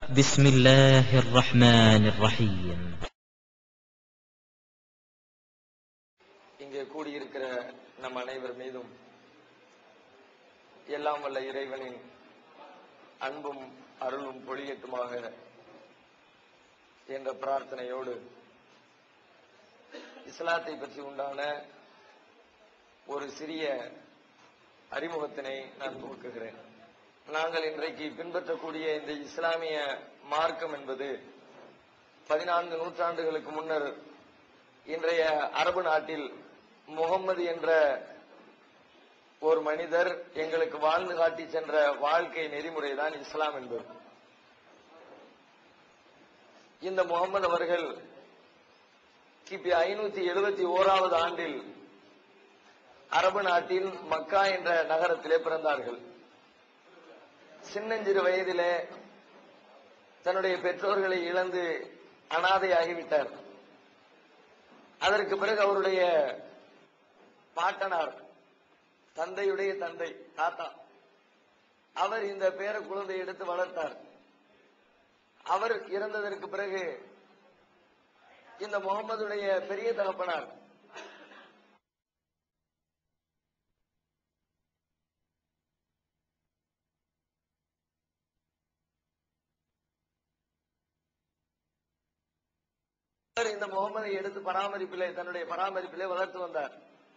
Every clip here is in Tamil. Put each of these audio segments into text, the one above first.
بسم الله الرحمن الرحيم இங்கே கூடியிருக்கிற நம் அனைவர் மீதும் எல்லாம் வல்ல இறைவனின் அன்பும் அருளும் பொழியட்டுமாக என்ற பிரார்த்தனையோடு இஸ்லாத்தை பற்றி உண்டான ஒரு சிறிய அறிமுகத்தினை நான் துவக்குகிறேன் நாங்கள் இன்றைக்கு பின்பற்றக்கூடிய இந்த இஸ்லாமிய மார்க்கம் என்பது பதினான்கு நூற்றாண்டுகளுக்கு முன்னர் இன்றைய அரபு நாட்டில் முகம்மது என்ற ஒரு மனிதர் எங்களுக்கு வாழ்ந்து காட்டி சென்ற வாழ்க்கை நெறிமுறைதான் இஸ்லாம் என்பது இந்த முகமது அவர்கள் கிபி ஐநூத்தி எழுபத்தி ஓராவது ஆண்டில் அரபு நாட்டின் மக்கா என்ற நகரத்திலே பிறந்தார்கள் சின்னஞ்சிறு வயதிலே தன்னுடைய பெற்றோர்களை இழந்து அனாதையாகிவிட்டார் அதற்கு பிறகு அவருடைய பாட்டனார் தந்தையுடைய தந்தை தாத்தா அவர் இந்த பேர குழந்தையை எடுத்து வளர்த்தார் அவர் இறந்ததற்கு பிறகு இந்த முகமதுடைய பெரிய தகப்பனார் அவர் இந்த முகமதை எடுத்து பராமரிப்பிலே தன்னுடைய பராமரிப்பிலே வளர்த்து வந்தார்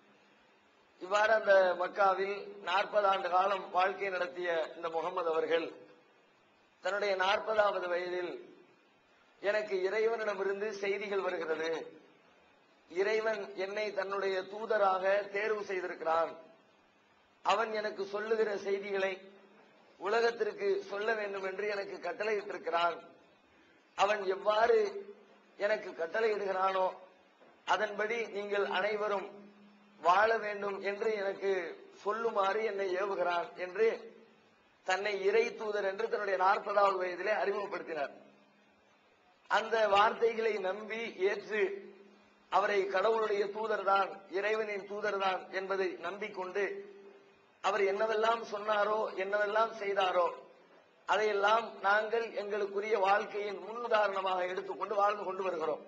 இவ்வாறு அந்த மக்காவில் நாற்பது ஆண்டு காலம் வாழ்க்கை நடத்திய இந்த முகமது அவர்கள் தன்னுடைய நாற்பதாவது வயதில் எனக்கு இறைவனிடமிருந்து செய்திகள் வருகிறது இறைவன் என்னை தன்னுடைய தூதராக தேர்வு செய்திருக்கிறான் அவன் எனக்கு சொல்லுகிற செய்திகளை உலகத்திற்கு சொல்ல வேண்டும் என்று எனக்கு கட்டளையிட்டிருக்கிறான் அவன் எவ்வாறு எனக்கு கட்டளையிடுகிறானோ அதன்படி நீங்கள் அனைவரும் வாழ வேண்டும் என்று எனக்கு சொல்லுமாறு என்னை ஏவுகிறான் என்று தன்னை இறை தூதர் என்று தன்னுடைய நாற்பதாவது வயதிலே அறிமுகப்படுத்தினார் அந்த வார்த்தைகளை நம்பி ஏற்று அவரை கடவுளுடைய தூதர்தான் இறைவனின் தூதர்தான் என்பதை நம்பிக்கொண்டு அவர் என்னவெல்லாம் சொன்னாரோ என்னவெல்லாம் செய்தாரோ அதையெல்லாம் நாங்கள் எங்களுக்குரிய வாழ்க்கையின் முன்னுதாரணமாக எடுத்துக்கொண்டு வாழ்ந்து கொண்டு வருகிறோம்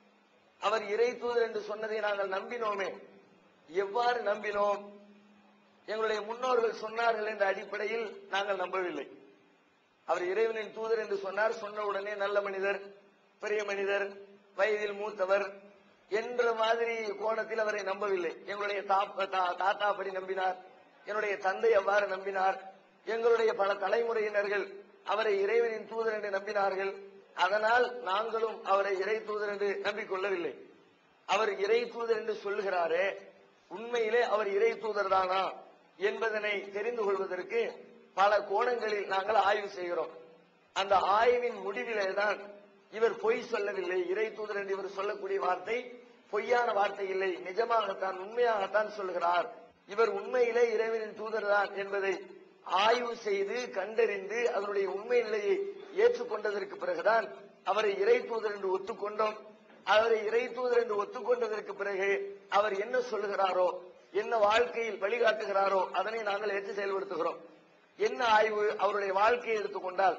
அவர் இறை தூதர் என்று சொன்னதை நாங்கள் நம்பினோமே எவ்வாறு நம்பினோம் எங்களுடைய முன்னோர்கள் சொன்னார்கள் என்ற அடிப்படையில் நாங்கள் நம்பவில்லை அவர் இறைவனின் தூதர் என்று சொன்னார் சொன்ன உடனே நல்ல மனிதர் பெரிய மனிதர் வயதில் மூத்தவர் என்ற மாதிரி கோணத்தில் அவரை நம்பவில்லை எங்களுடைய தாப்ப- தா- தாத்தா அப்படி நம்பினார் என்னுடைய தந்தை அவ்வாறு நம்பினார் எங்களுடைய பல தலைமுறையினர்கள் அவரை இறைவனின் தூதர் என்று நம்பினார்கள் அதனால் நாங்களும் அவரை இறை தூதர் என்று நம்பிக்கொள்ளவில்லை அவர் இறை தூதர் என்று சொல்லுகிறாரே உண்மையிலே அவர் இறை தூதர் தானா என்பதனை தெரிந்து கொள்வதற்கு பல கோணங்களில் நாங்கள் ஆய்வு செய்கிறோம் அந்த ஆய்வின் முடிவிலே தான் இவர் பொய் சொல்லவில்லை இறை தூதர் என்று இவர் சொல்லக்கூடிய வார்த்தை பொய்யான வார்த்தை இல்லை நிஜமாகத்தான் உண்மையாகத்தான் சொல்கிறார் இவர் உண்மையிலே இறைவனின் தூதர் தான் என்பதை ஆய்வு செய்து கண்டறிந்து அதனுடைய உண்மை நிலையை ஏற்றுக்கொண்டதற்கு பிறகுதான் அவரை இறை தூதர் என்று ஒத்துக்கொண்டோம் அவரை இறை தூதர் என்று ஒத்துக்கொண்டதற்கு பிறகு அவர் என்ன சொல்லுகிறாரோ என்ன வாழ்க்கையில் வழிகாட்டுகிறாரோ அதனை நாங்கள் ஏற்று செயல்படுத்துகிறோம் என்ன ஆய்வு அவருடைய வாழ்க்கையை எடுத்துக்கொண்டால்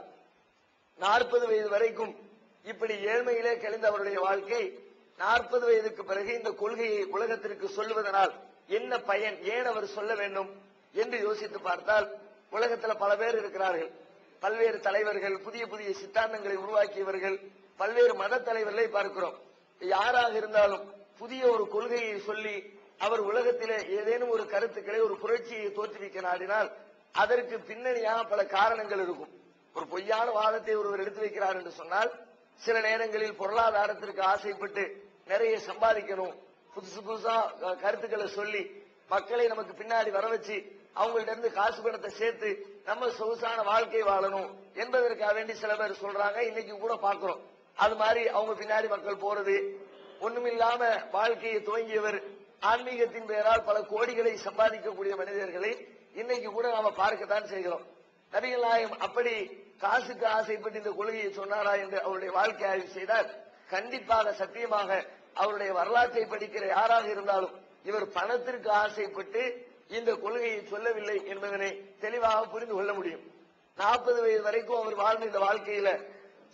நாற்பது வயது வரைக்கும் இப்படி ஏழ்மையிலே கழிந்த அவருடைய வாழ்க்கை நாற்பது வயதுக்கு பிறகு இந்த கொள்கையை உலகத்திற்கு சொல்லுவதனால் என்ன பயன் ஏன் அவர் சொல்ல வேண்டும் என்று யோசித்து பார்த்தால் உலகத்துல பல பேர் இருக்கிறார்கள் பல்வேறு தலைவர்கள் புதிய புதிய சித்தாந்தங்களை உருவாக்கியவர்கள் பல்வேறு மத தலைவர்களை பார்க்கிறோம் யாராக இருந்தாலும் புதிய ஒரு கொள்கையை சொல்லி அவர் உலகத்திலே ஏதேனும் ஒரு கருத்துக்களை ஒரு புரட்சியை தோற்றுவிக்க நாடினால் அதற்கு பின்னணியாக பல காரணங்கள் இருக்கும் ஒரு பொய்யான வாதத்தை ஒருவர் எடுத்து வைக்கிறார் என்று சொன்னால் சில நேரங்களில் பொருளாதாரத்திற்கு ஆசைப்பட்டு நிறைய சம்பாதிக்கணும் புதுசு புதுசா அஹ், கருத்துக்களை சொல்லி மக்களை நமக்கு பின்னாடி வர வச்சு அவங்கள்ட்ட இருந்து காசு பணத்தை சேர்த்து நம்ம சொகுசான வாழ்க்கை வாழணும் என்பதற்காக வேண்டி சில பேர் சொல்றாங்க இன்னைக்கு கூட பார்க்கிறோம் அது மாதிரி அவங்க பின்னாடி மக்கள் போறது ஒண்ணுமில்லாம வாழ்க்கையை துவங்கியவர் ஆன்மீகத்தின் பெயரால் பல கோடிகளை சம்பாதிக்கக்கூடிய மனிதர்களை இன்னைக்கு கூட நாம பார்க்கத்தான் செய்கிறோம் நபிகள் நாயகம் அப்படி காசுக்கு ஆசைப்பட்டு இந்த கொள்கையை சொன்னாரா என்று அவருடைய வாழ்க்கை ஆய்வு செய்தால் கண்டிப்பாக சத்தியமாக அவருடைய வரலாற்றை படிக்கிற யாராக இருந்தாலும் இவர் பணத்திற்கு ஆசைப்பட்டு இந்த கொள்கையை சொல்லவில்லை என்பதனை தெளிவாக புரிந்து கொள்ள முடியும் நாற்பது வயது வரைக்கும் அவர் வாழ்ந்த இந்த வாழ்க்கையில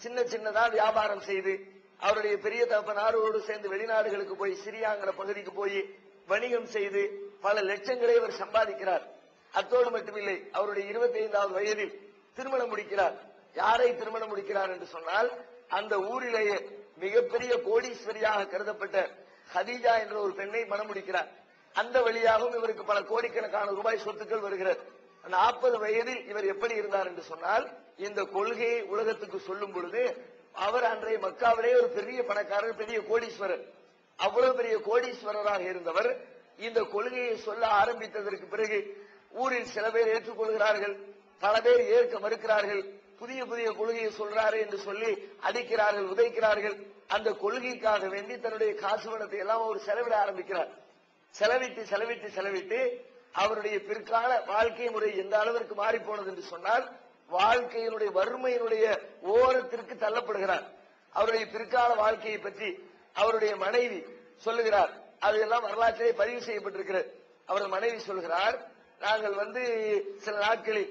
சின்ன சின்னதா வியாபாரம் செய்து அவருடைய பெரிய தகப்பனாரோடு சேர்ந்து வெளிநாடுகளுக்கு போய் சிரியாங்கிற பகுதிக்கு போய் வணிகம் செய்து பல லட்சங்களை அவர் சம்பாதிக்கிறார் அத்தோடு மட்டுமில்லை அவருடைய இருபத்தி ஐந்தாவது வயதில் திருமணம் முடிக்கிறார் யாரை திருமணம் முடிக்கிறார் என்று சொன்னால் அந்த ஊரிலேயே மிகப்பெரிய கோடீஸ்வரியாக கருதப்பட்ட ஹதீஜா என்ற ஒரு பெண்ணை மணம் முடிக்கிறார் அந்த வழியாகவும் இவருக்கு பல கோடிக்கணக்கான ரூபாய் சொத்துக்கள் வருகிறது நாற்பது வயதில் இவர் எப்படி இருந்தார் என்று சொன்னால் இந்த கொள்கையை உலகத்துக்கு சொல்லும் பொழுது அவர் அன்றைய மக்காவிலே ஒரு பெரிய பணக்காரர் பெரிய கோடீஸ்வரர் அவ்வளவு பெரிய கோடீஸ்வரராக இருந்தவர் இந்த கொள்கையை சொல்ல ஆரம்பித்ததற்கு பிறகு ஊரில் சில பேர் ஏற்றுக்கொள்கிறார்கள் பல பேர் ஏற்க மறுக்கிறார்கள் புதிய புதிய கொள்கையை சொல்றாரு என்று சொல்லி அடிக்கிறார்கள் உதைக்கிறார்கள் அந்த கொள்கைக்காக வேண்டி தன்னுடைய காசு பணத்தை எல்லாம் அவர் செலவிட ஆரம்பிக்கிறார் செலவிட்டு செலவிட்டு செலவிட்டு அவருடைய பிற்கால வாழ்க்கை முறை எந்த அளவிற்கு மாறி போனது என்று சொன்னால் வாழ்க்கையினுடைய வறுமையினுடைய ஓரத்திற்கு தள்ளப்படுகிறார் அவருடைய பிற்கால வாழ்க்கையை பற்றி அவருடைய மனைவி சொல்லுகிறார் அதெல்லாம் வரலாற்றிலே பதிவு செய்யப்பட்டிருக்கிறது அவரது மனைவி சொல்கிறார் நாங்கள் வந்து சில நாட்களில்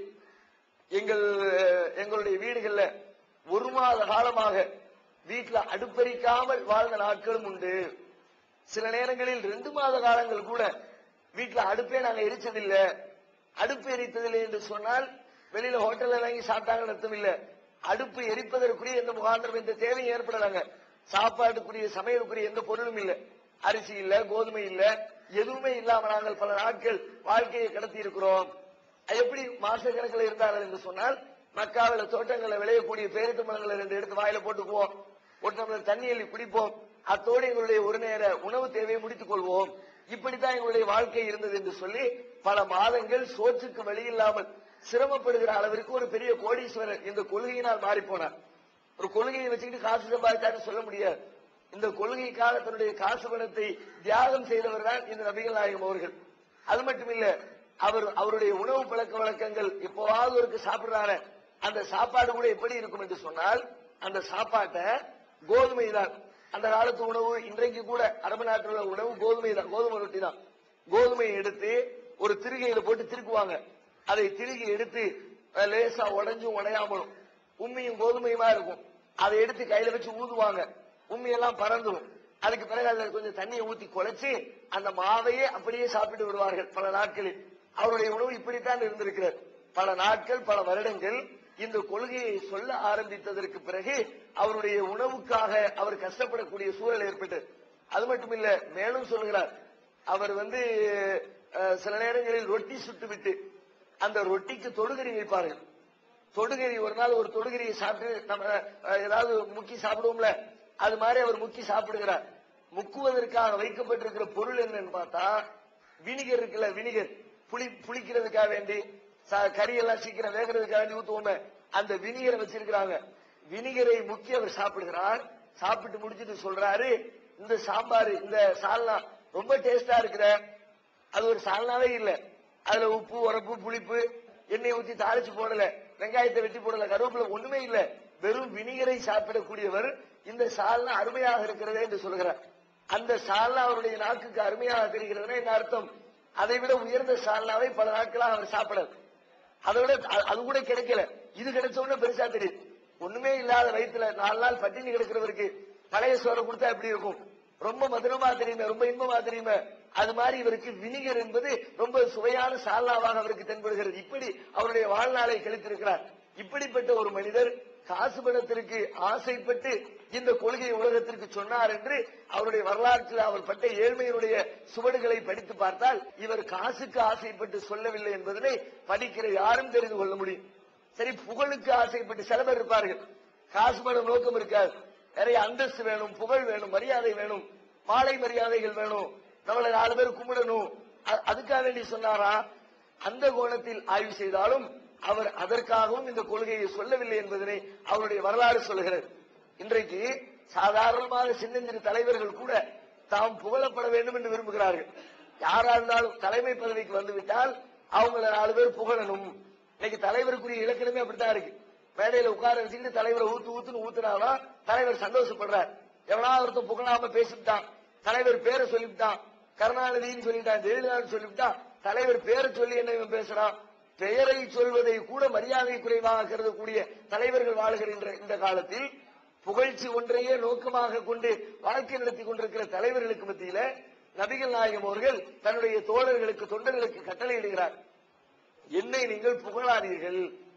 எங்கள் எங்களுடைய வீடுகள்ல ஒரு மாத காலமாக வீட்டுல அடுப்பெரிக்காமல் வாழ்ந்த நாட்களும் உண்டு சில நேரங்களில் ரெண்டு மாத காலங்கள் கூட வீட்டுல அடுப்பே நாங்க எரிச்சதில்ல அடுப்பு எரித்ததில்லை என்று சொன்னால் வெளியில ஹோட்டல்ல வாங்கி சாப்பிட்டாங்கன்னு அர்த்தம் இல்ல அடுப்பு எரிப்பதற்குரிய எந்த முகாந்திரம் எந்த தேவையும் ஏற்படலாங்க சாப்பாட்டுக்குரிய சமையலுக்குரிய எந்த பொருளும் இல்ல அரிசி இல்ல கோதுமை இல்ல எதுவுமே இல்லாம நாங்கள் பல நாட்கள் வாழ்க்கையை கடத்தி இருக்கிறோம் அது எப்படி மாச கணக்கில் இருந்தார்கள் என்று சொன்னால் மக்காவில தோட்டங்களை விளையக்கூடிய பேரிட்டு மரங்களை ரெண்டு எடுத்து வாயில போட்டுக்குவோம் ஒரு டம்ளர் தண்ணி அள்ளி குடிப்போம் அத்தோடு எங்களுடைய ஒரு நேர உணவு தேவையை முடித்துக் கொள்வோம் இப்படித்தான் எங்களுடைய வாழ்க்கை இருந்தது என்று சொல்லி பல மாதங்கள் சோற்றுக்கு வழி இல்லாமல் சிரமப்படுகிற அளவிற்கு ஒரு பெரிய கோடீஸ்வரர் இந்த கொள்கையினால் மாறி போனார் ஒரு கொள்கையை வச்சுக்கிட்டு காசு சம்பாதிச்சாருன்னு சொல்ல முடியாது இந்த கொள்கைக்காக தன்னுடைய காசு பணத்தை தியாகம் செய்தவர் தான் இந்த நபிகள் நாயகம் அவர்கள் அது மட்டுமில்ல அவர் அவருடைய உணவு பழக்க வழக்கங்கள் எப்போவாவது ஒருக்கு சாப்பிடுறாரு அந்த சாப்பாடு கூட எப்படி இருக்கும் என்று சொன்னால் அந்த சாப்பாட்டை கோதுமை தான் அந்த காலத்து உணவு இன்றைக்கு கூட அரபு நாட்டில் உள்ள உணவு கோதுமை தான் கோதுமை ரொட்டி தான் கோதுமையை எடுத்து ஒரு திருகையில போட்டு திருக்குவாங்க அதை திருகி எடுத்து அஹ், லேசா உடைஞ்சும் உடையாமலும் உண்மையும் கோதுமையுமா இருக்கும் அதை எடுத்து கையில வச்சு ஊதுவாங்க உண்மையெல்லாம் பறந்துடும் அதுக்கு பிறகு அதுல கொஞ்சம் தண்ணியை ஊத்தி குழைச்சு அந்த மாவையே அப்படியே சாப்பிட்டு விடுவார்கள் பல நாட்களில் அவருடைய உணவு இப்படித்தான் இருந்திருக்கிறது பல நாட்கள் பல வருடங்கள் இந்த கொள்கையை சொல்ல ஆரம்பித்ததற்கு பிறகு அவருடைய உணவுக்காக அவர் கஷ்டப்படக்கூடிய சூழல் ஏற்பட்டது அது மட்டுமில்ல மேலும் சொல்கிறார் அவர் வந்து அஹ், சில நேரங்களில் ரொட்டி சுட்டுவிட்டு அந்த ரொட்டிக்கு தொடுகறி வைப்பார்கள் தொடுகறி ஒரு நாள் ஒரு தொடுகறியை சாப்பிட்டு நம்ம அஹ், ஏதாவது முக்கி சாப்பிடுவோம்ல அது மாதிரி அவர் முக்கி சாப்பிடுகிறார் முக்குவதற்காக வைக்கப்பட்டிருக்கிற பொருள் என்னன்னு பார்த்தா வினிகர் இருக்குல்ல வினிகர் புளி புளிக்கிறதுக்காக வேண்டி ச- கறியெல்லாம் சீக்கிரம் வேகிறதுக்காக வேண்டி ஊத்துவோமே அந்த வினிகரை வச்சிருக்கிறாங்க வினிகரை முக்கி அவர் சாப்பிடுகிறார் சாப்பிட்டு முடிச்சிட்டு சொல்றாரு இந்த சாம்பார் இந்த சால்னா ரொம்ப டேஸ்டா இருக்கிற அது ஒரு சால்னாவே இல்ல அதுல உப்பு உரப்பு புளிப்பு எண்ணெய் ஊத்தி தாளிச்சு போடல வெங்காயத்தை வெட்டி போடல கருவேப்பிலை ஒண்ணுமே இல்ல வெறும் வினிகரை சாப்பிடக்கூடியவர் இந்த சால்னா அருமையாக இருக்கிறதே என்று சொல்கிறார் அந்த சால்னா அவருடைய நாக்குக்கு அருமையாக தெரிகிறதுனா என்ன அர்த்தம் அதை விட உயர்ந்த சால்னாவை பல நாட்களாக அவர் சாப்பிடல அதை விட அ- அது கூட கிடைக்கல இது கிடைச்ச உடனே பெருசா தெரியுது ஒண்ணுமே இல்லாத வயித்துல நாலு நாள் பட்டினி கிடக்கிறவருக்கு பழைய சோறை கொடுத்தா எப்படி இருக்கும் ரொம்ப மதுரமா தெரியுமே ரொம்ப இன்பமா தெரியுமே அது மாதிரி இவருக்கு வினிகர் என்பது ரொம்ப சுவையான சால்னாவாக அவருக்கு தென்படுகிறது இப்படி அவருடைய வாழ்நாளை கழித்திருக்கிறார் இப்படிப்பட்ட ஒரு மனிதர் காசு பணத்திற்கு ஆசைப்பட்டு இந்த கொள்கையை உலகத்திற்கு சொன்னார் என்று அவருடைய வரலாற்றில் அவர் பட்ட ஏழ்மையினுடைய சுவடுகளை படித்து பார்த்தால் இவர் காசுக்கு ஆசைப்பட்டு சொல்லவில்லை என்பதனை படிக்கிற யாரும் தெரிந்து கொள்ள முடியும் சரி புகழுக்கு ஆசைப்பட்டு சில பேர் இருப்பார்கள் காசு பணம் நோக்கம் இருக்காது நிறைய அந்தஸ்து வேணும் புகழ் வேணும் மரியாதை வேணும் மாலை மரியாதைகள் வேணும் நம்மளை நாலு பேர் கும்பிடணும் அ- அதுக்காக வேண்டி சொன்னாரா அந்த கோணத்தில் ஆய்வு செய்தாலும் அவர் அதற்காகவும் இந்த கொள்கையை சொல்லவில்லை என்பதனை அவருடைய வரலாறு சொல்லுகிறது இன்றைக்கு சாதாரணமாக சின்னஞ்சிறு தலைவர்கள் கூட தாம் புகழப்பட வேண்டும் என்று விரும்புகிறார்கள் யாரா இருந்தாலும் தலைமை பதவிக்கு வந்துவிட்டால் அவங்கள நாலு பேர் புகழணும் இன்னைக்கு தலைவருக்குரிய இலக்கணமே அப்படித்தான் இருக்கு மேடையில உட்கார வச்சுக்கிட்டு தலைவரை ஊத்து ஊத்துன்னு ஊத்துனாதான் தலைவர் சந்தோஷப்படுறார் எவனா ஒருத்தன் புகழாம பேசிவிட்டான் தலைவர் பேரை சொல்லிவிட்டான் கருணாநிதினு சொல்லிட்டான் ஜெயலலிதான்னு சொல்லிவிட்டான் தலைவர் பேரை சொல்லி என்ன இவன் பேசுறான் பெயரை சொல்வதை கூட மரியாதை குறைவாக கருதக்கூடிய தலைவர்கள் வாழுகின்ற இந்த காலத்தில் புகழ்ச்சி ஒன்றையே நோக்கமாக கொண்டு வாழ்க்கை நடத்தி கொண்டிருக்கிற தலைவர்களுக்கு மத்தியில நபிகள் நாயகம் அவர்கள் தன்னுடைய தோழர்களுக்கு தொண்டர்களுக்கு கட்டளையிடுகிறார் என்னை நீங்கள் புகழாதீர்கள்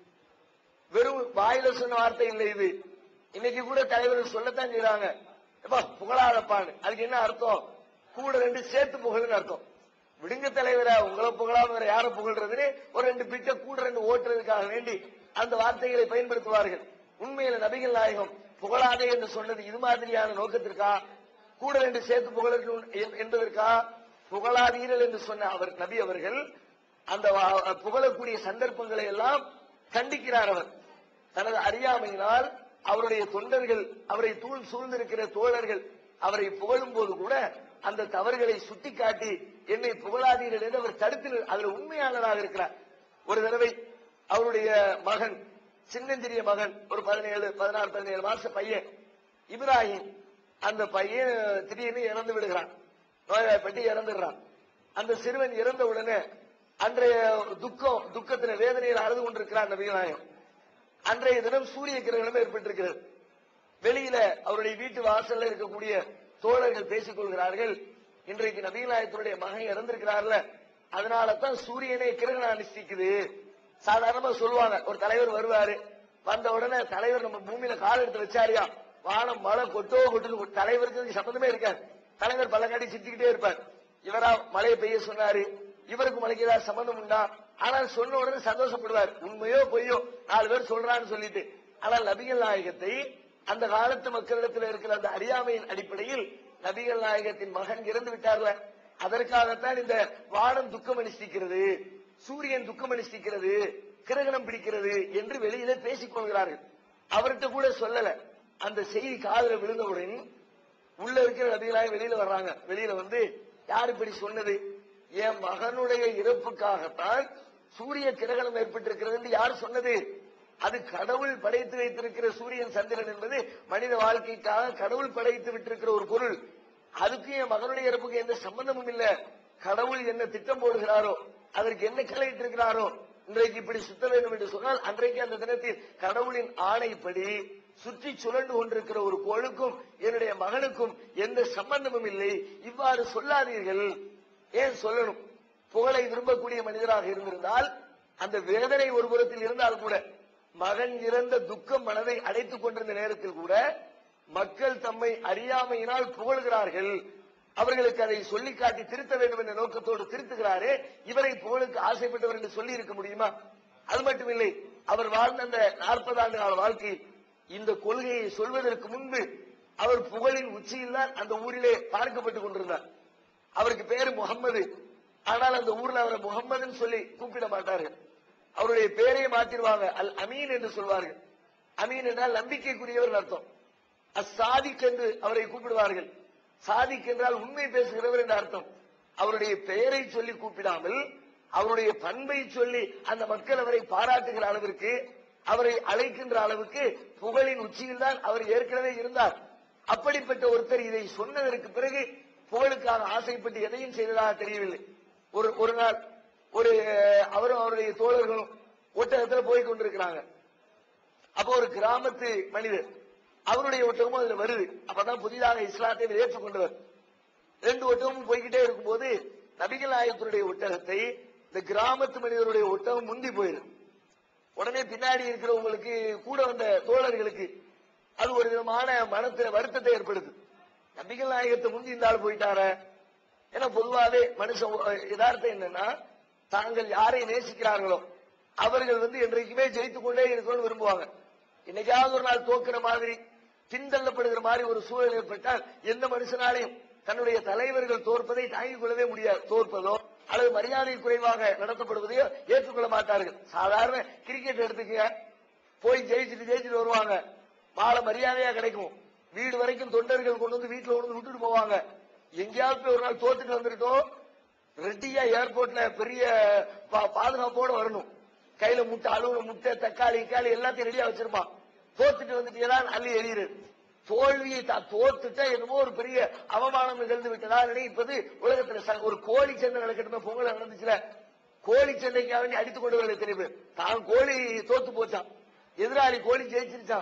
வெறும் வாயில சொன்ன வார்த்தை இல்லை இது இன்னைக்கு கூட தலைவர்கள் சொல்லத்தான் செய்றாங்க எப்பா புகழாதப்பான்னு அதுக்கு என்ன அர்த்தம் கூட ரெண்டு சேர்த்து புகழ்னு அர்த்தம் விடுங்க தலைவரா உங்களை புகழாம வேற யாரை புகழ்றதுன்னு ஒரு ரெண்டு பிட்ட கூட ரெண்டு ஓட்டுறதுக்காக வேண்டி அந்த வார்த்தைகளை பயன்படுத்துவார்கள் உண்மையில நபிகள் நாயகம் புகழாதே என்று சொன்னது இது மாதிரியான நோக்கத்திற்கா கூட ரெண்டு சேர்த்து புகழணும் என்- என்பதற்கா புகழாதீர்கள் என்று சொன்ன அவர் நபி அவர்கள் அந்த வா- புகழக்கூடிய சந்தர்ப்பங்களை எல்லாம் கண்டிக்கிறார் அவர் தனது அறியாமையினால் அவருடைய தொண்டர்கள் அவரை தூள் சூழ்ந்திருக்கிற தோழர்கள் அவரை புகழும் போது கூட அந்த தவறுகளை சுட்டிக்காட்டி என்னை புகழாதீர்கள் என்று அவர் தடுத்து நிறு- அதுல உண்மையாளராக இருக்கிறார் ஒரு தடவை அவருடைய மகன் சின்னஞ்சிறிய மகன் ஒரு பதினேழு பதினாறு பதினேழு மாச பையன் இப்ராஹிம் அந்த பையன் திடீர்னு இறந்து விடுகிறான் நோய்வாய்ப்பட்டு இறந்துடுறான் அந்த சிறுவன் இறந்த உடனே அன்றைய துக்கம் துக்கத்தின வேதனையில் அழுது கொண்டிருக்கிறான் நபிகளாயம் அன்றைய தினம் சூரிய கிரகணம் ஏற்பட்டிருக்கிறது வெளியில அவருடைய வீட்டு வாசல்ல இருக்கக்கூடிய தோழர்கள் பேசிக் கொள்கிறார்கள் இன்றைக்கு நபிகளாயத்தினுடைய மகன் இறந்திருக்கிறார்ல அதனால தான் சூரியனே கிரகணம் அனுஷ்டிக்குது சாதாரணமா சொல்லுவாங்க ஒரு தலைவர் வருவாரு வந்த உடனே தலைவர் நம்ம பூமியில கால் எடுத்து வச்சாரியா வானம் மழை கொட்டோ கொட்டுன்னு தலைவருக்கு இதுக்கு சம்பந்தமே இருக்காது தலைவர் பள்ளங்காட்டி சிரிச்சுக்கிட்டே இருப்பார் இவரா மழையை பெய்ய சொன்னாரு இவருக்கு மழைக்கு ஏதாவது சம்பந்தம் உண்டா ஆனால் சொன்ன உடனே சந்தோஷப்படுவார் உண்மையோ பொய்யோ நாலு பேர் சொல்றான்னு சொல்லிட்டு ஆனால் நபிகள் நாயகத்தை அந்த காலத்து மக்களிடத்தில் இருக்கிற அந்த அறியாமையின் அடிப்படையில் நபிகள் நாயகத்தின் மகன் இறந்து விட்டார்ல அதற்காகத்தான் இந்த வானம் துக்கம் அனுஷ்டிக்கிறது சூரியன் துக்கம் அனுஷ்டிக்கிறது கிரகணம் பிடிக்கிறது என்று வெளியில பேசிக் கொள்கிறார்கள் அவர்கிட்ட கூட சொல்லல அந்த செய்தி காதுல விழுந்தவுடன் உள்ள இருக்கிற நபிகளாக வெளியில வர்றாங்க வெளியில வந்து யார் இப்படி சொன்னது என் மகனுடைய இறப்புக்காகத்தான் சூரிய கிரகணம் ஏற்பட்டிருக்கிறது என்று யார் சொன்னது அது கடவுள் படைத்து வைத்திருக்கிற சூரியன் சந்திரன் என்பது மனித வாழ்க்கைக்காக கடவுள் படைத்து விட்டிருக்கிற ஒரு பொருள் அதுக்கு என் மகனுடைய இறப்புக்கு எந்த சம்பந்தமும் இல்ல கடவுள் என்ன திட்டம் போடுகிறாரோ அதற்கு என்ன கிளையிட்டு இருக்கிறாரோ இன்றைக்கு இப்படி சுத்த வேண்டும் என்று சொன்னால் அன்றைக்கு அந்த தினத்தில் கடவுளின் ஆணைப்படி சுற்றி சுழண்டு கொண்டிருக்கிற ஒரு கோளுக்கும் என்னுடைய மகனுக்கும் எந்த சம்பந்தமும் இல்லை இவ்வாறு சொல்லாதீர்கள் ஏன் சொல்லணும் புகழை விரும்பக்கூடிய மனிதராக இருந்திருந்தால் அந்த வேதனை ஒரு புறத்தில் இருந்தால் கூட மகன் இறந்த துக்கம் மனதை அடைத்துக் கொண்டிருந்த நேரத்தில் கூட மக்கள் தம்மை அறியாமையினால் புகழ்கிறார்கள் அவர்களுக்கு அதை சொல்லி காட்டி திருத்த வேண்டும் என்ற நோக்கத்தோடு திருத்துகிறாரே இவரை புகழுக்கு ஆசைப்பட்டவர் என்று சொல்லி இருக்க முடியுமா அது மட்டுமில்லை அவர் வாழ்ந்த அந்த நாற்பது ஆண்டு கால வாழ்க்கையில் இந்த கொள்கையை சொல்வதற்கு முன்பு அவர் புகழின் உச்சியில் தான் அந்த ஊரிலே பார்க்கப்பட்டுக் கொண்டிருந்தார் அவருக்கு பேரு முகம்மது ஆனால் அந்த ஊர்ல அவரை முகம்மதுன்னு சொல்லி கூப்பிட மாட்டார்கள் அவருடைய பேரையே மாத்திருவாங்க அல் அமீன் என்று சொல்வார்கள் அமீன் என்றால் நம்பிக்கைக்குரியவர் அர்த்தம் அசாதிக் என்று அவரை கூப்பிடுவார்கள் சாதிக் என்றால் உண்மை பேசுகிறவர் என்ற அர்த்தம் அவருடைய பெயரை சொல்லி கூப்பிடாமல் அவருடைய பண்பை சொல்லி அந்த மக்கள் அவரை பாராட்டுகிற அளவிற்கு அவரை அழைக்கின்ற அளவுக்கு புகழின் உச்சியில் தான் அவர் ஏற்கனவே இருந்தார் அப்படிப்பட்ட ஒருத்தர் இதை சொன்னதற்கு பிறகு புகழுக்காக ஆசைப்பட்டு எதையும் செய்ததாக தெரியவில்லை ஒரு ஒரு நாள் ஒரு அஹ், அவரும் அவருடைய தோழர்களும் ஒட்டகத்துல போய் கொண்டிருக்கிறாங்க அப்போ ஒரு கிராமத்து மனிதர் அவருடைய ஒட்டகமும் அதுல வருது அப்பதான் புதிதாக இஸ்லாத்தை அவர் ஏற்றுக்கொண்டவர் ரெண்டு ஒட்டகமும் போய்கிட்டே இருக்கும்போது நபிகள் நாயகத்தினுடைய ஒட்டகத்தை இந்த கிராமத்து மனிதருடைய ஒட்டகம் முந்தி போயிருக்கு உடனே பின்னாடி இருக்கிறவங்களுக்கு கூட வந்த தோழர்களுக்கு அது ஒரு விதமான மனத்துல வருத்தத்தை ஏற்படுது நபிகள் நாயகத்தை முந்தி இந்த ஆள் போயிட்டார ஏன்னா பொதுவாவே மனுஷன் அஹ், யதார்த்தம் என்னன்னா தாங்கள் யாரை நேசிக்கிறார்களோ அவர்கள் வந்து என்றைக்குமே ஜெயித்துக் கொண்டே இருக்கணும்னு விரும்புவாங்க என்னைக்காவது ஒரு நாள் தோக்குற மாதிரி பின்தள்ளப்படுகிற மாதிரி ஒரு சூழல் ஏற்பட்டால் எந்த மனுஷனாலையும் தன்னுடைய தலைவர்கள் தோற்பதை தாங்கிக் கொள்ளவே முடியாது தோற்பதோ அல்லது மரியாதை குறைவாக நடத்தப்படுவதையோ ஏற்றுக்கொள்ள மாட்டார்கள் சாதாரண கிரிக்கெட் எடுத்துக்க போய் ஜெயிச்சுட்டு ஜெயிச்சுட்டு வருவாங்க மாலை மரியாதையா கிடைக்கும் வீடு வரைக்கும் தொண்டர்கள் கொண்டு வந்து வீட்டுல கொண்டு வந்து விட்டுட்டு போவாங்க எங்கேயாவது போய் ஒரு நாள் தோத்துட்டு வந்துட்டோம் ரெட்டியா ஏர்போர்ட்ல பெரிய பா- பாதுகாப்போட வரணும் கையில முட்டை அலுவல முட்டை தக்காளி கிக்காளி எல்லாத்தையும் ரெடியா வச்சிருப்பான் தோத்துட்டு வந்துட்டீங்கன்னா அள்ளி எறியுது தோல்வியை தா- தோத்துட்டா என்னமோ ஒரு பெரிய அவமானம் நிகழ்ந்து விட்டதா நினைப்பது உலகத்துல ச- ஒரு கோழி சண்டை நடக்கட்டுமே பொங்கல் நடந்துச்சுல கோழி சண்டைக்காக வேண்டி அடித்துக் கொண்டு வரல தெரியும் பேர் தான் கோழி தோத்து போச்சான் எதிராளி கோழி ஜெயிச்சிருச்சான்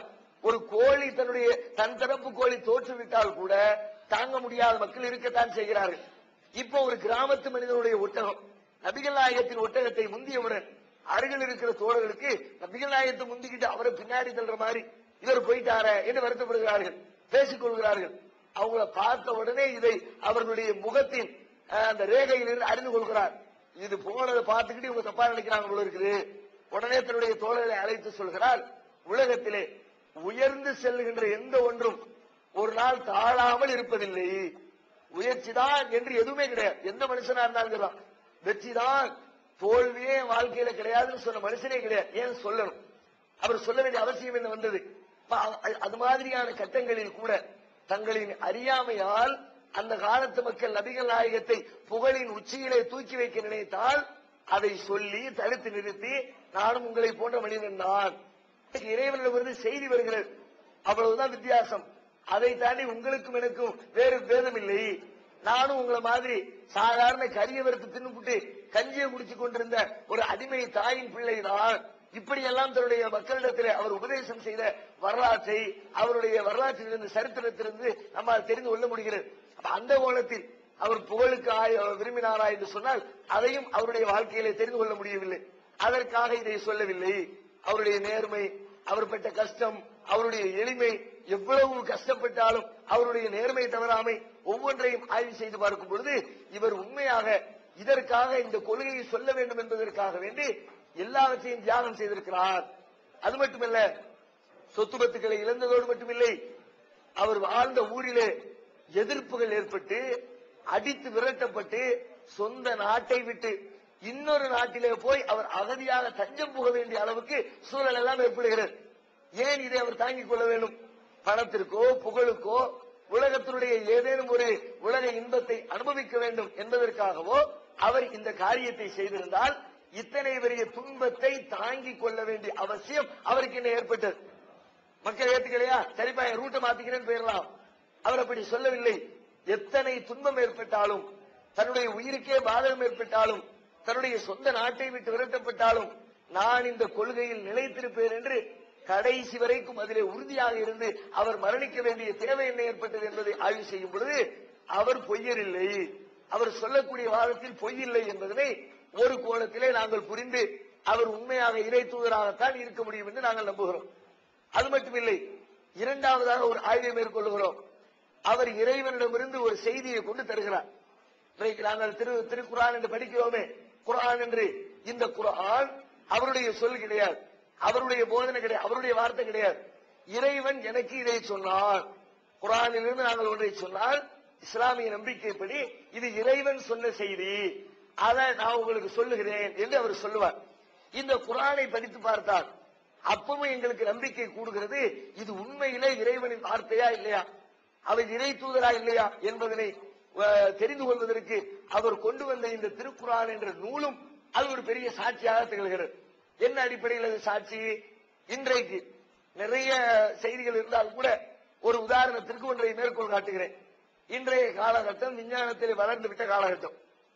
ஒரு கோழி தன்னுடைய தன் தரப்பு கோழி தோற்றுவிட்டால் கூட தாங்க முடியாத மக்கள் இருக்கத்தான் செய்கிறார்கள் இப்போ ஒரு கிராமத்து மனிதனுடைய ஒட்டகம் நபிகள் நாயகத்தின் ஒட்டகத்தை முந்தியவுடன் அருகில் இருக்கிற தோழர்களுக்கு நபிகள் நாயகத்தை முந்திக்கிட்டு அவரை பின்னாடி தள்ளுற மாதிரி இவர் போயிட்டார என்று வருத்தப்படுகிறார்கள் பேசிக் கொள்கிறார்கள் அவங்கள பார்த்த உடனே இதை அவர்களுடைய முகத்தின் அஹ், அந்த ரேகையிலிருந்து அறிந்து கொள்கிறார் இது போனதை பார்த்துக்கிட்டு இவங்க தப்பா நினைக்கிறாங்க போல இருக்குது உடனே தன்னுடைய தோழர்களை அழைத்து சொல்கிறார் உலகத்திலே உயர்ந்து செல்லுகின்ற எந்த ஒன்றும் ஒரு நாள் தாழாமல் இருப்பதில்லை முயற்சிதான் என்று எதுவுமே கிடையாது எந்த மனுஷனா இருந்தாலும் சரிதான். வெற்றிதான் தோல்வியே என் வாழ்க்கையில கிடையாதுன்னு சொன்ன மனுஷனே கிடையாது ஏன் சொல்லணும் அவர் சொல்ல வேண்டிய அவசியம் என்ன வந்தது அப்ப அ- அது மாதிரியான கட்டங்களில் கூட தங்களின் அறியாமையால் அந்த காலத்து மக்கள் நபிகள் நாயகத்தை புகழின் உச்சியிலே தூக்கி வைக்க நினைத்தால் அதை சொல்லி தடுத்து நிறுத்தி நானும் உங்களை போன்ற மனிதன் தான் இறைவனிடமிருந்து செய்தி வருகிறது அவ்வளவுதான் வித்தியாசம் அதை தாண்டி உங்களுக்கும் எனக்கும் வேறு பேதம் இல்லை நானும் உங்களை மாதிரி சாதாரண கரிய வறுத்து தின்னுபுட்டு கஞ்சியை குடிச்சு கொண்டிருந்த ஒரு அடிமை தாயின் பிள்ளைதான் இப்படியெல்லாம் தன்னுடைய மக்களிடத்தில் அவர் உபதேசம் செய்த வரலாற்றை அவருடைய வரலாற்றிலிருந்து சரித்திரத்திலிருந்து நம்ம தெரிந்து கொள்ள முடிகிறது அப்ப அந்த கோணத்தில் அவர் புகழுக்கு ஆய- விரும்பினாரா என்று சொன்னால் அதையும் அவருடைய வாழ்க்கையிலே தெரிந்து கொள்ள முடியவில்லை அதற்காக இதை சொல்லவில்லை அவருடைய நேர்மை அவர் பட்ட கஷ்டம் அவருடைய எளிமை எவ்வளவு கஷ்டப்பட்டாலும் அவருடைய நேர்மை தவறாமை ஒவ்வொன்றையும் ஆய்வு செய்து பார்க்கும் பொழுது இவர் உண்மையாக இதற்காக இந்த கொள்கையை சொல்ல வேண்டும் என்பதற்காக வேண்டி எல்லாவற்றையும் தியாகம் செய்திருக்கிறார் அது மட்டுமல்ல சொத்து பத்துக்களை இழந்ததோடு மட்டுமில்லை அவர் வாழ்ந்த ஊரிலே எதிர்ப்புகள் ஏற்பட்டு அடித்து விரட்டப்பட்டு சொந்த நாட்டை விட்டு இன்னொரு நாட்டிலே போய் அவர் அகதியாக தஞ்சம் புக வேண்டிய அளவுக்கு சூழல் எல்லாம் ஏற்படுகிறது ஏன் இதை அவர் தாங்கிக் கொள்ள வேண்டும் பணத்திற்கோ புகழுக்கோ உலகத்தினுடைய ஏதேனும் ஒரு உலக இன்பத்தை அனுபவிக்க வேண்டும் என்பதற்காகவோ அவர் இந்த காரியத்தை செய்திருந்தால் இத்தனை பெரிய துன்பத்தை தாங்கிக் கொள்ள வேண்டிய அவசியம் அவருக்கு என்ன ஏற்பட்டது மக்கள் ஏத்துக்கலையா சரிப்பா என் ரூட்டை மாத்திக்கிறேன்னு போயிடலாம் அவர் அப்படி சொல்லவில்லை எத்தனை துன்பம் ஏற்பட்டாலும் தன்னுடைய உயிருக்கே பாதகம் ஏற்பட்டாலும் தன்னுடைய சொந்த நாட்டை விட்டு விரட்டப்பட்டாலும் நான் இந்த கொள்கையில் நிலைத்திருப்பேன் என்று கடைசி வரைக்கும் அதிலே உறுதியாக இருந்து அவர் மரணிக்க வேண்டிய தேவை என்ன ஏற்பட்டது என்பதை ஆய்வு செய்யும் பொழுது அவர் பொய்யர் இல்லை அவர் சொல்லக்கூடிய வாதத்தில் பொய் இல்லை என்பதனை ஒரு கோணத்திலே நாங்கள் புரிந்து அவர் உண்மையாக இறை தூதராகத்தான் இருக்க முடியும் என்று நாங்கள் நம்புகிறோம் அது மட்டுமில்லை இரண்டாவதாக ஒரு ஆய்வை மேற்கொள்கிறோம் அவர் இறைவனிடமிருந்து ஒரு செய்தியை கொண்டு தருகிறார் இன்றைக்கு நாங்கள் திரு திருக்குரான் என்று படிக்கிறோமே குரான் என்று இந்த குரான் அவருடைய சொல் கிடையாது அவருடைய போதனை கிடையாது அவருடைய வார்த்தை கிடையாது இறைவன் எனக்கு இதை சொன்னான் குரானிலிருந்து நாங்கள் ஒன்றை சொன்னால் இஸ்லாமிய நம்பிக்கைப்படி இது இறைவன் சொன்ன செய்தி அதை நான் உங்களுக்கு சொல்லுகிறேன் என்று அவர் சொல்லுவார் இந்த குரானை படித்து பார்த்தால் அப்பவும் எங்களுக்கு நம்பிக்கை கூடுகிறது இது உண்மையிலே இறைவனின் வார்த்தையா இல்லையா அவர் இறை தூதரா இல்லையா என்பதனை அஹ், தெரிந்து கொள்வதற்கு அவர் கொண்டு வந்த இந்த திருக்குரான் என்ற நூலும் அது ஒரு பெரிய சாட்சியாக திகழ்கிறது என்ன அடிப்படையில் அது சாட்சி இன்றைக்கு நிறைய செய்திகள் இருந்தால் கூட ஒரு உதாரணத்திற்கு ஒன்றை மேற்கோள் காட்டுகிறேன் இன்றைய காலகட்டம் விஞ்ஞானத்தில் வளர்ந்து விட்ட காலகட்டம்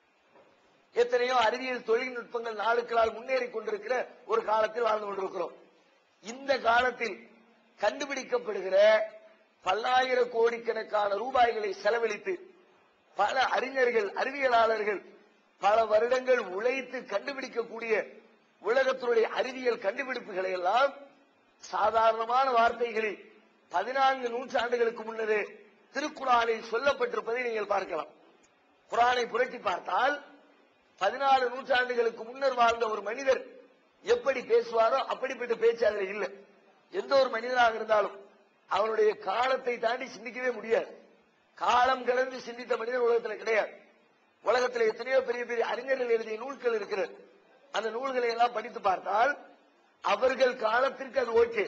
எத்தனையோ அறிவியல் தொழில்நுட்பங்கள் நாளுக்கு நாள் முன்னேறி கொண்டிருக்கிற ஒரு காலத்தில் வாழ்ந்து கொண்டிருக்கிறோம் இந்த காலத்தில் கண்டுபிடிக்கப்படுகிற பல்லாயிர கோடிக்கணக்கான ரூபாய்களை செலவழித்து பல அறிஞர்கள் அறிவியலாளர்கள் பல வருடங்கள் உழைத்து கண்டுபிடிக்கக்கூடிய உலகத்தினுடைய அறிவியல் கண்டுபிடிப்புகளை எல்லாம் சாதாரணமான வார்த்தைகளில் பதினான்கு நூற்றாண்டுகளுக்கு முன்னரே திருக்குறானில் சொல்லப்பட்டிருப்பதை நீங்கள் பார்க்கலாம் குரானை புரட்டி பார்த்தால் பதினாலு நூற்றாண்டுகளுக்கு முன்னர் வாழ்ந்த ஒரு மனிதர் எப்படி பேசுவாரோ அப்படிப்பட்ட பேச்சு அதுல இல்லை எந்த ஒரு மனிதனாக இருந்தாலும் அவனுடைய காலத்தை தாண்டி சிந்திக்கவே முடியாது காலம் கடந்து சிந்தித்த மனிதர் உலகத்துல கிடையாது உலகத்துல எத்தனையோ பெரிய பெரிய அறிஞர்கள் எழுதிய நூல்கள் இருக்கிறது அந்த நூல்களை எல்லாம் படித்து பார்த்தால் அவர்கள் காலத்திற்கு அது ஓகே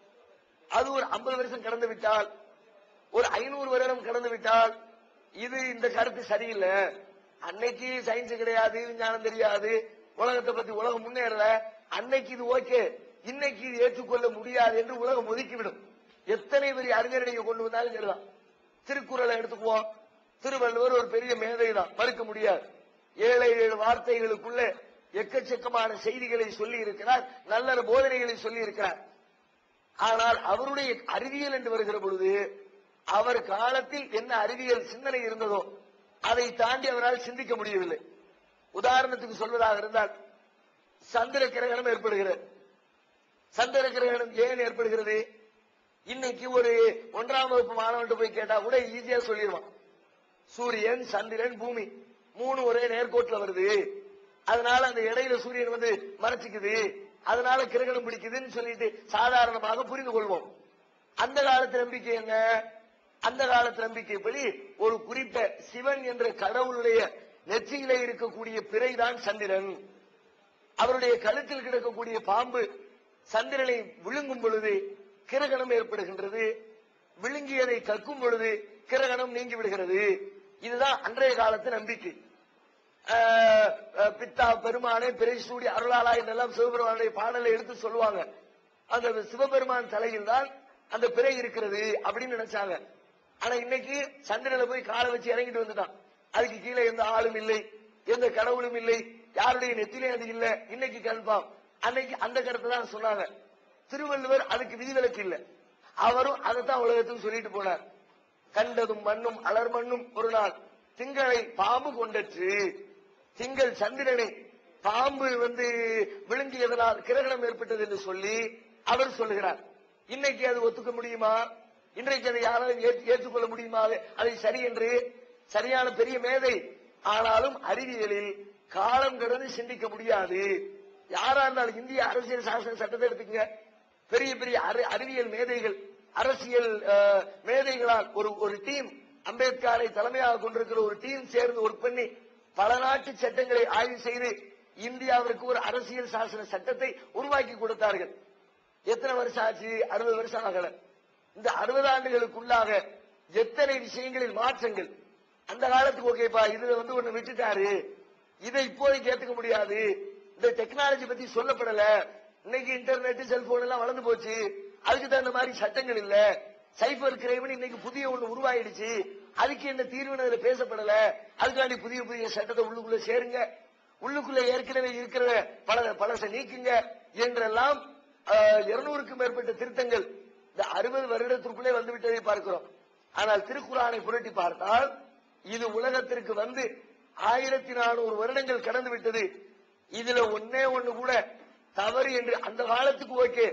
அது ஒரு 50 வருஷம் கடந்து விட்டால் ஒரு ஐநூறு வருடம் கடந்து விட்டால் இது இந்த கருத்து சரியில்லை அன்னைக்கு சயின்ஸ் கிடையாது விஞ்ஞானம் தெரியாது உலகத்தை பத்தி உலகம் முன்னேறல அன்னைக்கு இது ஓகே இன்னைக்கு இது ஏற்றுக்கொள்ள முடியாது என்று உலகம் ஒதுக்கிவிடும் எத்தனை பெரிய அறிஞரை நீங்க கொண்டு வந்தாலும் சரிதான் திருக்குறளை எடுத்துக்குவோம் திருவள்ளுவர் ஒரு பெரிய மேதை தான் மறுக்க முடியாது ஏழை ஏழு வார்த்தைகளுக்குள்ள எக்கச்சக்கமான செய்திகளை சொல்லி இருக்கிறார் நல்ல போதனைகளை சொல்லி இருக்கிறார் ஆனால் அவருடைய அறிவியல் என்று வருகிற பொழுது அவர் காலத்தில் என்ன அறிவியல் சிந்தனை இருந்ததோ அதை தாண்டி அவரால் சிந்திக்க முடியவில்லை உதாரணத்துக்கு சொல்வதாக இருந்தால் சந்திர கிரகணம் ஏற்படுகிறது சந்திர கிரகணம் ஏன் ஏற்படுகிறது இன்னைக்கு ஒரு ஒன்றாம் வகுப்பு மாணவன் போய் கேட்டா கூட ஈஸியா சொல்லிடுவான் சூரியன் சந்திரன் பூமி மூணு ஒரே நேர்கோட்டுல வருது அதனால அந்த இடையில சூரியன் வந்து மறைச்சிக்குது அதனால கிரகணம் பிடிக்குதுன்னு சொல்லிட்டு சாதாரணமாக புரிந்து கொள்வோம் அந்த காலத்து நம்பிக்கை என்ன அந்த காலத்து நம்பிக்கைப்படி ஒரு குறித்த சிவன் என்ற கடவுளுடைய நெற்றியிலே இருக்கக்கூடிய பிறைதான் சந்திரன் அவருடைய கழுத்தில் கிடக்கக்கூடிய பாம்பு சந்திரனை விழுங்கும் பொழுது கிரகணம் ஏற்படுகின்றது விழுங்கியதை கக்கும் பொழுது கிரகணம் நீங்கி விடுகிறது இதுதான் அன்றைய காலத்து நம்பிக்கை ஆஹ், ஆஹ், பித்தா பெருமானே பிறை சூடி அருளாளா என்றெல்லாம் சிவபெருமானுடைய பாடலை எடுத்து சொல்லுவாங்க அந்த சிவபெருமான் தலையில் தான் அந்த பிறை இருக்கிறது அப்படின்னு நினைச்சாங்க ஆனா இன்னைக்கு சந்திரனை போய் காலை வச்சு இறங்கிட்டு வந்துட்டான் அதுக்கு கீழே எந்த ஆளும் இல்லை எந்த கடவுளும் இல்லை யாருடைய நெத்திலே அது இல்ல இன்னைக்கு கன்ஃபார்ம் அன்னைக்கு அந்த கருத்தை தான் சொன்னாங்க திருவள்ளுவர் அதுக்கு விதிவிலக்கு இல்ல அவரும் அதைத்தான் உலகத்துக்கு சொல்லிட்டு போனார் கண்டதும் மண்ணும் அலர் மண்ணும் ஒரு நாள் திங்களை பாம்பு கொண்டற்று திங்கள் சந்திரனை பாம்பு வந்து விழுங்கியதனால் கிரகணம் ஏற்பட்டது என்று சொல்லி அவர் சொல்லுகிறார் இன்னைக்கு அது ஒத்துக்க முடியுமா இன்றைக்கு அதை யாராலும் ஏற்று- ஏற்றுக்கொள்ள முடியுமா அது- அதை சரி என்று சரியான பெரிய மேதை ஆனாலும் அறிவியலில் காலம் கடந்து சிந்திக்க முடியாது யாரா இருந்தாலும் இந்திய அரசியல் சாசன சட்டத்தை எடுத்துக்கங்க பெரிய பெரிய அறி- அறிவியல் மேதைகள் அரசியல் அஹ், மேதைகளால் ஒரு ஒரு டீம் அம்பேத்கரை தலைமையாக கொண்டிருக்கிற ஒரு டீம் சேர்ந்து ஒர்க் பண்ணி பல நாட்டு சட்டங்களை ஆய்வு செய்து இந்தியாவிற்கு ஒரு அரசியல் சாசன சட்டத்தை உருவாக்கி கொடுத்தார்கள் எத்தனை வருஷம் ஆச்சு அறுபது வருஷம் ஆகல இந்த அறுபது ஆண்டுகளுக்குள்ளாக எத்தனை விஷயங்களில் மாற்றங்கள் அந்த காலத்துக்கு ஓகேப்பா இதுல வந்து ஒண்ணு விட்டுட்டாரு இதை இப்போதைக்கு ஏத்துக்க முடியாது இந்த டெக்னாலஜி பத்தி சொல்லப்படல இன்னைக்கு இன்டர்நெட் செல்போன் எல்லாம் வளர்ந்து போச்சு அதுக்கு தகுந்த மாதிரி சட்டங்கள் இல்ல சைபர் கிரைம் இன்னைக்கு புதிய ஒண்ணு உருவாயிடுச்சு அதுக்கு என்ன தீர்வுன்னு அதுல பேசப்படல அதுக்காண்டி புதிய புதிய சட்டத்தை உள்ளுக்குள்ள சேருங்க உள்ளுக்குள்ள ஏற்கனவே இருக்கிற பல பழச நீக்குங்க என்றெல்லாம் இருநூறுக்கும் மேற்பட்ட திருத்தங்கள் இந்த அறுபது வருடத்திற்குள்ளே வந்து விட்டதை பார்க்கிறோம் ஆனால் திருக்குறானை புரட்டி பார்த்தால் இது உலகத்திற்கு வந்து ஆயிரத்தி நானூறு வருடங்கள் கடந்து விட்டது இதுல ஒன்னே ஒண்ணு கூட தவறு என்று அந்த காலத்துக்கு ஓகே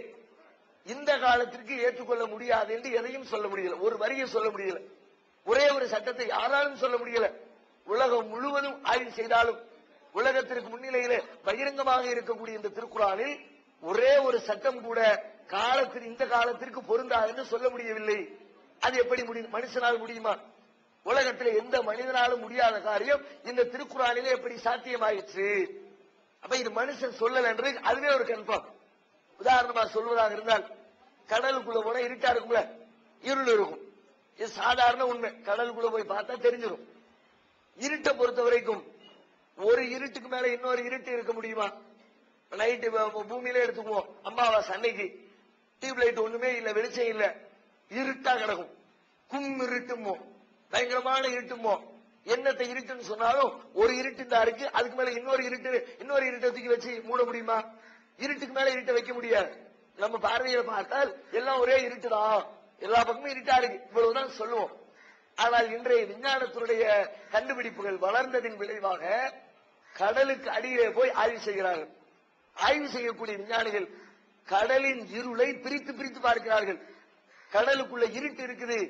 இந்த காலத்திற்கு ஏற்றுக்கொள்ள முடியாது என்று எதையும் சொல்ல முடியல ஒரு வரியை சொல்ல முடியல ஒரே ஒரு சட்டத்தை யாராலும் சொல்ல முடியல உலகம் முழுவதும் ஆய்வு செய்தாலும் உலகத்திற்கு முன்னிலையில பகிரங்கமாக இருக்கக்கூடிய இந்த திருக்குறானில் ஒரே ஒரு சட்டம் கூட காலத்தில் இந்த காலத்திற்கு பொருந்தாது என்று சொல்ல முடியவில்லை அது எப்படி முடியும் மனுஷனால் முடியுமா உலகத்தில் எந்த மனிதனாலும் முடியாத காரியம் இந்த திருக்குறானிலே எப்படி சாத்தியமாயிற்று அப்ப இது மனுஷன் சொல்லல என்று அதுவே ஒரு கன்ஃபார்ம் உதாரணமா சொல்வதாக இருந்தால் கடலுக்குள்ள போனா இருட்டா இருக்கும்ல இருள் இருக்கும் இது சாதாரண உண்மை கடலுக்குள்ள போய் பார்த்தா தெரிஞ்சிடும் இருட்டை பொறுத்த வரைக்கும் ஒரு இருட்டுக்கு மேல இன்னொரு இருட்டு இருக்க முடியுமா நைட்டு பூமியில எடுத்துக்குவோம் அம்மாவாசை அன்னைக்கு டியூப் லைட் ஒண்ணுமே இல்ல வெளிச்சம் இல்ல இருட்டா கிடக்கும் கும் இருட்டுமோ பயங்கரமான இருட்டுமோ என்னத்தை இருட்டுன்னு சொன்னாலும் ஒரு இருட்டு தான் இருக்கு அதுக்கு மேல இன்னொரு இருட்டு இன்னொரு இருட்டை தூக்கி வச்சு மூட முடியுமா இருட்டுக்கு மேல இருட்டை வைக்க முடியாது நம்ம பார்வையில பார்த்தால் எல்லாம் ஒரே இருட்டுதான் எல்லா பக்கமும் இருட்டா இருக்கு இவ்வளவுதான் சொல்லுவோம் ஆனால் இன்றைய விஞ்ஞானத்தினுடைய கண்டுபிடிப்புகள் வளர்ந்ததின் விளைவாக கடலுக்கு அடியிலே போய் ஆய்வு செய்கிறார்கள் ஆய்வு செய்யக்கூடிய விஞ்ஞானிகள் கடலின் இருளை பிரித்து பிரித்து பார்க்கிறார்கள் கடலுக்குள்ள இருட்டு இருக்குது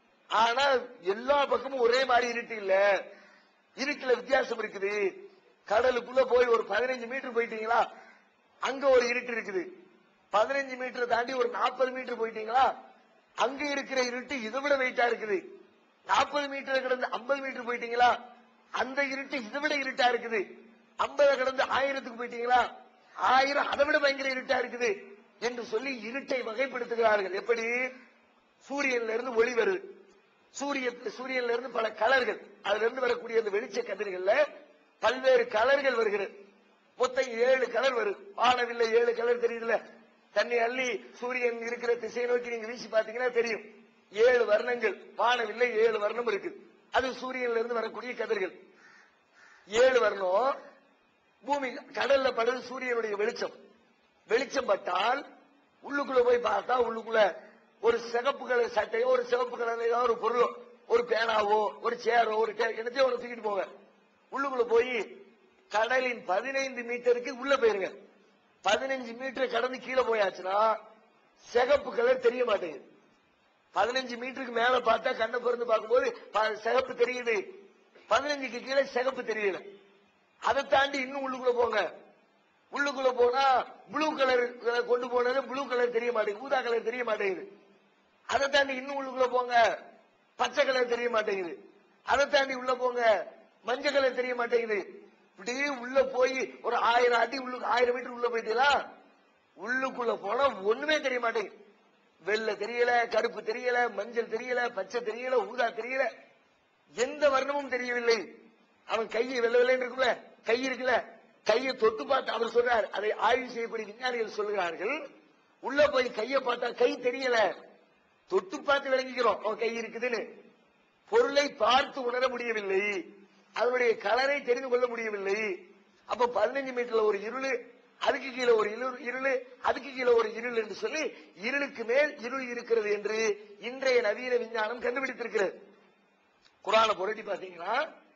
ஆனா எல்லா பக்கமும் ஒரே மாதிரி இருட்டு இல்ல இருட்டுல வித்தியாசம் இருக்குது கடலுக்குள்ள போய் ஒரு பதினஞ்சு மீட்டர் போயிட்டீங்களா அங்க ஒரு இருட்டு இருக்குது பதினஞ்சு மீட்டர் தாண்டி ஒரு நாற்பது மீட்டர் போயிட்டீங்களா அங்க இருக்கிற இருட்டு இதை விட வெயிட்டா இருக்குது நாற்பது மீட்டர் கடந்து ஐம்பது மீட்டர் போயிட்டீங்களா அந்த இருட்டு இதை விட இருட்டா இருக்குது ஐம்பது கடந்து ஆயிரத்துக்கு போயிட்டீங்களா ஆயிரம் அதை விட பயங்கர இருட்டா இருக்குது என்று சொல்லி இருட்டை வகைப்படுத்துகிறார்கள் எப்படி சூரியன்ல இருந்து ஒளி வருது சூரிய சூரியன்ல இருந்து பல கலர்கள் அதுல இருந்து வரக்கூடிய அந்த வெளிச்ச கதிர்கள்ல பல்வேறு கலர்கள் வருகிறது மொத்தம் ஏழு கலர் வருது வானவில்லை ஏழு கலர் தெரியுதுல தண்ணி அள்ளி சூரியன் இருக்கிற திசையை நோக்கி நீங்க வீசி பாத்தீங்கன்னா தெரியும் ஏழு வர்ணங்கள் வானவில்லை ஏழு வர்ணம் இருக்கு அது சூரியன்ல இருந்து வரக்கூடிய கதிர்கள் ஏழு வர்ணம் பூமி கடல்ல படுது சூரியனுடைய வெளிச்சம் வெளிச்சம் பட்டால் உள்ளுக்குள்ள போய் பார்த்தா உள்ளுக்குள்ள ஒரு சிகப்பு கலர் சட்டையோ ஒரு சிவப்பு கலர் ஏதாவது ஒரு பொருளோ ஒரு பேனாவோ ஒரு சேரோ ஒரு டே- என்னத்தையோ ஒன்று தூக்கிட்டு போங்க உள்ளுக்குள்ள போய் கடலின் பதினைந்து மீட்டருக்கு உள்ள போயிருங்க பதினஞ்சு மீட்டர் கடந்து கீழே போயாச்சுன்னா சிகப்பு கலர் தெரிய மாட்டேங்குது பதினஞ்சு மீட்டருக்கு மேல பார்த்தா கண்ணை பிறந்து பார்க்கும்போது ப- சிகப்பு தெரியுது பதினஞ்சுக்கு கீழே சிகப்பு தெரியல அதை தாண்டி இன்னும் உள்ளுக்குள்ள போங்க உள்ளுக்குள்ள போனா ப்ளூ கலர் கொண்டு போனது ப்ளூ கலர் தெரிய மாட்டேங்குது ஊதா கலர் தெரிய மாட்டேங்குது அதை தாண்டி இன்னும் உள்ளுக்குள்ள போங்க பச்சை கலர் தெரிய மாட்டேங்குது அதை தாண்டி உள்ள போங்க மஞ்சள் கலர் தெரிய மாட்டேங்குது இப்படியே உள்ள போய் ஒரு ஆயிரம் அடி உள்ள ஆயிரம் மீட்டர் உள்ள போயிட்டீங்களா உள்ளுக்குள்ள போனா ஒண்ணுமே தெரிய மாட்டேங்குது வெள்ளை தெரியல கருப்பு தெரியல மஞ்சள் தெரியல பச்சை தெரியல ஊதா தெரியல எந்த வர்ணமும் தெரியவில்லை அவன் கையை வெள்ளை வெள்ளைன்னு இருக்குல்ல கை இருக்குல்ல கையை தொட்டு பார்த்து அவர் சொல்றார் அதை ஆய்வு செய்யக்கூடிய விஞ்ஞானிகள் சொல்கிறார்கள் உள்ள போய் கையை பார்த்தா கை தெரியல தொட்டு பார்த்து விளங்கிக்கிறோம் அவன் கை இருக்குதுன்னு பொருளை பார்த்து உணர முடியவில்லை அதனுடைய கலரை தெரிந்து கொள்ள முடியவில்லை அப்ப பதினஞ்சு மீட்டர்ல ஒரு இருளு அதுக்கு கீழே ஒரு இருள் இருளு அதுக்கு கீழே ஒரு இருள் என்று சொல்லி இருளுக்கு மேல் இருள் இருக்கிறது என்று இன்றைய நவீன விஞ்ஞானம் கண்டுபிடித்திருக்கிறது குரானை புரட்டி பாத்தீங்கன்னா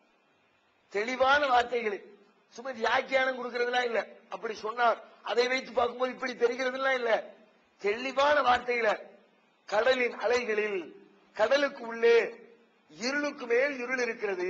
தெளிவான வார்த்தைகள் சும்மா வியாக்கியானம் கொடுக்கறதுலாம் இல்ல அப்படி சொன்னார் அதை வைத்து பார்க்கும்போது இப்படி தெரிகிறதுலாம் இல்ல தெளிவான வார்த்தையில கடலின் அலைகளில் கடலுக்கு உள்ளே இருளுக்கு மேல் இருள் இருக்கிறது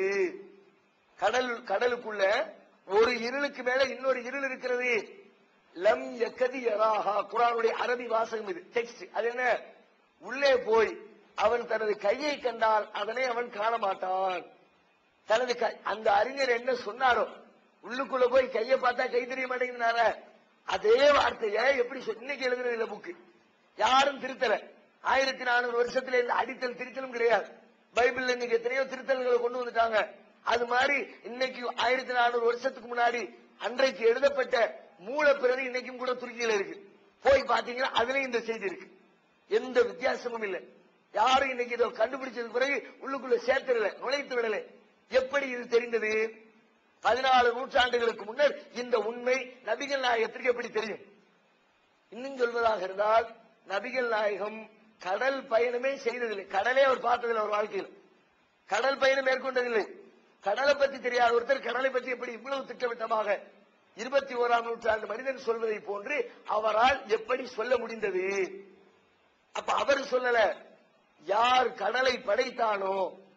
கடல் கடலுக்குள்ள ஒரு இருளுக்கு மேல இன்னொரு இருள் இருக்கிறது லம் யக்கதி யராஹா குரானுடைய அரபி வாசகம் இது டெக்ஸ்ட் அது என்ன உள்ளே போய் அவன் தனது கையை கண்டால் அதனை அவன் காண மாட்டான் தனது க- அந்த அறிஞர் என்ன சொன்னாரோ உள்ளுக்குள்ள போய் கையை பார்த்தா கை தெரிய மாட்டேங்குதுனார அதே வார்த்தையை எப்படி சொ- இன்னைக்கு எழுதுறது இல்ல புக்கு யாரும் திருத்தல ஆயிரத்தி நானூறு வருஷத்துல இந்த அடித்தல் திருத்தலும் கிடையாது பைபிள்ல இன்னைக்கு எத்தனையோ திருத்தல்களை கொண்டு வந்துட்டாங்க அது மாதிரி இன்னைக்கு ஆயிரத்தி நானூறு வருஷத்துக்கு முன்னாடி அன்றைக்கு எழுதப்பட்ட மூல பிரதி இன்னைக்கும் கூட துருக்கியில இருக்கு போய் பாத்தீங்கன்னா அதுலயும் இந்த செய்தி இருக்கு எந்த வித்தியாசமும் இல்லை யாரும் இன்னைக்கு இதை கண்டுபிடிச்சதுக்கு பிறகு உள்ளுக்குள்ள சேர்த்துடல நுழைத்து விடல எப்படி இது தெரிந்தது பதினாலு நூற்றாண்டுகளுக்கு முன்னர் இந்த உண்மை நபிகள் நாயகத்திற்கு எப்படி தெரியும் இன்னும் சொல்வதாக இருந்தால் நபிகள் நாயகம் கடல் பயணமே செய்ததில்லை கடலே அவர் பார்த்ததில்லை அவர் வாழ்க்கையில் கடல் பயணம் மேற்கொண்டதில்லை கடலை பத்தி தெரியாத ஒருத்தர் கடலை பற்றி எப்படி இவ்வளவு திட்டவட்டமாக இருபத்தி ஓராம் நூற்றாண்டு மனிதன் சொல்வதை போன்று அவரால் எப்படி சொல்ல முடிந்தது அப்ப அவர் சொல்லல யார் கடலை படைத்தானோ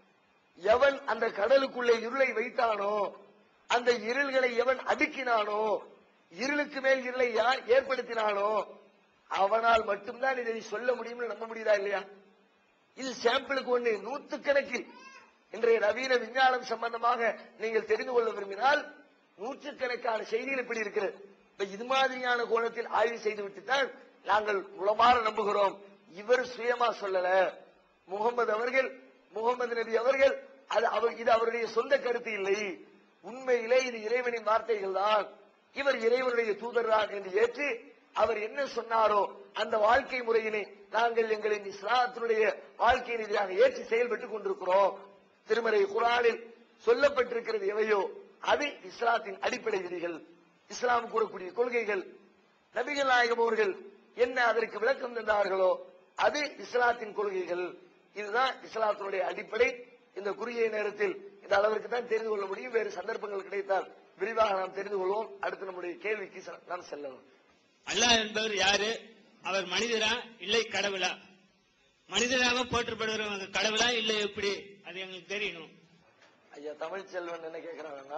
எவன் அந்த கடலுக்குள்ளே இருளை வைத்தானோ அந்த இருள்களை எவன் அடுக்கினானோ இருளுக்கு மேல் இருளை யார் ஏற்படுத்தினானோ அவனால் மட்டும்தான் இதை சொல்ல முடியும்னு நம்ப முடியுதா இல்லையா இது சாம்பிளுக்கு ஒண்ணு நூத்துக்கணக்கில் இன்றைய நவீன விஞ்ஞானம் சம்பந்தமாக நீங்கள் தெரிந்து கொள்ள விரும்பினால் நூற்றுக்கணக்கான செய்திகள் இப்படி இருக்கிறது இப்ப இது மாதிரியான கோணத்தில் ஆய்வு செய்துவிட்டு தான் நாங்கள் உளமாற நம்புகிறோம் இவர் சுயமா சொல்லல முகமது அவர்கள் முகமது நபி அவர்கள் அது அவர் இது அவருடைய சொந்த கருத்து இல்லை உண்மையிலே இது இறைவனின் வார்த்தைகள் தான் இவர் இறைவனுடைய தூதர் தான் என்று ஏற்று அவர் என்ன சொன்னாரோ அந்த வாழ்க்கை முறையினை நாங்கள் எங்களின் இஸ்லாத்தினுடைய வாழ்க்கை ரீதியாக ஏற்று செயல்பட்டுக் கொண்டிருக்கிறோம் திருமறை குரானில் சொல்லப்பட்டிருக்கிறது எவையோ அது இஸ்லாத்தின் அடிப்படை விதிகள் இஸ்லாம் கூறக்கூடிய கொள்கைகள் நபிகள் நாயகம் அவர்கள் என்ன அதற்கு விளக்கம் தந்தார்களோ அது இஸ்லாத்தின் கொள்கைகள் இதுதான் இஸ்லாத்தினுடைய அடிப்படை இந்த குறுகிய நேரத்தில் இந்த அளவிற்கு தான் தெரிந்து கொள்ள முடியும் வேறு சந்தர்ப்பங்கள் கிடைத்தால் விரிவாக நாம் தெரிந்து கொள்வோம் அடுத்து நம்முடைய கேள்விக்கு செ- நாம் செல்லலாம் அல்லாஹ் என்பவர் யாரு அவர் மனிதரா இல்லை கடவுளா மனிதராக போற்றப்படுறவங்க கடவுளா இல்லை எப்படி அது எங்களுக்கு தெரியணும் ஐயா தமிழ் செல்வன் என்ன கேக்குறாங்கன்னா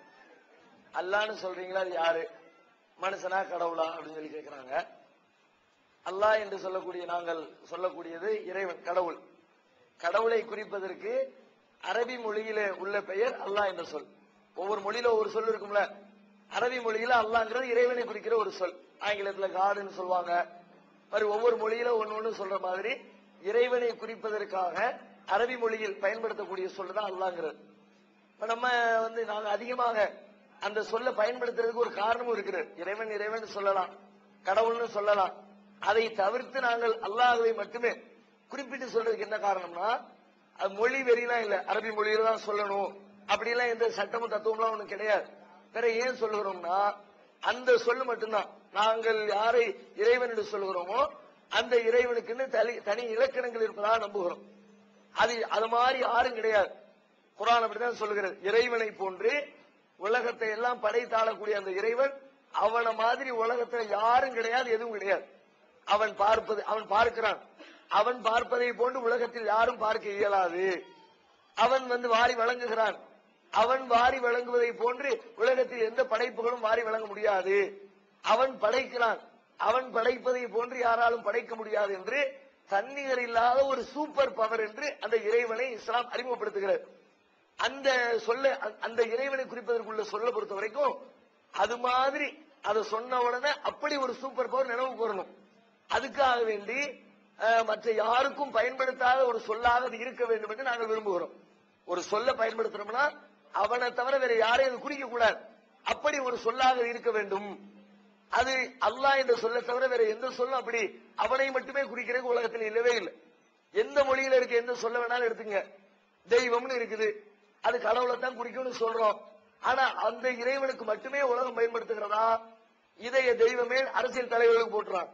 அல்லான்னு சொல்றீங்களா அது யாரு மனுஷனா கடவுளா அப்படின்னு சொல்லி கேக்குறாங்க அல்லாஹ் என்று சொல்லக்கூடிய நாங்கள் சொல்லக்கூடியது இறைவன் கடவுள் கடவுளை குறிப்பதற்கு அரபி மொழியிலே உள்ள பெயர் அல்லாஹ் என்ற சொல் ஒவ்வொரு மொழியில ஒவ்வொரு சொல் இருக்கும்ல அரபி மொழியில அல்லாங்கிறது இறைவனை குறிக்கிற ஒரு சொல் ஆங்கிலத்துல காடுன்னு சொல்லுவாங்க மாதிரி ஒவ்வொரு மொழியில ஒன்னு ஒண்ணு சொல்ற மாதிரி இறைவனை குறிப்பதற்காக அரபி மொழியில் பயன்படுத்தக்கூடிய சொல் தான் அல்லாங்கிறது இப்ப நம்ம வந்து நாங்க அதிகமாக அந்த சொல்ல பயன்படுத்துறதுக்கு ஒரு காரணமும் இருக்குது இறைவன் இறைவன் சொல்லலாம் கடவுள்னு சொல்லலாம் அதை தவிர்த்து நாங்கள் அல்லாஹ்வை மட்டுமே குறிப்பிட்டு சொல்றதுக்கு என்ன காரணம்னா அது மொழி வெறிலாம் இல்ல அரபி மொழியில தான் சொல்லணும் அப்படிலாம் எந்த சட்டமும் தத்துவம்லாம் ஒண்ணும் கிடையாது வேற ஏன் சொல்லுகிறோம்னா அந்த சொல்லு மட்டும்தான் நாங்கள் யாரை இறைவன் என்று சொல்கிறோமோ அந்த இறைவனுக்குன்னு தனி தனி இலக்கணங்கள் இருப்பதாக நம்புகிறோம் அது அது மாதிரி யாரும் கிடையாது குரான் அப்படிதான் சொல்லுகிறது இறைவனை போன்று உலகத்தை எல்லாம் படைத்தாளக்கூடிய அந்த இறைவன் அவன மாதிரி உலகத்துல யாரும் கிடையாது எதுவும் கிடையாது அவன் பார்ப்பது அவன் பார்க்கிறான் அவன் பார்ப்பதை போன்று உலகத்தில் யாரும் பார்க்க இயலாது அவன் வந்து வாரி வழங்குகிறான் அவன் வாரி வழங்குவதை போன்று உலகத்தில் எந்த படைப்புகளும் வாரி வழங்க முடியாது அவன் படைக்கிறான் அவன் படைப்பதை போன்று யாராலும் படைக்க முடியாது என்று தன்னிகர் இல்லாத ஒரு சூப்பர் பவர் என்று அந்த இறைவனை இஸ்லாம் அறிமுகப்படுத்துகிறது அந்த சொல்ல அ- அந்த இறைவனை குறிப்பதற்குள்ள சொல்ல பொறுத்த வரைக்கும் அது மாதிரி அதை சொன்ன உடனே அப்படி ஒரு சூப்பர் பவர் நினைவு வரணும் அதுக்காக வேண்டி அஹ், மற்ற யாருக்கும் பயன்படுத்தாத ஒரு சொல்லாக அது இருக்க வேண்டும் என்று நாங்கள் விரும்புகிறோம் ஒரு சொல்ல பயன்படுத்துறோம்னா அவனை தவிர வேற யாரையும் அது குறிக்க கூடாது அப்படி ஒரு சொல்லாக இருக்க வேண்டும் அது அல்லாஹ் என்ற சொல்ல தவிர வேற எந்த சொல்லும் அப்படி அவனை மட்டுமே குறிக்கிறது உலகத்தில் இல்லவே இல்லை எந்த மொழியில இருக்க எந்த சொல்ல வேணாலும் எடுத்துங்க தெய்வம்னு இருக்குது அது கடவுளை தான் குறிக்கும்னு சொல்றோம் ஆனா அந்த இறைவனுக்கு மட்டுமே உலகம் பயன்படுத்துகிறதா இதைய தெய்வமே அரசியல் தலைவர்களுக்கு போட்டுறாங்க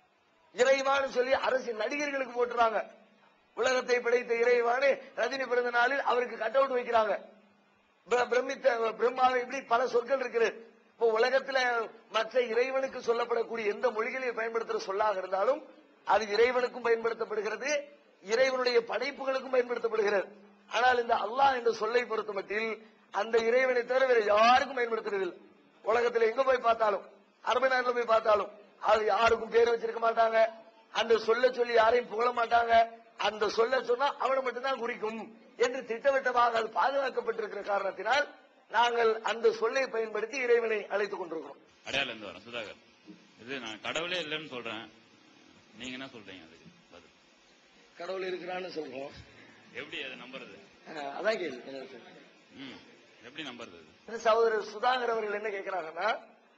இறைவான்னு சொல்லி அரசியல் நடிகர்களுக்கு போட்டுறாங்க உலகத்தை படைத்த இறைவான்னு ரஜினி பிறந்த நாளில் அவருக்கு கட் அவுட் வைக்கிறாங்க பிர- பிரமித்த பிரம்மாவை இப்படி பல சொற்கள் இருக்குது இப்போ உலகத்துல மற்ற இறைவனுக்கு சொல்லப்படக்கூடிய எந்த மொழிகளையும் பயன்படுத்துற சொல்லாக இருந்தாலும் அது இறைவனுக்கும் பயன்படுத்தப்படுகிறது இறைவனுடைய படைப்புகளுக்கும் பயன்படுத்தப்படுகிறது ஆனால் இந்த அல்லாஹ் என்ற சொல்லை பொறுத்த மட்டில் அந்த இறைவனை தவிர வேற யாருக்கும் பயன்படுத்துறதில்லை உலகத்துல எங்க போய் பார்த்தாலும் அரபு நாட்டுல போய் பார்த்தாலும் அது யாருக்கும் பேர் வச்சிருக்க மாட்டாங்க அந்த சொல்ல சொல்லி யாரையும் புகழ மாட்டாங்க அந்த சொல்ல சொன்னா அவனை மட்டும்தான் குறிக்கும் என்று திட்டவட்டமாக அது பாதுகாக்கப்பட்டிருக்கிற காரணத்தினால் நாங்கள் அந்த சொல்லை பயன்படுத்தி இறைவனை அழைத்துக் கொண்டிருக்கிறோம் அடையாளம் இருந்து வரேன் சுதாகர் இது நான் கடவுளே இல்லைன்னு சொல்றேன் நீங்க என்ன சொல்றீங்க அதுக்கு பதில் கடவுள் இருக்கிறான்னு சொல்றோம் எப்படி அதை நம்புறது அஹ் அதான் கேள்வி என்ன சார்? ம் எப்படி நம்புறது அது இந்த சகோதரர் சுதாகர் அவர்கள் என்ன கேட்கிறாங்கன்னா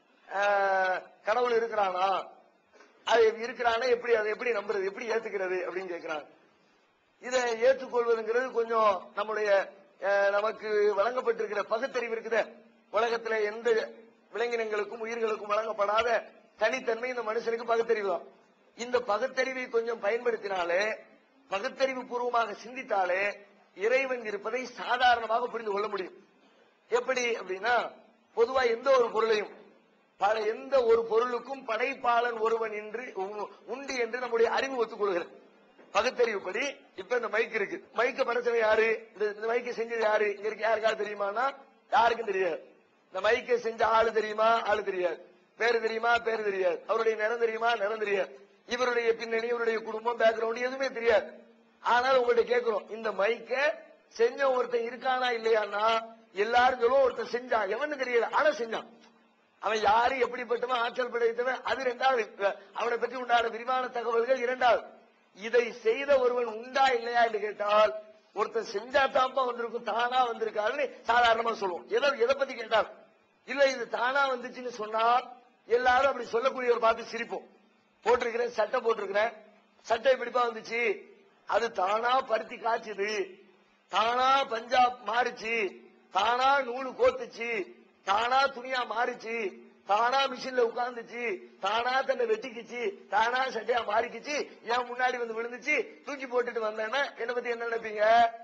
அஹ், கடவுள் இருக்கிறானா அது இருக்கிறானா எப்படி அதை எப்படி நம்புறது எப்படி ஏத்துக்கிறது அப்படின்னு கேட்கிறாங்க இதை ஏற்றுக்கொள்வதுங்கிறது கொஞ்சம் நம்முடைய அஹ், நமக்கு வழங்கப்பட்டிருக்கிற பகுத்தறிவு இருக்குதே உலகத்துல எந்த விலங்கினங்களுக்கும் உயிர்களுக்கும் வழங்கப்படாத தனித்தன்மை இந்த மனுஷனுக்கு பகுத்தறிவு தான் இந்த பகுத்தறிவை கொஞ்சம் பயன்படுத்தினாலே பகுத்தறிவு பூர்வமாக சிந்தித்தாலே இறைவன் இருப்பதை சாதாரணமாக புரிந்து கொள்ள முடியும் எப்படி அப்படின்னா பொதுவா எந்த ஒரு பொருளையும் பல எந்த ஒரு பொருளுக்கும் படைப்பாளன் ஒருவன் என்று உ- உண்டு என்று நம்முடைய அறிவு ஒத்துக்கொள்கிறது பகுத்தறிவுப்படி இப்ப இந்த மைக் இருக்கு மைக்க படைச்சவன் யாரு இந்த இந்த மைக்கை செஞ்சது யாரு இங்க இருக்க யாருக்காவது தெரியுமானா யாருக்கும் தெரியாது இந்த மைக்கை செஞ்ச ஆளு தெரியுமா ஆளு தெரியாது பேரு தெரியுமா பேரு தெரியாது அவருடைய நிறம் தெரியுமா நிறம் தெரியாது இவருடைய பின்னணி இவருடைய குடும்பம் பேக்ரவுண்ட் எதுவுமே தெரியாது ஆனால் உங்கள்ட்ட கேட்கிறோம் இந்த மைக்க செஞ்ச ஒருத்தன் இருக்கானா இல்லையான்னா எல்லாரும் சொல்லுவோம் ஒருத்தன் செஞ்சான் எவன்னு தெரியல ஆனா செஞ்சான் அவன் யாரு எப்படிப்பட்டவன் ஆற்றல் படைத்தவன் அது இரண்டாவது அவனை பற்றி உண்டான விரிவான தகவல்கள் இரண்டாவது இதை செய்த ஒருவன் உண்டா இல்லையா என்று கேட்டால் ஒருத்தன் செஞ்சா தாப்பா வந்திருக்கும் தானா வந்திருக்காருன்னு சாதாரணமா சொல்லுவோம் எதை எதை பத்தி கேட்டால் இல்ல இது தானா வந்துச்சுன்னு சொன்னால் எல்லாரும் அப்படி சொல்லக்கூடியவர் பார்த்து சிரிப்போம் போட்டிருக்கிறேன் சட்டை போட்டிருக்கிறேன் சட்டை இப்படிப்பா வந்துச்சு அது தானா பருத்தி காய்ச்சுது தானா பஞ்சாப் மாறுச்சு தானா நூலு கோத்துச்சு தானா துணியா மாறுச்சு தானா மிஷின்ல உட்கார்ந்துச்சு தானா தன்னை வெட்டிக்குச்சு தானா சட்டையா மாறிக்குச்சு ஏன் முன்னாடி வந்து விழுந்துச்சு தூக்கி போட்டுட்டு வந்தேன்னா என்ன பத்தி என்ன நினைப்பீங்க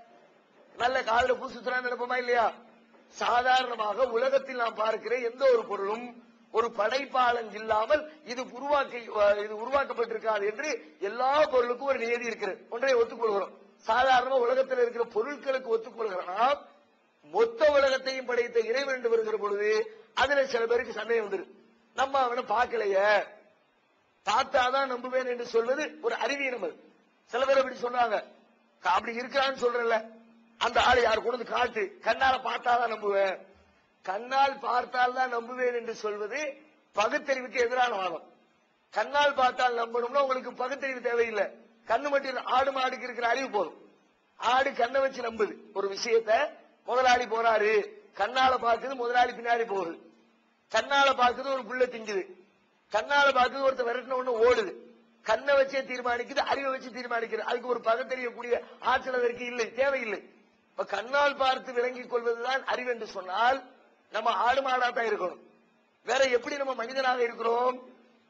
நல்ல காதுல பூ சுத்துறான்னு நினைப்போமா இல்லையா சாதாரணமாக உலகத்தில் நாம் பார்க்கிற எந்த ஒரு பொருளும் ஒரு படைப்பாளன் இல்லாமல் இது உருவாக்கி இது உருவாக்கப்பட்டிருக்காது என்று எல்லா பொருளுக்கும் ஒரு நியதி இருக்கிறது ஒன்றை ஒத்துக்கொள்கிறோம் சாதாரண உலகத்தில் இருக்கிற பொருட்களுக்கு ஒத்துக்கொள்கிறோம் நாம் மொத்த உலகத்தையும் படைத்த இறைவன் என்று வருகிற பொழுது அதுல சில பேருக்கு சந்தேகம் வந்துரு நம்ம அவனை பார்க்கலையே பார்த்தாதான் நம்புவேன் என்று சொல்வது ஒரு அறிவீனம் அது சில பேர் அப்படி சொன்னாங்க க- அப்படி இருக்கிறான்னு சொல்றல அந்த ஆளை யார் கொண்டு வந்து காட்டு கண்ணால பார்த்தாதான் நம்புவேன் கண்ணால் பார்த்தால் தான் நம்புவேன் என்று சொல்வது பகுத்தறிவுக்கு எதிரான வாதம் கண்ணால் பார்த்தால் நம்பணும்னா உங்களுக்கு பகுத்தறிவு தேவையில்லை கண்ணு மட்டும் இல்ல, ஆடு மாடுக்கு இருக்கிற அறிவு போதும் ஆடு கண்ணை வச்சு நம்புது ஒரு விஷயத்த முதலாளி போறாரு கண்ணால பாக்குது முதலாளி பின்னாடி போகுது கண்ணால பாக்குது ஒரு புள்ள திங்குது கண்ணால பாக்குது ஒருத்தர் விரட்டின ஒண்ணு ஓடுது கண்ணை வச்சே தீர்மானிக்குது அறிவை வச்சு தீர்மானிக்குது அதுக்கு ஒரு பகுத்தறியக்கூடிய ஆற்றல் அதற்கு இல்லை தேவையில்லை இப்ப கண்ணால் பார்த்து விளங்கிக் கொள்வதுதான் அறிவு என்று சொன்னால் நம்ம ஆடு மாடா தான் இருக்கணும் வேற எப்படி நம்ம மனிதனாக இருக்கிறோம்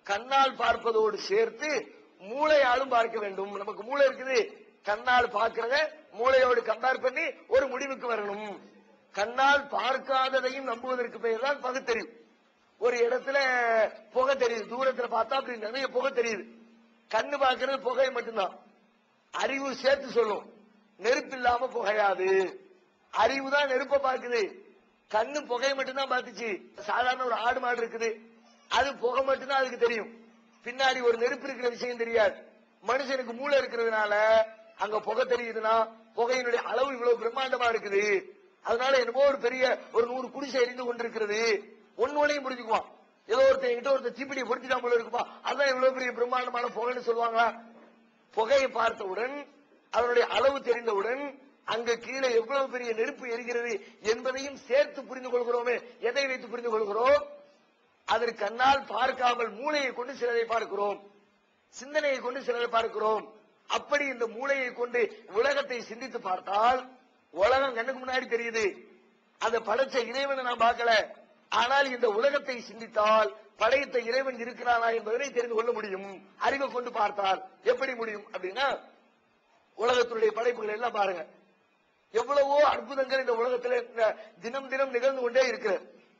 கண்ணால் பார்ப்பதோடு சேர்த்து மூளையாலும் பார்க்க வேண்டும் நமக்கு மூளை இருக்குது கண்ணால் பார்க்கிறத மூளையோடு கம்பேர் பண்ணி ஒரு முடிவுக்கு வரணும் கண்ணால் பார்க்காததையும் நம்புவதற்கு பெயர் தான் பகுத்தறிவு ஒரு இடத்துல புகை தெரியுது தூரத்துல பார்த்தா அப்படி நிறைய புகை தெரியுது கண்ணு பார்க்கிறது புகை மட்டும்தான் அறிவு சேர்த்து சொல்லும் நெருப்பு இல்லாம புகையாது அறிவு தான் நெருப்ப பார்க்குது கண்ணு புகை மட்டும்தான் பார்த்துச்சு சாதாரண ஒரு ஆடு மாடு இருக்குது அது புகை மட்டும்தான் அதுக்கு தெரியும் பின்னாடி ஒரு நெருப்பு இருக்கிற விஷயம் தெரியாது மனுஷனுக்கு மூளை இருக்கிறதுனால அங்க புகை தெரியுதுன்னா புகையினுடைய அளவு இவ்வளவு பிரம்மாண்டமா இருக்குது அதனால என்னமோ ஒரு பெரிய ஒரு நூறு குடிசை எரிந்து கொண்டிருக்கிறது ஒன்னு ஒன்னையும் புரிஞ்சுக்குவான் ஏதோ ஒருத்தன் கிட்ட ஒருத்தன் தீப்பிடியை பொருத்திட்டா போல இருக்குப்பா அதான் இவ்வளவு பெரிய பிரம்மாண்டமான புகைன்னு சொல்லுவாங்களா புகையை பார்த்தவுடன் அதனுடைய அளவு தெரிந்தவுடன் அங்க கீழே எவ்வளவு பெரிய நெருப்பு எரிகிறது என்பதையும் சேர்த்து புரிந்து கொள்கிறோமே எதை வைத்து புரிந்து கொள்கிறோம் அதற்கு கண்ணால் பார்க்காமல் மூளையை கொண்டு சிலரை பார்க்கிறோம் சிந்தனையை கொண்டு சிலரை பார்க்கிறோம் அப்படி இந்த மூளையை கொண்டு உலகத்தை சிந்தித்து பார்த்தால் உலகம் கண்ணுக்கு முன்னாடி தெரியுது அந்த படைச்ச இறைவனை நான் பார்க்கல ஆனால் இந்த உலகத்தை சிந்தித்தால் படைத்த இறைவன் இருக்கிறானா என்பதனை தெரிந்து கொள்ள முடியும் அறிவை கொண்டு பார்த்தால் எப்படி முடியும் அப்படின்னா உலகத்தினுடைய படைப்புகள் எல்லாம் பாருங்க எவ்வளவோ அற்புதங்கள் இந்த உலகத்துல இந்த தினம் தினம் நிகழ்ந்து கொண்டே இருக்கு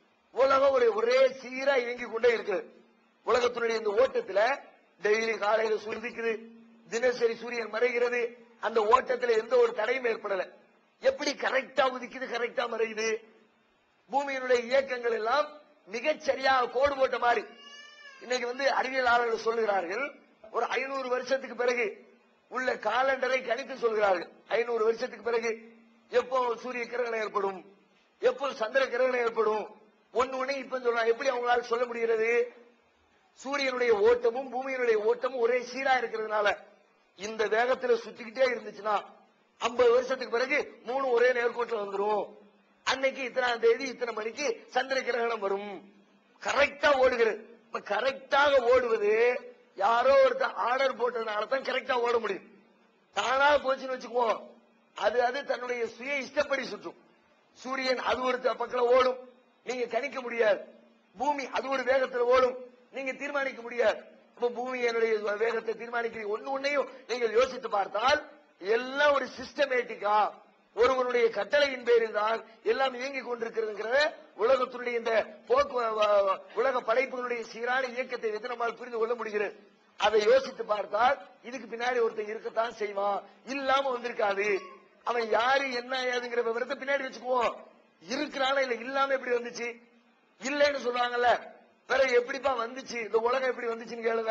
உலகம் ஒரு ஒரே சீரா இயங்கி கொண்டே இருக்கு உலகத்தினுடைய இந்த ஓட்டத்துல டெய்லி காலையில சுருதிக்குது தினசரி சூரியன் மறைகிறது அந்த ஓட்டத்துல எந்த ஒரு தடையும் ஏற்படல எப்படி கரெக்டா உதிக்குது கரெக்டா மறையுது பூமியினுடைய இயக்கங்கள் எல்லாம் மிகச் சரியாக கோடு போட்ட மாதிரி இன்னைக்கு வந்து அறிவியலாளர்கள் சொல்லுகிறார்கள் ஒரு ஐநூறு வருஷத்துக்கு பிறகு உள்ள காலண்டரை கணித்து சொல்கிறார்கள் ஐநூறு வருஷத்துக்கு பிறகு எப்போ சூரிய கிரகணம் ஏற்படும் எப்போ சந்திர கிரகணம் ஏற்படும் ஒன்னு ஒண்ணு இப்ப சொல்றாங்க எப்படி அவங்களால சொல்ல முடிகிறது சூரியனுடைய ஓட்டமும் பூமியினுடைய ஓட்டமும் ஒரே சீரா இருக்கிறதுனால இந்த வேகத்துல சுத்திக்கிட்டே இருந்துச்சுன்னா ஐம்பது வருஷத்துக்கு பிறகு மூணு ஒரே நேர்கோட்டில் வந்துரும் அன்னைக்கு இத்தனாம் தேதி இத்தனை மணிக்கு சந்திர கிரகணம் வரும் கரெக்டா ஓடுகிறது இப்ப கரெக்டாக ஓடுவது யாரோ ஒருத்தர் ஆர்டர் போட்டதுனால தான் கரெக்டா ஓட முடியும் தானா போச்சுன்னு வச்சுக்குவோம் அது அது தன்னுடைய சுய இஷ்டப்படி சுற்றும் சூரியன் அது ஒரு த- பக்கம் ஓடும் நீங்க கணிக்க முடியாது பூமி அது ஒரு வேகத்துல ஓடும் நீங்க தீர்மானிக்க முடியாது இப்ப பூமி என்னுடைய வேகத்தை தீர்மானிக்கிறீங்க ஒண்ணு ஒன்னையும் நீங்கள் யோசித்து பார்த்தால் எல்லாம் ஒரு சிஸ்டமேட்டிக்கா ஒருவனுடைய கட்டளையின் பேரில் தான் எல்லாம் இயங்கிக் கொண்டிருக்கிறதுங்கிறத உலகத்தினுடைய இந்த போக்கு வ- வ- உலக படைப்புகளுடைய சீரான இயக்கத்தை வைத்து நம்மால் புரிந்து கொள்ள முடிகிறது அதை யோசித்து பார்த்தால் இதுக்கு பின்னாடி ஒருத்தன் இருக்கத்தான் செய்வான் இல்லாம வந்திருக்காது அவன் யாரு என்ன ஏதுங்கிற விவரத்தை பின்னாடி வச்சுக்குவோம் இருக்கிறானா இல்ல இல்லாம எப்படி வந்துச்சு இல்லைன்னு சொல்றாங்கல்ல பிறகு எப்படிப்பா வந்துச்சு இந்த உலகம் எப்படி வந்துச்சுன்னு கேளுங்க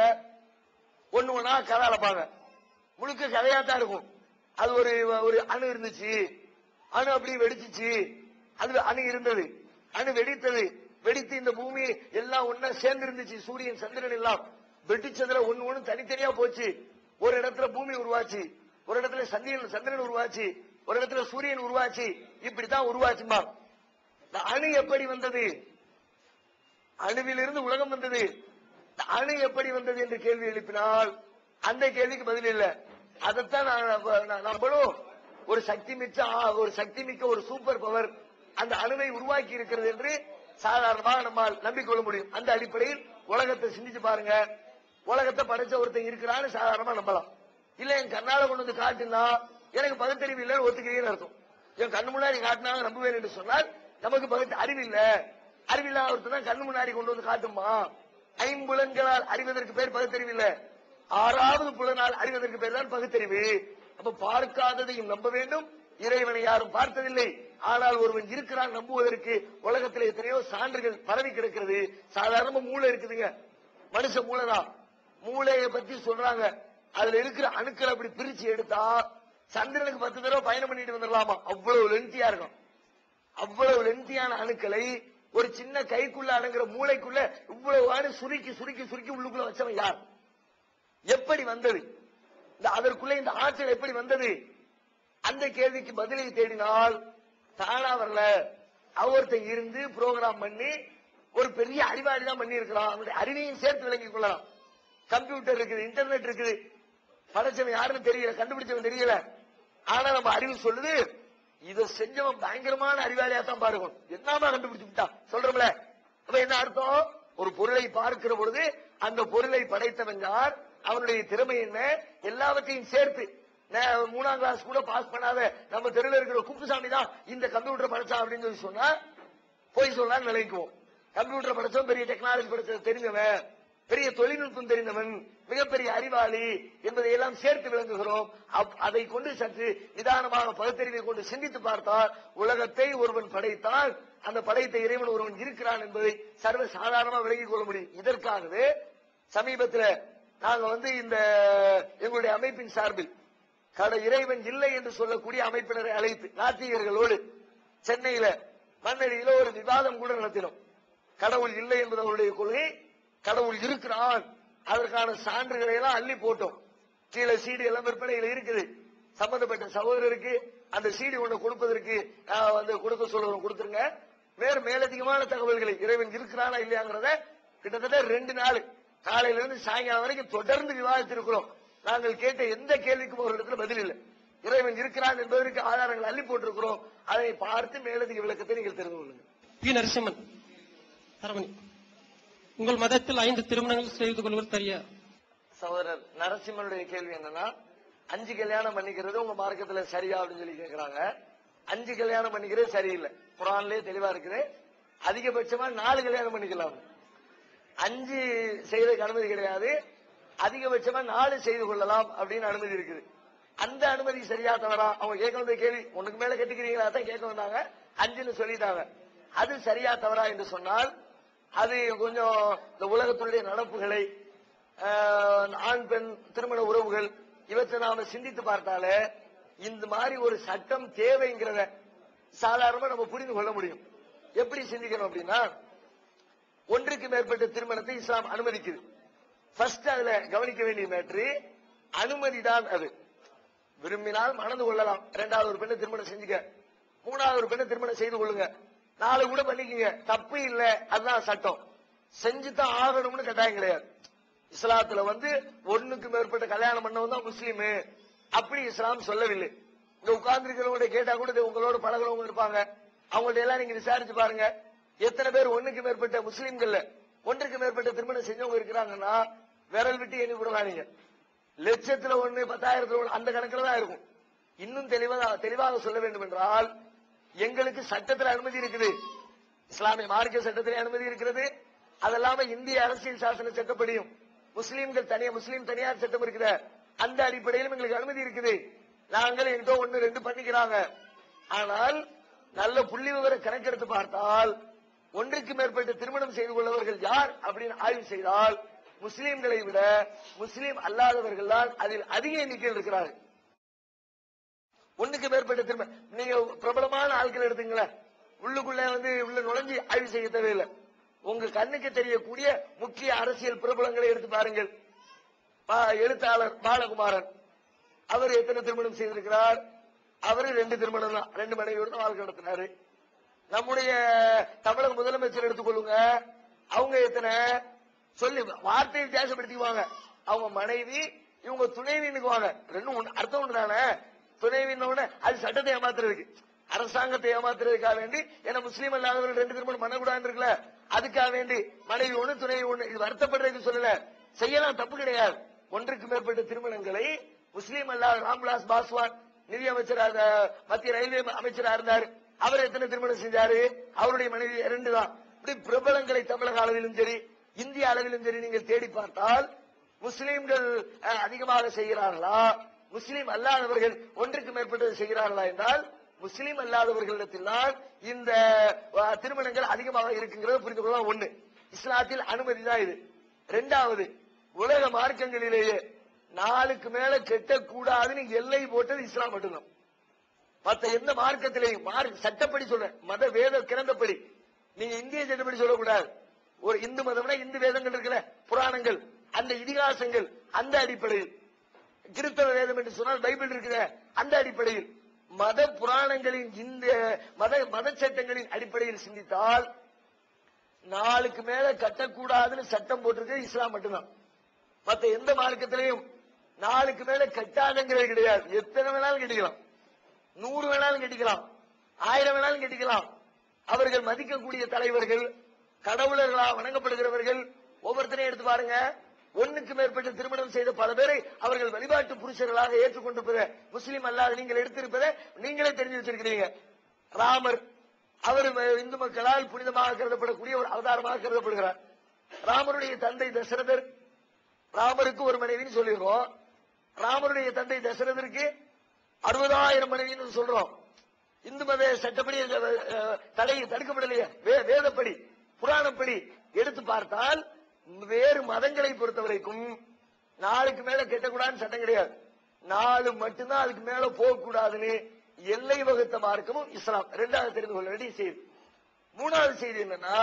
ஒண்ணு ஒண்ணா கதை அளப்பாங்க முழுக்க கதையா தான் இருக்கும் அது ஒரு ஒரு அணு இருந்துச்சு அணு அப்படியே வெடிச்சிச்சு அது அணு இருந்தது அணு வெடித்தது வெடித்து இந்த பூமி எல்லாம் ஒண்ணா சேர்ந்து இருந்துச்சு சூரியன் சந்திரன் எல்லாம் வெடிச்சதுல ஒண்ணு ஒண்ணு தனித்தனியா போச்சு ஒரு இடத்துல பூமி உருவாச்சு ஒரு இடத்துல சந்திரன் சந்திரன் உருவாச்சு ஒரு இடத்துல சூரியன் உருவாச்சு இப்படித்தான் உருவாச்சுமா இந்த அணு எப்படி வந்தது அணுவிலிருந்து உலகம் வந்தது இந்த அணு எப்படி வந்தது என்று கேள்வி எழுப்பினால் அந்த கேள்விக்கு பதில் இல்ல அதைத்தான் நான் நம்ப- நான் நம்பணும் ஒரு சக்தி மிக்க ஆ- ஒரு சக்தி மிக்க ஒரு சூப்பர் பவர் அந்த அணுவை உருவாக்கி இருக்கிறது என்று சாதாரணமாக நம்மால் நம்பிக்கொள்ள முடியும் அந்த அடிப்படையில் உலகத்தை சிந்திச்சு பாருங்க உலகத்தை படைச்ச ஒருத்தன் இருக்கிறான்னு சாதாரணமா நம்பலாம் இல்ல என் கண்ணால கொண்டு வந்து காட்டுனா எனக்கு பகுத்தறிவு இல்லைன்னு ஒத்துக்கிறீங்கன்னு அர்த்தம் என் கண்ணு முன்னாடி காட்டினாங்க நம்புவேன் என்று சொன்னால் நமக்கு பகுத்து அறிவு இல்ல அறிவில்லாத ஒருத்தன் தான் கண்ணு முன்னாடி கொண்டு வந்து காட்டுமா ஐம்புலன்களால் அறிவதற்கு பேர் பகுத்தறிவு இல்ல ஆறாவது புலனால் அறிவதற்கு பேர் தான் பகுத்தறிவு அப்ப பார்க்காததையும் நம்ப வேண்டும் இறைவனை யாரும் பார்த்ததில்லை ஆனால் ஒருவன் இருக்கிறான் நம்புவதற்கு உலகத்தில் எத்தனையோ சான்றுகள் பரவி கிடக்கிறது சாதாரண மூளை இருக்குதுங்க மனுஷ மூளைதான் மூளையை பத்தி சொல்றாங்க அதுல இருக்கிற அணுக்களை அப்படி பிரிச்சு எடுத்தா சந்திரனுக்கு பத்து தடவை பயணம் பண்ணிட்டு வந்துடலாமா அவ்வளவு லென்த்தியா இருக்கும் அவ்வளவு லென்த்தியான அணுக்களை ஒரு சின்ன கைக்குள்ள அடங்குற மூளைக்குள்ள இவ்வளவு அணு சுருக்கி சுருக்கி சுருக்கி உள்ளுக்குள்ள வச்சவன் யார் எப்படி வந்தது இந்த அதற்குள்ள இந்த ஆற்றல் எப்படி வந்தது அந்த கேள்விக்கு பதிலை தேடினால் தானா வரல ஒருத்தன் இருந்து ப்ரோக்ராம் பண்ணி ஒரு பெரிய அறிவாளி தான் பண்ணி இருக்கலாம் அவனுடைய அறிவையும் சேர்த்து விளங்கிக் கொள்ளலாம் கம்ப்யூட்டர் இருக்குது இன்டர்நெட் இருக்குது படைச்சவன் யாருன்னு தெரியல கண்டுபிடிச்சவன் தெரியல ஆனா நம்ம அறிவு சொல்லுது இத செஞ்சவன் பயங்கரமான அறிவாளியா தான் பாருங்க என்னமா கண்டுபிடிச்சு விட்டான் சொல்றோம்ல அப்ப என்ன அர்த்தம் ஒரு பொருளை பார்க்கிற பொழுது அந்த பொருளை படைத்தவன் யார் அவனுடைய திறமை என்ன எல்லாவற்றையும் சேர்த்து நான் மூணாம் கிளாஸ் கூட பாஸ் பண்ணாத நம்ம தெருவில் இருக்கிற குப்புசாமி தான் இந்த கம்ப்யூட்டர் படைச்சான் அப்படின்னு சொல்லி சொன்னா போய் சொல்லலாம் நிலைக்குவோம் கம்ப்யூட்டர் படிச்சவன் பெரிய டெக்னாலஜி படிச்ச தெரிஞ்சவன் பெரிய தொழில்நுட்பம் தெரிந்தவன் மிகப்பெரிய அறிவாளி என்பதை எல்லாம் சேர்த்து விளங்குகிறோம் அப்- அதை கொண்டு சற்று நிதானமாக பகுத்தறிவை கொண்டு சிந்தித்து பார்த்தால் உலகத்தை ஒருவன் படைத்தால் அந்த படைத்த இறைவன் ஒருவன் இருக்கிறான் என்பதை சர்வ சாதாரணமாக விளங்கிக் கொள்ள முடியும் இதற்காகவே சமீபத்தில் நாங்க வந்து இந்த எங்களுடைய அமைப்பின் சார்பில் கட இறைவன் இல்லை என்று சொல்லக்கூடிய அமைப்பினரை அழைத்து நாத்திகர்களோடு சென்னையில மண்ணடியில ஒரு விவாதம் கூட நடத்தினோம் கடவுள் இல்லை என்பது அவருடைய கொள்கை கடவுள் இருக்கிறான் அதற்கான சான்றுகளை எல்லாம் அள்ளி போட்டோம் கீழே சீடி எல்லாம் விற்பனையில் இருக்குது சம்பந்தப்பட்ட சகோதரருக்கு அந்த சீடி ஒண்ணு கொடுப்பதற்கு ஆஹ், வந்து கொடுக்க சொல்லுவோம் கொடுத்துருங்க வேறு மேலதிகமான தகவல்களை இறைவன் இருக்கிறானா இல்லையாங்கிறத கிட்டத்தட்ட ரெண்டு நாள் காலையில இருந்து சாயங்காலம் வரைக்கும் தொடர்ந்து விவாதித்திருக்கிறோம் நாங்கள் கேட்ட எந்த கேள்விக்கும் ஒரு இடத்துல பதில் இல்லை இறைவன் இருக்கிறான் என்பதற்கு ஆதாரங்கள் அள்ளி போட்டிருக்கிறோம் அதை பார்த்து மேலதிக விளக்கத்தை நீங்கள் தெரிந்து கொள்ளுங்கள் பி நரசிம்மன் தரமணி உங்கள் மதத்தில் ஐந்து திருமணங்கள் செய்து கொள்வது சரியா சகோதரர் நரசிம்மனுடைய கேள்வி என்னன்னா அஞ்சு கல்யாணம் பண்ணிக்கிறது உங்க மார்க்கத்துல சரியா அப்படின்னு சொல்லி கேக்குறாங்க அஞ்சு கல்யாணம் பண்ணிக்கிறது சரியில்லை குரான்லயே தெளிவா இருக்குது அதிகபட்சமா நாலு கல்யாணம் பண்ணிக்கலாம் அஞ்சு செய்வதற்கு அனுமதி கிடையாது அதிகபட்சமா நாலு செய்து கொள்ளலாம் அப்படின்னு அனுமதி இருக்குது அந்த அனுமதி சரியா தவறா அவங்க கேட்க வந்த கேள்வி உனக்கு மேல கட்டிக்கிறீங்களா தான் கேட்க வந்தாங்க அஞ்சுன்னு சொல்லிட்டாங்க அது சரியா தவறா என்று சொன்னால் அது கொஞ்சம் இந்த உலகத்தினுடைய நடப்புகளை ஆஹ், ஆண் பெண் திருமண உறவுகள் இவற்றை நாம சிந்தித்து பார்த்தாலே இந்த மாதிரி ஒரு சட்டம் தேவைங்கிறத சாதாரணமா நம்ம புரிந்து கொள்ள முடியும் எப்படி சிந்திக்கணும் அப்படின்னா ஒன்றுக்கு மேற்பட்ட திருமணத்தை இஸ்லாம் அனுமதிக்குது ஃபர்ஸ்ட் அதுல கவனிக்க வேண்டிய மேட்ரு அனுமதி தான் அது விரும்பினால் மணந்து கொள்ளலாம் இரண்டாவது ஒரு பெண்ணை திருமணம் செஞ்சுக்க மூணாவது ஒரு பெண்ணை திருமணம் செய்து கொள்ளுங்க நாலு கூட பண்ணிக்கங்க தப்பு இல்ல அதுதான் சட்டம் செஞ்சுதான் ஆகணும்னு கட்டாயம் கிடையாது இஸ்லாத்துல வந்து ஒண்ணுக்கு மேற்பட்ட கல்யாணம் பண்ணவன் தான் முஸ்லீம் அப்படி இஸ்லாம் சொல்லவில்லை இங்க உட்கார்ந்து இருக்கிறவங்க கேட்டா கூட இது உங்களோட பழகுறவங்க இருப்பாங்க அவங்கள்ட்ட எல்லாம் நீங்க விசாரிச்சு பாருங்க எத்தனை பேர் ஒண்ணுக்கு மேற்பட்ட முஸ்லீம்கள்ல ஒன்றுக்கு மேற்பட்ட திருமணம் செஞ்சவங்க இருக்கிறாங்கன்னா விரல் விட்டு எண்ணி விடலாம் நீங்க லட்சத்துல ஒண்ணு பத்தாயிரத்துல ஒண்ணு அந்த கணக்குல தான் இருக்கும் இன்னும் தெளிவாக தெளிவாக சொல்ல வேண்டும் என்றால் எங்களுக்கு சட்டத்தில் அனுமதி இருக்குது இஸ்லாமிய மார்க்க சட்டத்திலே அனுமதி இருக்கிறது அதல்லாம இந்திய அரசியல் சாசன சட்டப்படியும் முஸ்லீம்கள் தனியா முஸ்லீம் தனியார் சட்டம் இருக்குது அந்த அடிப்படையிலும் எங்களுக்கு அனுமதி இருக்குது நாங்கள் எங்கிட்ட ஒண்ணு ரெண்டு பண்ணிக்கிறாங்க ஆனால் நல்ல புள்ளி விவர கணக்கெடுத்து பார்த்தால் ஒன்றுக்கு மேற்பட்ட திருமணம் செய்து கொள்ளவர்கள் யார் அப்படின்னு ஆய்வு செய்தால் முஸ்லீம்களை விட முஸ்லீம் அல்லாதவர்கள் தான் அதில் அதிக எண்ணிக்கையில் இருக்கிறார்கள் ஒண்ணுக்கு மேற்பட்ட திரும்ப நீங்க பிரபலமான ஆட்கள் எடுத்துங்களேன் உள்ளுக்குள்ள வந்து உள்ள நுழைஞ்சு ஆய்வு செய்ய தேவையில்லை உங்க கண்ணுக்கு தெரியக்கூடிய முக்கிய அரசியல் பிரபலங்களை எடுத்து பாருங்கள் பா- எழுத்தாளர் பாலகுமாரன் அவர் எத்தனை திருமணம் செய்திருக்கிறார் அவரு ரெண்டு திருமணம் தான் ரெண்டு மனைவியோட தான் வாழ்க்கை நடத்தினாரு நம்முடைய தமிழக முதலமைச்சர் எடுத்துக்கொள்ளுங்க அவங்க எத்தனை சொல்லி வார்த்தையை வித்தியாசப்படுத்திக்குவாங்க அவங்க மனைவி இவங்க துணைவின்னுக்குவாங்க ரெண்டும் ஒண்ணு அர்த்தம் ஒண்ணு தானே துணைவின்னு அது சட்டத்தை ஏமாத்துறதுக்கு அரசாங்கத்தை ஏமாத்துறதுக்காக வேண்டி ஏன்னா முஸ்லீம் அல்லாதவர்கள் ரெண்டு திருமணம் பண்ணக்கூடாதுன்னு இருக்குல்ல அதுக்காக வேண்டி மனைவி ஒண்ணு துணைவி ஒண்ணு இது வருத்தப்படுறதுக்கு சொல்லல செய்யலாம் தப்பு கிடையாது ஒன்றுக்கு மேற்பட்ட திருமணங்களை முஸ்லீம் அல்லாத ராம்விலாஸ் பாஸ்வான் நிதி அமைச்சராக மத்திய ரயில்வே அமைச்சரா இருந்தார் அவர் எத்தனை திருமணம் செஞ்சாரு அவருடைய மனைவி இரண்டு தான் இப்படி பிரபலங்களை தமிழக அளவிலும் சரி இந்திய அளவிலும் சரி நீங்கள் தேடி பார்த்தால் முஸ்லீம்கள் அஹ், அதிகமாக செய்கிறார்களா முஸ்லீம் அல்லாதவர்கள் ஒன்றுக்கு மேற்பட்டது செய்கிறார்களா என்றால் முஸ்லீம் அல்லாதவர்களிடத்தில் தான் இந்த அஹ், திருமணங்கள் அதிகமாக இருக்குங்கிறத புரிந்து கொள்ளலாம் ஒண்ணு இஸ்லாத்தில் அனுமதி தான் இது ரெண்டாவது உலக மார்க்கங்களிலேயே நாளுக்கு மேல கெட்டக்கூடாதுன்னு எல்லை போட்டது இஸ்லாம் மட்டும்தான் மத்த எந்த மார்க்கத்திலையும் மார்க் சட்டப்படி சொல்றேன் மத வேத கிரந்தப்படி நீங்க இந்திய சட்டப்படி சொல்லக்கூடாது ஒரு இந்து மதம்னா இந்து வேதங்கள் இருக்குல்ல புராணங்கள் அந்த இதிகாசங்கள் அந்த அடிப்படையில் கிறிஸ்தவ வேதம் என்று சொன்னால் பைபிள் இருக்குத அந்த அடிப்படையில் மத புராணங்களின் இந்த மத மத சட்டங்களின் அடிப்படையில் சிந்தித்தால் நாளுக்கு மேல கட்டக்கூடாதுன்னு சட்டம் போட்டிருக்கு இஸ்லாம் மட்டும்தான் மத்த எந்த மார்க்கத்திலையும் நாளுக்கு மேல கட்டாதங்கிறது கிடையாது எத்தனை வேணாலும் கட்டிக்கலாம் நூறு வேணாலும் கட்டிக்கலாம் ஆயிரம் வேணாலும் கட்டிக்கலாம் அவர்கள் மதிக்கக்கூடிய தலைவர்கள் கடவுளர்களா வணங்கப்படுகிறவர்கள் ஒவ்வொருத்தரையும் எடுத்து பாருங்க ஒண்ணுக்கு மேற்பட்ட திருமணம் செய்த பல பேரை அவர்கள் வழிபாட்டு புருஷர்களாக ஏற்றுக்கொண்டிருப்பதை முஸ்லீம் அல்லாத நீங்கள் எடுத்திருப்பதை நீங்களே தெரிஞ்சு வச்சிருக்கிறீங்க ராமர் அவர் இந்து மக்களால் புனிதமாக கருதப்படக்கூடிய ஒரு அவதாரமாக கருதப்படுகிறார் ராமருடைய தந்தை தசரதர் ராமருக்கு ஒரு மனைவின்னு சொல்லிடுறோம் ராமருடைய தந்தை தசரதருக்கு அறுபதாயிரம் மனைவின்னு சொல்றோம் இந்து மத சட்டப்படி அந்த, அஹ், தடை தடுக்கப்படலையே வே- வேதப்படி புராணப்படி எடுத்து பார்த்தால் வேறு மதங்களை பொறுத்த வரைக்கும் நாளுக்கு மேல கெட்டக்கூடாதுன்னு சட்டம் கிடையாது நாலு மட்டும்தான் அதுக்கு மேல போக கூடாதுன்னு எல்லை வகுத்த மார்க்கமும் இஸ்லாம் ரெண்டாவது தெரிந்து கொள்ள வேண்டிய செய்தி மூணாவது செய்தி என்னன்னா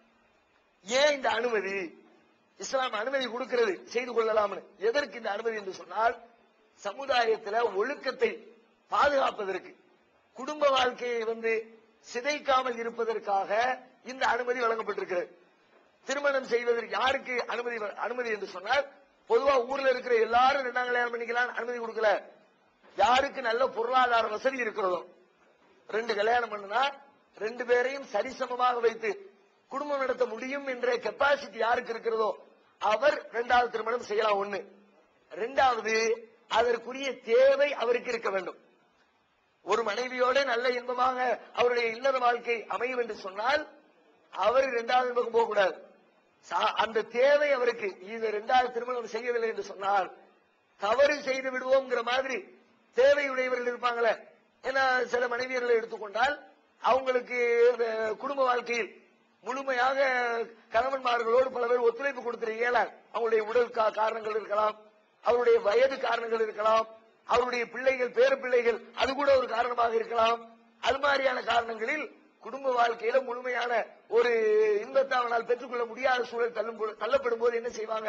ஏன் இந்த அனுமதி இஸ்லாம் அனுமதி கொடுக்கிறது செய்து கொள்ளலாம்னு எதற்கு இந்த அனுமதி என்று சொன்னால் சமுதாயத்துல ஒழுக்கத்தை பாதுகாப்பதற்கு குடும்ப வாழ்க்கையை வந்து சிதைக்காமல் இருப்பதற்காக இந்த அனுமதி வழங்கப்பட்டிருக்கிறது திருமணம் செய்வதற்கு யாருக்கு அனுமதி வ- அனுமதி என்று சொன்னால் பொதுவா ஊர்ல இருக்கிற எல்லாரும் ரெண்டாம் கல்யாணம் பண்ணிக்கலாம் அனுமதி கொடுக்கல யாருக்கு நல்ல பொருளாதார வசதி இருக்கிறதோ ரெண்டு கல்யாணம் பண்ணுனா ரெண்டு பேரையும் சரிசமமாக வைத்து குடும்பம் நடத்த முடியும் என்ற கெப்பாசிட்டி யாருக்கு இருக்கிறதோ அவர் இரண்டாவது திருமணம் செய்யலாம் ஒண்ணு ரெண்டாவது அதற்குரிய தேவை அவருக்கு இருக்க வேண்டும் ஒரு மனைவியோட நல்ல இன்பமாக அவருடைய இல்லற வாழ்க்கை அமையும் என்று சொன்னால் அவர் இரண்டாவது பக்கம் போகக்கூடாது சா- அந்த தேவை அவருக்கு இது இரண்டாவது திருமணம் செய்யவில்லை என்று சொன்னால் தவறு செய்து விடுவோம்ங்கிற மாதிரி தேவையுடையவர்கள் இருப்பாங்களே ஏன்னா சில மனைவியர்களை எடுத்துக்கொண்டால் அவங்களுக்கு அந்த குடும்ப வாழ்க்கையில் முழுமையாக கணவன்மார்களோடு பல பேர் ஒத்துழைப்பு கொடுத்துட இயலாது அவங்களுடைய உடல் கா- காரணங்கள் இருக்கலாம் அவருடைய வயது காரணங்கள் இருக்கலாம் அவருடைய பிள்ளைகள் பேர பிள்ளைகள் அது கூட ஒரு காரணமாக இருக்கலாம் அது மாதிரியான காரணங்களில் குடும்ப வாழ்க்கையில முழுமையான ஒரு இன்பத்தை அவனால் பெற்றுக்கொள்ள முடியாத சூழல் தள்ளும் போ- தள்ளப்படும் போது என்ன செய்வாங்க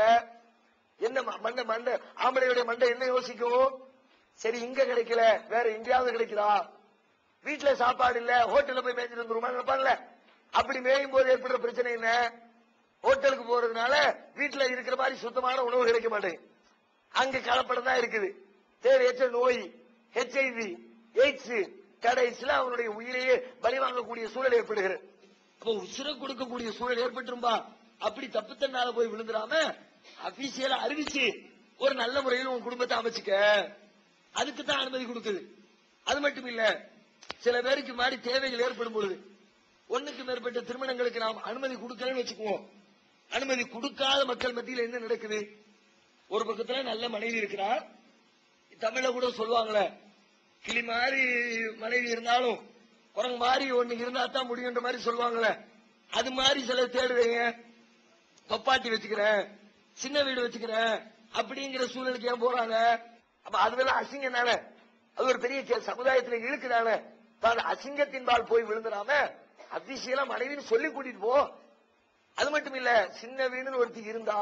என்ன ம- மண்டை மண்டை ஆம்பளையுடைய மண்டை என்ன யோசிக்கும் சரி இங்க கிடைக்கல வேற எங்கேயாவது கிடைக்குதா வீட்டுல சாப்பாடு இல்ல ஹோட்டல்ல போய் மேய்ச்சிட்டு வந்துருமா நினைப்பாங்கல்ல அப்படி மேயும் போது ஏற்படுற பிரச்சனை என்ன ஹோட்டலுக்கு போறதுனால வீட்டுல இருக்கிற மாதிரி சுத்தமான உணவு கிடைக்க மாட்டேங்குது அங்க கலப்படம் தான் இருக்குது தேவையற்ற நோய் ஹெச்ஐவி எய்ட்ஸ் கடைசியில அவனுடைய உயிரையே பலி வாங்கக்கூடிய சூழல் ஏற்படுகிறது அப்போ உசுர கொடுக்கக்கூடிய சூழல் ஏற்பட்டுரும்பா அப்படி தப்பு தன்னால போய் விழுந்துடாம அபிஷியலா அறிவிச்சு ஒரு நல்ல முறையில் உன் குடும்பத்தை அமைச்சுக்க அதுக்கு தான் அனுமதி கொடுக்குது அது மட்டும் இல்ல சில பேருக்கு மாதிரி தேவைகள் ஏற்படும் பொழுது ஒண்ணுக்கு மேற்பட்ட திருமணங்களுக்கு நாம் அனுமதி கொடுக்கலன்னு வச்சுக்குவோம் அனுமதி கொடுக்காத மக்கள் மத்தியில் என்ன நடக்குது ஒரு பக்கத்துல நல்ல மனைவி இருக்கிறார் தமிழ்ல கூட சொல்லுவாங்களே கிளி மாதிரி மனைவி இருந்தாலும் குரங்கு மாதிரி ஒண்ணு இருந்தா தான் முடியுன்ற மாதிரி சொல்லுவாங்களே அது மாதிரி சிலர் தேடுவீங்க தொப்பாட்டி வச்சுக்கிறேன் சின்ன வீடு வச்சுக்கிறேன் அப்படிங்கிற சூழலுக்கு ஏன் போறாங்க அப்ப அதுவெல்லாம் அசிங்கம் தானே அது ஒரு பெரிய கே- சமுதாயத்துல இழுக்குதானே தான் அசிங்கத்தின் பால் போய் விழுந்துடாம அபிஷியலா மனைவின்னு சொல்லி கூட்டிட்டு போ அது மட்டும் இல்ல சின்ன வீடுன்னு ஒருத்தி இருந்தா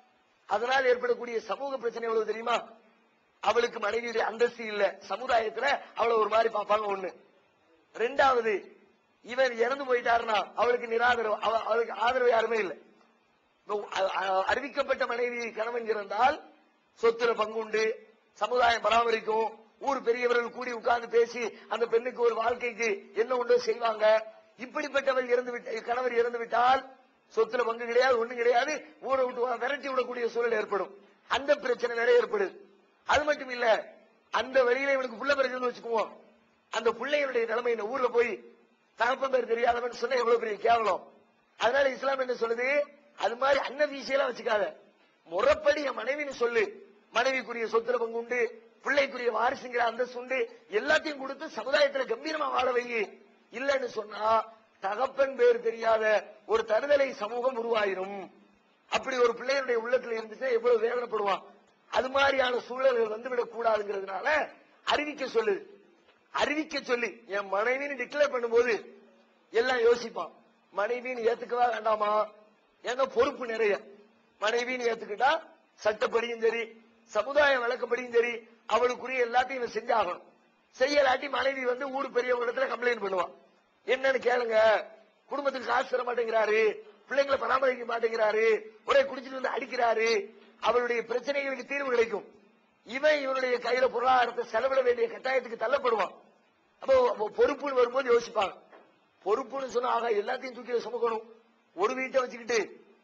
அதனால் ஏற்படக்கூடிய சமூக பிரச்சனை எவ்வளவு தெரியுமா அவளுக்கு மனைவியுடைய அந்தஸ்து இல்ல சமுதாயத்துல அவளை ஒரு மாதிரி பார்ப்பாங்க ஒண்ணு ரெண்டாவது இவன் இறந்து போயிட்டாருன்னா அவளுக்கு நிராதரவு அவ- அவளுக்கு ஆதரவு யாருமே இல்லை இப்ப அ- அ- அறிவிக்கப்பட்ட மனைவி கணவன் இறந்தால் சொத்துல பங்குண்டு சமுதாயம் பராமரிக்கும் ஊர் பெரியவர்கள் கூடி உட்கார்ந்து பேசி அந்த பெண்ணுக்கு ஒரு வாழ்க்கைக்கு என்ன உண்டோ செய்வாங்க இப்படிப்பட்டவர் இறந்து விட்ட கணவர் இறந்து விட்டால் சொத்துல பங்கு கிடையாது ஒண்ணும் கிடையாது ஊரை விட்டு வா- விரட்டி விடக்கூடிய சூழல் ஏற்படும் அந்த பிரச்சனை வேற ஏற்படுது அது மட்டும் இல்ல அந்த வழியில இவனுக்கு புள்ள பிறகுன்னு வச்சுக்குவோம் அந்த பிள்ளைகளுடைய நிலைமை இந்த ஊர்ல போய் தகப்பன் பேர் தெரியாதவன் சொன்னா எவ்வளவு பெரிய கேவலம் அதனால இஸ்லாம் என்ன சொல்லுது அது மாதிரி அன்ன வீசியெல்லாம் வச்சுக்காத முறைப்படி என் மனைவின்னு சொல்லு மனைவிக்குரிய சொத்துல பங்கு உண்டு பிள்ளைக்குரிய வாரிசுங்கிற அந்தஸ்து உண்டு எல்லாத்தையும் கொடுத்து சமுதாயத்துல கம்பீரமா வாழ வை இல்லைன்னு சொன்னா தகப்பன் பேர் தெரியாத ஒரு தருதலை சமூகம் உருவாயிரும் அப்படி ஒரு பிள்ளைகளுடைய உள்ளத்துல இருந்துச்சுன்னா எவ்வளவு வேதனைப்படுவான் அது மாதிரியான சூழல்கள் வந்துவிடக் கூடாதுங்கிறதுனால அறிவிக்க சொல்லுது அறிவிக்க சொல்லி என் மனைவின்னு டிக்ளேர் பண்ணும்போது எல்லாம் யோசிப்பான் மனைவின்னு ஏத்துக்கவா வேண்டாமா ஏன்னா பொறுப்பு நிறைய மனைவின்னு ஏத்துக்கிட்டா சட்டப்படியும் சரி சமுதாய வழக்கப்படியும் சரி அவளுக்குரிய எல்லாத்தையும் இவன் செஞ்சாகணும் செய்யலாட்டி மனைவி வந்து ஊர் பெரியவங்க இடத்துல கம்ப்ளைண்ட் பண்ணுவான் என்னன்னு கேளுங்க குடும்பத்துக்கு காசு தர மாட்டேங்கிறாரு பிள்ளைங்களை பராமரிக்க மாட்டேங்கிறாரு ஒரே குடிச்சிட்டு வந்து அடிக்கிறாரு அவருடைய பிரச்சனைகளுக்கு தீர்வு கிடைக்கும் இவன் இவனுடைய கையில பொருளாதாரத்தை செலவிட வேண்டிய கட்டாயத்துக்கு தள்ளப்படுவான் அப்போ அப்போ பொறுப்புன்னு வரும்போது யோசிப்பாங்க பொறுப்புன்னு சொன்னா ஆகா எல்லாத்தையும் தூக்கி சுமக்கணும் ஒரு வீட்டை வச்சுக்கிட்டு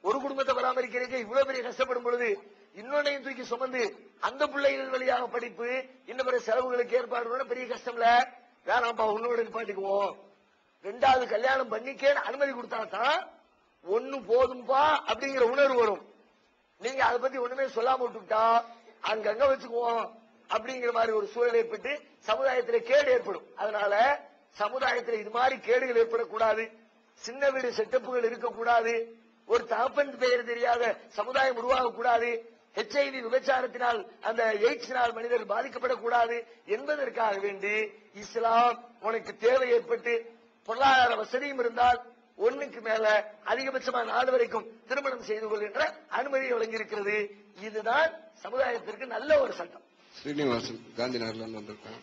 ஒரு குடும்பத்தை பராமரிக்கிறதுக்கு இவ்வளவு பெரிய கஷ்டப்படும் பொழுது இன்னொன்னையும் தூக்கி சுமந்து அந்த பிள்ளைகள் வழியாக படிப்பு இன்னும் பிற செலவுகளுக்கு ஏற்பாடு பண்ண பெரிய கஷ்டம்ல வேணாம்ப்பா உன்னோட நிப்பாட்டிக்குவோம் ரெண்டாவது கல்யாணம் பண்ணிக்கேன்னு அனுமதி கொடுத்தா தான் ஒண்ணு போதும்பா அப்படிங்கிற உணர்வு வரும் நீங்க அதை பத்தி ஒண்ணுமே சொல்லாம விட்டுட்டா அங்கங்க வச்சுக்குவோம் அப்படிங்கிற மாதிரி ஒரு சூழல் ஏற்பட்டு சமுதாயத்துல கேடு ஏற்படும் அதனால சமுதாயத்துல இது மாதிரி கேடுகள் ஏற்படக்கூடாது சின்ன வீடு செட்டப்புகள் இருக்கக்கூடாது ஒரு தகப்பன் பெயர் தெரியாத சமுதாயம் உருவாகக்கூடாது ஹெச்ஐவி விபச்சாரத்தினால் அந்த எய்ட்ஸினால் மனிதர் பாதிக்கப்படக்கூடாது என்பதற்காக வேண்டி இஸ்லாம் உனக்கு தேவை ஏற்பட்டு பொருளாதார வசதியும் இருந்தால் ஒண்ணுக்கு மேல அதிகபட்சமா நாலு வரைக்கும் திருமணம் செய்து கொள்கின்ற அனுமதி வழங்கியிருக்கிறது இதுதான் சமுதாயத்திற்கு நல்ல ஒரு சட்டம் ஸ்ரீனிவாசன் காந்தி நகர்ல இருந்து வந்திருக்கேன்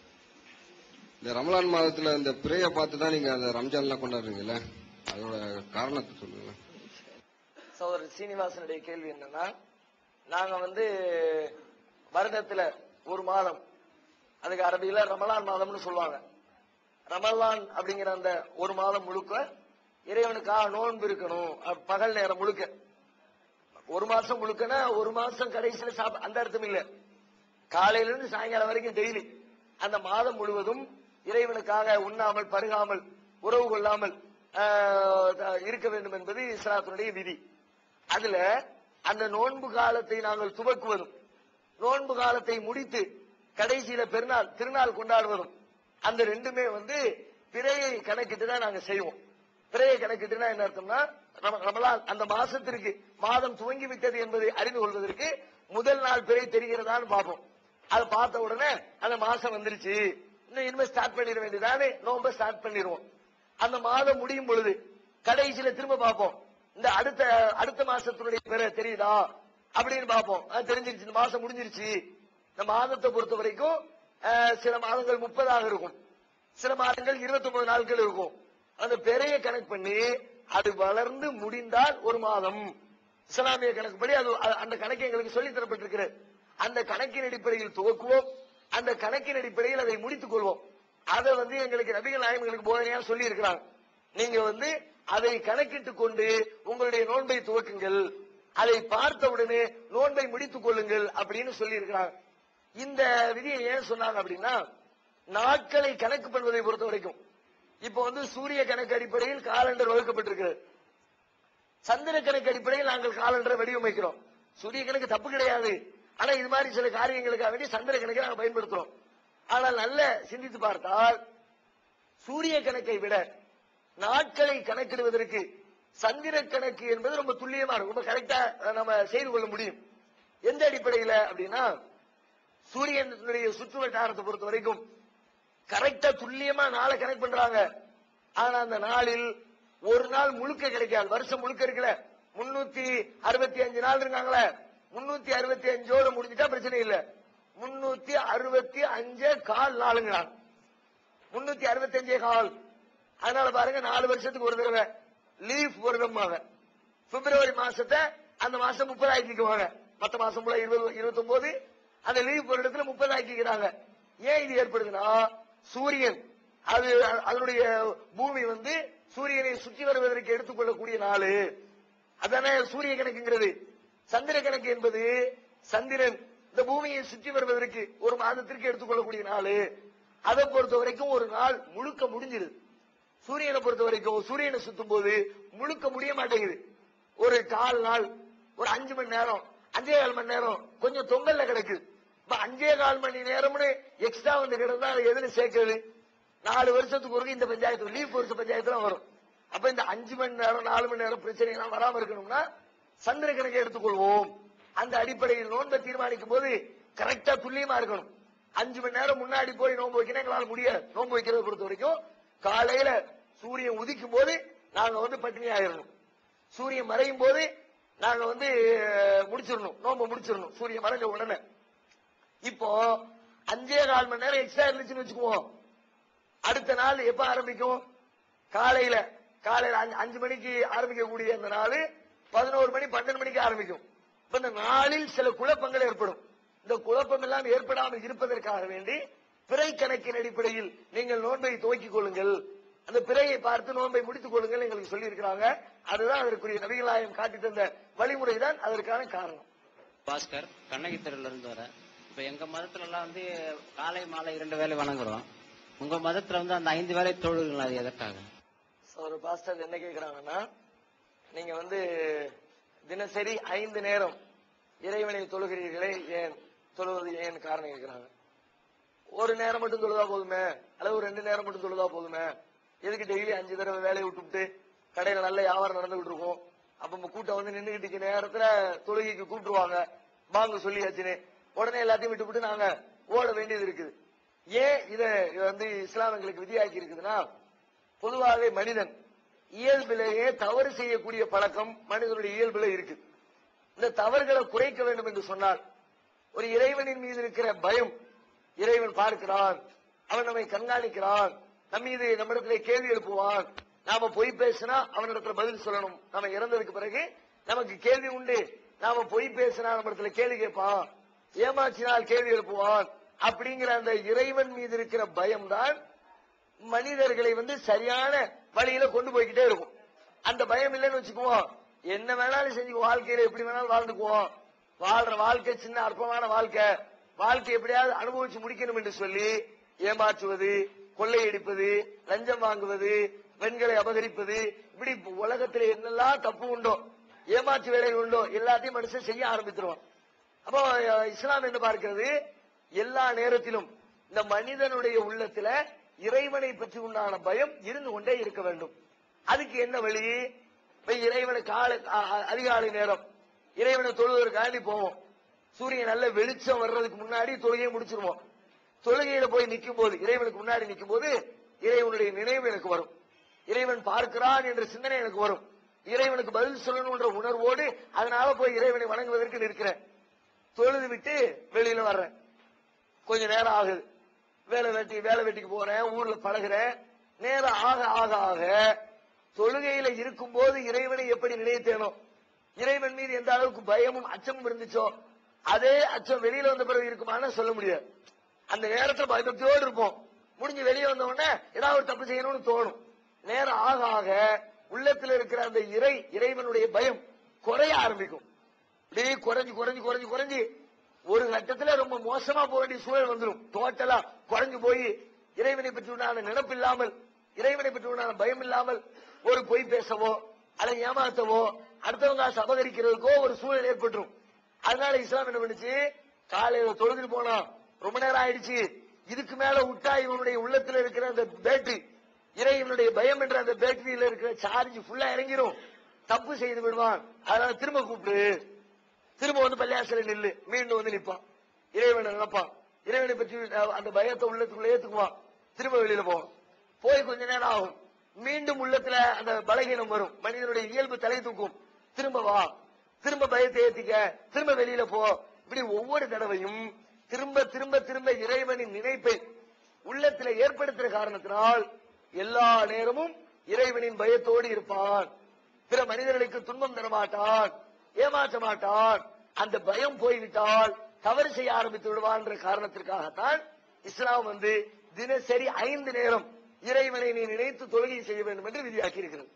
இந்த ரமலான் மாதத்துல இந்த பிறைய பார்த்து தான் நீங்க அந்த ரம்ஜான்லாம் கொண்டாடுறீங்கல்ல அதோட காரணத்தை சொல்லுங்க சகோதரர் சீனிவாசனுடைய கேள்வி என்னன்னா நாங்க வந்து வருடத்துல ஒரு மாதம் அதுக்கு அரபியில ரமலான் மாதம்னு சொல்லுவாங்க ரமலான் அப்படிங்கிற அந்த ஒரு மாதம் முழுக்க இறைவனுக்காக நோன்பு இருக்கணும் அஹ் பகல் நேரம் முழுக்க ஒரு மாசம் முழுக்கனா ஒரு மாசம் கடைசியில சாப்ப அந்த அர்த்தம் இல்ல காலையில இருந்து சாயங்காலம் வரைக்கும் டெய்லி அந்த மாதம் முழுவதும் இறைவனுக்காக உண்ணாமல் பருகாமல் உறவு கொள்ளாமல் ஆஹ், த- இருக்க வேண்டும் என்பது இஸ்லாத்தினுடைய விதி அதுல அந்த நோன்பு காலத்தை நாங்கள் துவக்குவதும் நோன்பு காலத்தை முடித்து கடைசியில பெருநாள் திருநாள் கொண்டாடுவதும் அந்த ரெண்டுமே வந்து பிறையை கணக்கிட்டு தான் நாங்க செய்வோம் பிறையை கணக்கிட்டுனா என்ன அர்த்தம்னா ரம- ரமலான் அந்த மாசத்திற்கு மாதம் துவங்கி விட்டது என்பதை அறிந்து கொள்வதற்கு முதல் நாள் பிறை தெரிகிறதான்னு பார்ப்போம் அதை பார்த்த உடனே அந்த மாசம் வந்துருச்சு இன்னும் இனிமே ஸ்டார்ட் பண்ணிட வேண்டியதானே நோம்ப ஸ்டார்ட் பண்ணிடுவோம் அந்த மாதம் முடியும் பொழுது கடைசியில திரும்ப பார்ப்போம் இந்த அடுத்த அடுத்த மாசத்தினுடைய பிறை தெரியுதா அப்படின்னு பார்ப்போம் அது தெரிஞ்சிருச்சு இந்த மாசம் முடிஞ்சிருச்சு இந்த மாதத்தை பொறுத்த வரைக்கும் அஹ், சில மாதங்கள் முப்பதாக இருக்கும் சில மாதங்கள் 29 நாட்கள் இருக்கும் அந்த பெரிய கணக்கு பண்ணி அது வளர்ந்து முடிந்தால் ஒரு மாதம் இஸ்லாமிய கணக்குப்படி அது அ- அந்த கணக்கு எங்களுக்கு சொல்லித் தரப்பட்டிருக்கிறது அந்த கணக்கின் அடிப்படையில் துவக்குவோம் அந்த கணக்கின் அடிப்படையில் அதை முடித்துக் கொள்வோம் அதை வந்து எங்களுக்கு நபிகள் நாயகம் எங்களுக்கு போதனையா சொல்லி இருக்கிறாங்க நீங்க வந்து அதை கணக்கிட்டு கொண்டு உங்களுடைய நோன்பை துவக்குங்கள் அதை பார்த்த உடனே நோன்பை முடித்துக் கொள்ளுங்கள் அப்படின்னு சொல்லி இருக்கிறாங்க இந்த விதியை ஏன் சொன்னாங்க அப்படின்னா நாட்களை கணக்கு பண்ணுவதை பொறுத்த வரைக்கும் இப்ப வந்து சூரிய கணக்கு அடிப்படையில் காலண்டர் வகுக்கப்பட்டிருக்கிறது சந்திர கணக்கு அடிப்படையில் நாங்கள் காலண்டரை வடிவமைக்கிறோம் சூரிய கணக்கு தப்பு கிடையாது ஆனா இது மாதிரி சில காரியங்களுக்காக வேண்டி சந்திர கணக்கை நாங்கள் பயன்படுத்துறோம் ஆனால் நல்ல சிந்தித்து பார்த்தால் சூரிய கணக்கை விட நாட்களை கணக்கிடுவதற்கு சந்திர கணக்கு என்பது ரொம்ப துல்லியமா இருக்கும் ரொம்ப கரெக்டா நம்ம செய்து கொள்ள முடியும் எந்த அடிப்படையில அப்படின்னா சூரியனுடைய சுற்று வட்டாரத்தை பொறுத்த வரைக்கும் கரெக்டா துல்லியமா நாளை கணக்கு பண்றாங்க ஆனா அந்த நாளில் ஒரு நாள் முழுக்க கிடைக்காது வருஷம் முழுக்க இருக்குல்ல முன்னூத்தி அறுபத்தி அஞ்சு நாள் இருக்காங்களே முன்னூத்தி அறுபத்தி அஞ்சோட முடிஞ்சிட்டா பிரச்சனை இல்ல முன்னூத்தி அறுபத்தி அஞ்சு கால் நாளுங்கிறாங்க முன்னூத்தி அறுபத்தி அஞ்சே கால் அதனால பாருங்க நாலு வருஷத்துக்கு ஒரு தடவை லீஃப் வருடமாக பிப்ரவரி மாசத்தை அந்த மாசம் முப்பது ஆக்கிக்குவாங்க மத்த மாசம் போல இருபது இருபத்தி ஒன்பது அந்த லீவ் வருடத்துல முப்பது ஆக்கிக்கிறாங்க ஏன் இது ஏற்படுதுன்னா சூரியன் அது அதனுடைய பூமி வந்து சூரியனை சுற்றி வருவதற்கு எடுத்துக்கொள்ளக்கூடிய நாள் அதானே சூரிய கணக்குங்கிறது சந்திர கணக்கு என்பது சந்திரன் இந்த பூமியை சுற்றி வருவதற்கு ஒரு மாதத்திற்கு எடுத்துக்கொள்ளக்கூடிய நாள் அதை பொறுத்த வரைக்கும் ஒரு நாள் முழுக்க முடிஞ்சிருது சூரியனை பொறுத்த வரைக்கும் சூரியனை சுத்தும் போது முழுக்க முடிய மாட்டேங்குது ஒரு கால் நாள் ஒரு அஞ்சு மணி நேரம் அஞ்சே கால் மணி நேரம் கொஞ்சம் தொங்கல்ல கிடக்குது இப்ப அஞ்சே கால் மணி நேரம்னு எக்ஸ்ட்ரா வந்து கிடந்தா அதை எதுல சேர்க்கிறது நாலு வருஷத்துக்கு ஒரு இந்த பஞ்சாயத்து லீப் வருஷ பஞ்சாயத்து தான் வரும் அப்ப இந்த அஞ்சு மணி நேரம் நாலு மணி நேரம் பிரச்சனை எல்லாம் வராம இருக்கணும்னா சந்திர கணக்கை எடுத்துக்கொள்வோம் அந்த அடிப்படையில் நோன்பை தீர்மானிக்கும் போது கரெக்டா துல்லியமா இருக்கணும் அஞ்சு மணி நேரம் முன்னாடி போய் நோன்பு வைக்கணும் எங்களால முடியாது நோன்பு வைக்கிறத பொறுத்த வரைக்கும் காலையில சூரியன் உதிக்கும் போது நாங்க வந்து பட்டினி ஆயிரணும் சூரியன் மறையும் போது நாங்க வந்து அஹ், முடிச்சிடணும் நோன்பு முடிச்சிடணும் சூரியன் மறைஞ்ச உடனே இப்போ அஞ்சே கால் மணி நேரம் எக்ஸ்ட்ரா இருந்துச்சுன்னு வச்சுக்குவோம் அடுத்த நாள் எப்ப ஆரம்பிக்கும் காலையில காலையில அஞ்சு- அஞ்சு மணிக்கு ஆரம்பிக்கக்கூடிய அந்த நாள் பதினோரு மணி பன்னெண்டு மணிக்கு ஆரம்பிக்கும் இப்ப இந்த நாளில் சில குழப்பங்கள் ஏற்படும் இந்த குழப்பம் எல்லாம் ஏற்படாமல் இருப்பதற்காக வேண்டி பிறை கணக்கின் அடிப்படையில் நீங்கள் நோன்பை துவக்கிக் கொள்ளுங்கள் அந்த பிறையை பார்த்து நோன்பை முடித்துக் கொள்ளுங்கள் எங்களுக்கு சொல்லி இருக்கிறாங்க அதுதான் அதற்குரிய நபிகளாயம் காட்டி தந்த வழிமுறை தான் அதற்கான காரணம் பாஸ்கர் கண்ணகி தெருல இருந்து வரேன் இப்ப எங்க மதத்துல எல்லாம் வந்து காலை மாலை இரண்டு வேளை வணங்குறோம் உங்க மதத்துல வந்து அந்த ஐந்து வேளை தொழுகிறீங்களா அது எதற்காக So, ஒரு பாஸ்டர் என்ன கேக்குறாங்கன்னா நீங்க வந்து தினசரி ஐந்து நேரம் இறைவனை தொழுகிறீர்களே ஏன் தொழுவது ஏன் காரணம் கேக்குறாங்க ஒரு நேரம் மட்டும் தொழுதா போதுமே அல்லது ஒரு ரெண்டு நேரம் மட்டும் தொழுதா போதுமே எதுக்கு டெய்லி அஞ்சு தடவை வேலையை விட்டுவிட்டு கடையில நல்ல வியாபாரம் நடந்துகிட்டு இருக்கும் அப்ப நம்ம கூட்டம் வந்து நின்னுகிட்டு இருக்க நேரத்துல தொழுகைக்கு கூப்பிட்டுருவாங்க வாங்க சொல்லியாச்சுன்னு உடனே எல்லாத்தையும் விட்டுவிட்டு நாங்க ஓட வேண்டியது இருக்குது ஏன் இத இத வந்து இஸ்லாம் எங்களுக்கு விதியாக்கி இருக்குதுன்னா பொதுவாகவே மனிதன் இயல்பிலேயே தவறு செய்யக்கூடிய பழக்கம் மனிதனுடைய இயல்புல இருக்கு இந்த தவறுகளை குறைக்க வேண்டும் என்று சொன்னால் ஒரு இறைவனின் மீது இருக்கிற பயம் இறைவன் பார்க்கிறான் அவன் நம்மை கண்காணிக்கிறான் நம் மீது நம்மிடத்திலே கேள்வி எழுப்புவான் நாம பொய் பேசினா அவனிடத்துல பதில் சொல்லணும் நம்ம இறந்ததுக்கு பிறகு நமக்கு கேள்வி உண்டு நாம பொய் பேசினா நம்மிடத்துல கேள்வி கேட்பான் ஏமாற்றினால் கேள்வி எழுப்புவான் அப்படிங்கிற அந்த இறைவன் மீது இருக்கிற பயம்தான் மனிதர்களை வந்து சரியான வழியில கொண்டு போய்கிட்டே இருக்கும் அந்த பயம் இல்லைன்னு வச்சுக்குவோம் என்ன வேணாலும் செஞ்சுக்குவோம் வாழ்க்கையில எப்படி வேணாலும் வாழ்ந்துக்குவோம் வாழ்ற வாழ்க்கை சின்ன அற்பமான வாழ்க்கை வாழ்க்கை எப்படியாவது அனுபவிச்சு முடிக்கணும் என்று சொல்லி ஏமாற்றுவது கொள்ளையடிப்பது லஞ்சம் வாங்குவது பெண்களை அபகரிப்பது இப்படி உலகத்துல என்னெல்லாம் தப்பு உண்டோ ஏமாற்று வேலைகள் உண்டோ எல்லாத்தையும் மனுஷன் செய்ய ஆரம்பித்துருவான் அப்போ அஹ், இஸ்லாம் என்ன பார்க்கிறது எல்லா நேரத்திலும் இந்த மனிதனுடைய உள்ளத்துல இறைவனை பற்றி உண்டான பயம் இருந்து கொண்டே இருக்க வேண்டும் அதுக்கு என்ன வழி இப்ப இறைவனை காலை அ- அ- அதிகாலை நேரம் இறைவனை தொழுவதற்காண்டி போவோம் சூரியன் நல்ல வெளிச்சம் வர்றதுக்கு முன்னாடி தொழுகையை முடிச்சிருவோம் தொழுகையில போய் நிற்கும் போது இறைவனுக்கு முன்னாடி நிற்கும் போது இறைவனுடைய நினைவு எனக்கு வரும் இறைவன் பார்க்கிறான் என்ற சிந்தனை எனக்கு வரும் இறைவனுக்கு பதில் சொல்லணும்ன்ற உணர்வோடு அதனால போய் இறைவனை வணங்குவதற்கு நிற்கிறேன் தொழுது விட்டு வெளியில வர்றேன் கொஞ்ச நேரம் ஆகுது வேலை வெட்டி வேலை வெட்டிக்கு போறேன் ஊர்ல பழகுறேன் நேரம் ஆக ஆக ஆக தொழுகையில இருக்கும்போது இறைவனை எப்படி நினைத்தேனோ இறைவன் மீது எந்த அளவுக்கு பயமும் அச்சமும் இருந்துச்சோ அதே அச்சம் வெளியில வந்த பிறகு இருக்குமான்னு சொல்ல முடியாது அந்த நேரத்துல பயபக்தியோடு இருப்போம் முடிஞ்சு வெளியே வந்த உடனே ஏதாவது ஒரு தப்பு செய்யணும்னு தோணும் நேரம் ஆக ஆக உள்ளத்துல இருக்கிற அந்த இறை இறைவனுடைய பயம் குறைய ஆரம்பிக்கும் அப்படியே குறைஞ்சு குறைஞ்சு குறைஞ்சு குறைஞ்சு ஒரு கட்டத்துல ரொம்ப மோசமா போக வேண்டிய சூழல் வந்துடும் டோட்டலா குறைஞ்சு போய் இறைவனை பற்றி உண்டான நினைப்பு இல்லாமல் இறைவனை பற்றி உண்டான பயம் இல்லாமல் ஒரு பொய் பேசவோ அல்லது ஏமாத்தவோ அடுத்தவங்க காசு அபகரிக்கிறதுக்கோ ஒரு சூழல் ஏற்பட்டுரும் அதனால இஸ்லாம் என்ன பண்ணுச்சு காலையில தொழுதுட்டு போனா ரொம்ப நேரம் ஆயிடுச்சு இதுக்கு மேல விட்டா இவனுடைய உள்ளத்துல இருக்கிற அந்த பேட்டரி இறைவனுடைய பயம் என்ற அந்த பேட்டரியில இருக்கிற சார்ஜ் ஃபுல்லா இறங்கிரும் தப்பு செய்து விடுவான் அதனால திரும்ப கூப்பிடு திரும்ப வந்து பள்ளியாசல நில்லு மீண்டும் வந்து நிப்பான் இறைவனை நினைப்பான் இறைவனை பற்றி அஹ், அந்த பயத்தை உள்ளத்துக்குள்ள ஏத்துக்குவான் திரும்ப வெளியில போவான் போய் கொஞ்ச நேரம் ஆகும் மீண்டும் உள்ளத்துல அந்த பலகீனம் வரும் மனிதனுடைய இயல்பு தலை தூக்கும் திரும்ப வா திரும்ப பயத்தை ஏத்திக்க திரும்ப வெளியில போ இப்படி ஒவ்வொரு தடவையும் திரும்ப திரும்ப திரும்ப இறைவனின் நினைப்பை உள்ளத்துல ஏற்படுத்துற காரணத்தினால் எல்லா நேரமும் இறைவனின் பயத்தோடு இருப்பான் பிற மனிதர்களுக்கு துன்பம் தர மாட்டான் ஏமாற்ற மாட்டான் அந்த பயம் போய்விட்டால் தவறு செய்ய ஆரம்பித்து விடுவான்ற காரணத்திற்காகத்தான் இஸ்லாம் வந்து தினசரி ஐந்து நேரம் இறைவனை நீ நினைத்து தொழுகை செய்ய வேண்டும் என்று விதியாக்கி இருக்கிறது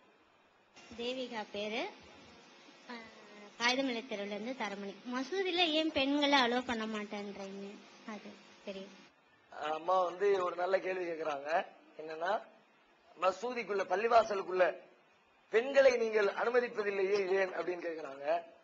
தேவிகா பேரு அஹ், காகிதமலை தெருவுல இருந்து தரமணி மசூதியில ஏன் பெண்களை அலோவ் பண்ண மாட்டேன்றீங்க அது தெரியும் அம்மா வந்து ஒரு நல்ல கேள்வி கேக்குறாங்க என்னன்னா மசூதிக்குள்ள பள்ளிவாசலுக்குள்ள பெண்களை நீங்கள் அனுமதிப்பதில்லையே ஏன் அப்படின்னு கேக்குறாங்க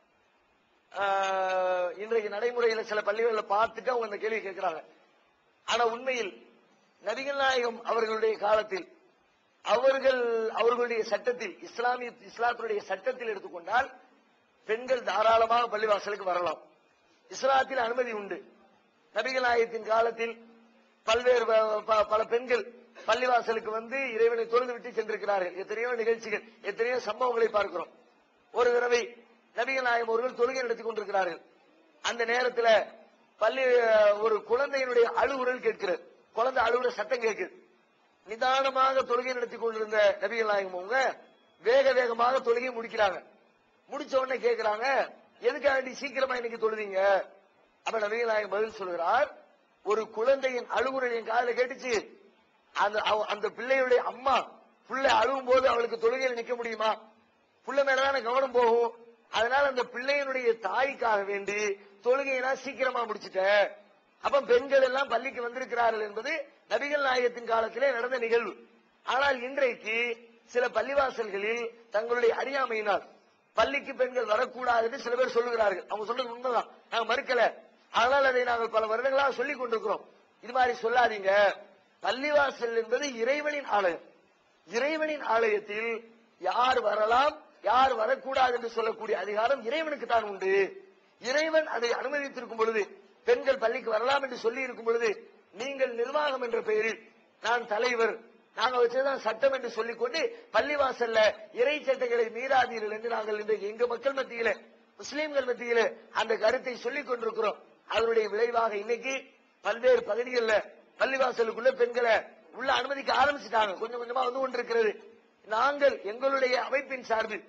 ஆஹ், இன்றைக்கு நடைமுறையில சில பள்ளிகளில் பார்த்துட்டு அவங்க அந்த கேள்வி கேட்கிறாங்க ஆனா உண்மையில் நபிகள் நாயகம் அவர்களுடைய காலத்தில் அவர்கள் அவர்களுடைய சட்டத்தில் இஸ்லாமிய இஸ்லாத்தினுடைய சட்டத்தில் எடுத்துக்கொண்டால் பெண்கள் தாராளமாக பள்ளிவாசலுக்கு வரலாம் இஸ்லாத்தில் அனுமதி உண்டு நபிகள் நாயகத்தின் காலத்தில் பல்வேறு ப- ப- பல பெண்கள் பள்ளிவாசலுக்கு வந்து இறைவனை தொழுது விட்டு சென்றிருக்கிறார்கள் எத்தனையோ நிகழ்ச்சிகள் எத்தனையோ சம்பவங்களை பார்க்கிறோம் ஒரு தடவை நபிகள் நாயகம் அவர்கள் தொழுகை நடத்தி கொண்டிருக்கிறார்கள் அந்த நேரத்துல பள்ளி அஹ், ஒரு குழந்தையினுடைய அழுகுரல் கேட்கிறது குழந்தை அழுகுற சத்தம் கேட்குது நிதானமாக தொழுகை நடத்தி கொண்டிருந்த நபிகள் நாயகம் அவங்க வேக வேகமாக தொழுகையை முடிக்கிறாங்க முடிச்ச உடனே கேக்குறாங்க எதுக்காண்டி சீக்கிரமா இன்னைக்கு தொழுதீங்க அப்ப நபிகள் நாயகம் பதில் சொல்கிறார் ஒரு குழந்தையின் அழுகுரல் என் காதுல கேட்டுச்சு அந்த அவ- அந்த பிள்ளையுடைய அம்மா புள்ளை அழுவும் போது அவளுக்கு தொழுகையில் நிக்க முடியுமா புள்ள மேலதான கவனம் போகும் அதனால அந்த பிள்ளையினுடைய தாய்க்காக வேண்டி தொழுகையெல்லாம் சீக்கிரமா முடிச்சிட்ட அப்ப பெண்கள் எல்லாம் பள்ளிக்கு வந்திருக்கிறார்கள் என்பது நபிகள் நாயகத்தின் காலத்திலே நடந்த நிகழ்வு ஆனால் இன்றைக்கு சில பள்ளிவாசல்களில் தங்களுடைய அறியாமையினால் பள்ளிக்கு பெண்கள் வரக்கூடாது என்று சில பேர் சொல்லுகிறார்கள் அவங்க சொல்றது உண்மைதான் நாங்க மறுக்கல ஆனால் அதை நாங்கள் பல வருடங்களாக சொல்லிக் கொண்டிருக்கிறோம் இது மாதிரி சொல்லாதீங்க பள்ளிவாசல் என்பது இறைவனின் ஆலயம் இறைவனின் ஆலயத்தில் யார் வரலாம் யார் வரக்கூடாது என்று சொல்லக்கூடிய அதிகாரம் இறைவனுக்கு தான் உண்டு இறைவன் அதை அனுமதித்திருக்கும் பொழுது பெண்கள் பள்ளிக்கு வரலாம் என்று சொல்லி இருக்கும் பொழுது நீங்கள் நிர்வாகம் என்ற பெயரில் நான் தலைவர் நாங்க வச்சதுதான் சட்டம் என்று சொல்லிக்கொண்டு பள்ளிவாசல்ல இறை சட்டங்களை மீறாதீர்கள் என்று நாங்கள் இன்றைக்கு எங்க மக்கள் மத்தியில முஸ்லிம்கள் மத்தியில அந்த கருத்தை சொல்லிக் கொண்டிருக்கிறோம் அதனுடைய விளைவாக இன்னைக்கு பல்வேறு பகுதிகளில் பள்ளிவாசலுக்குள்ள பெண்களை உள்ள அனுமதிக்க ஆரம்பிச்சுட்டாங்க கொஞ்சம் கொஞ்சமா வந்து கொண்டிருக்கிறது நாங்கள் எங்களுடைய அமைப்பின் சார்பில்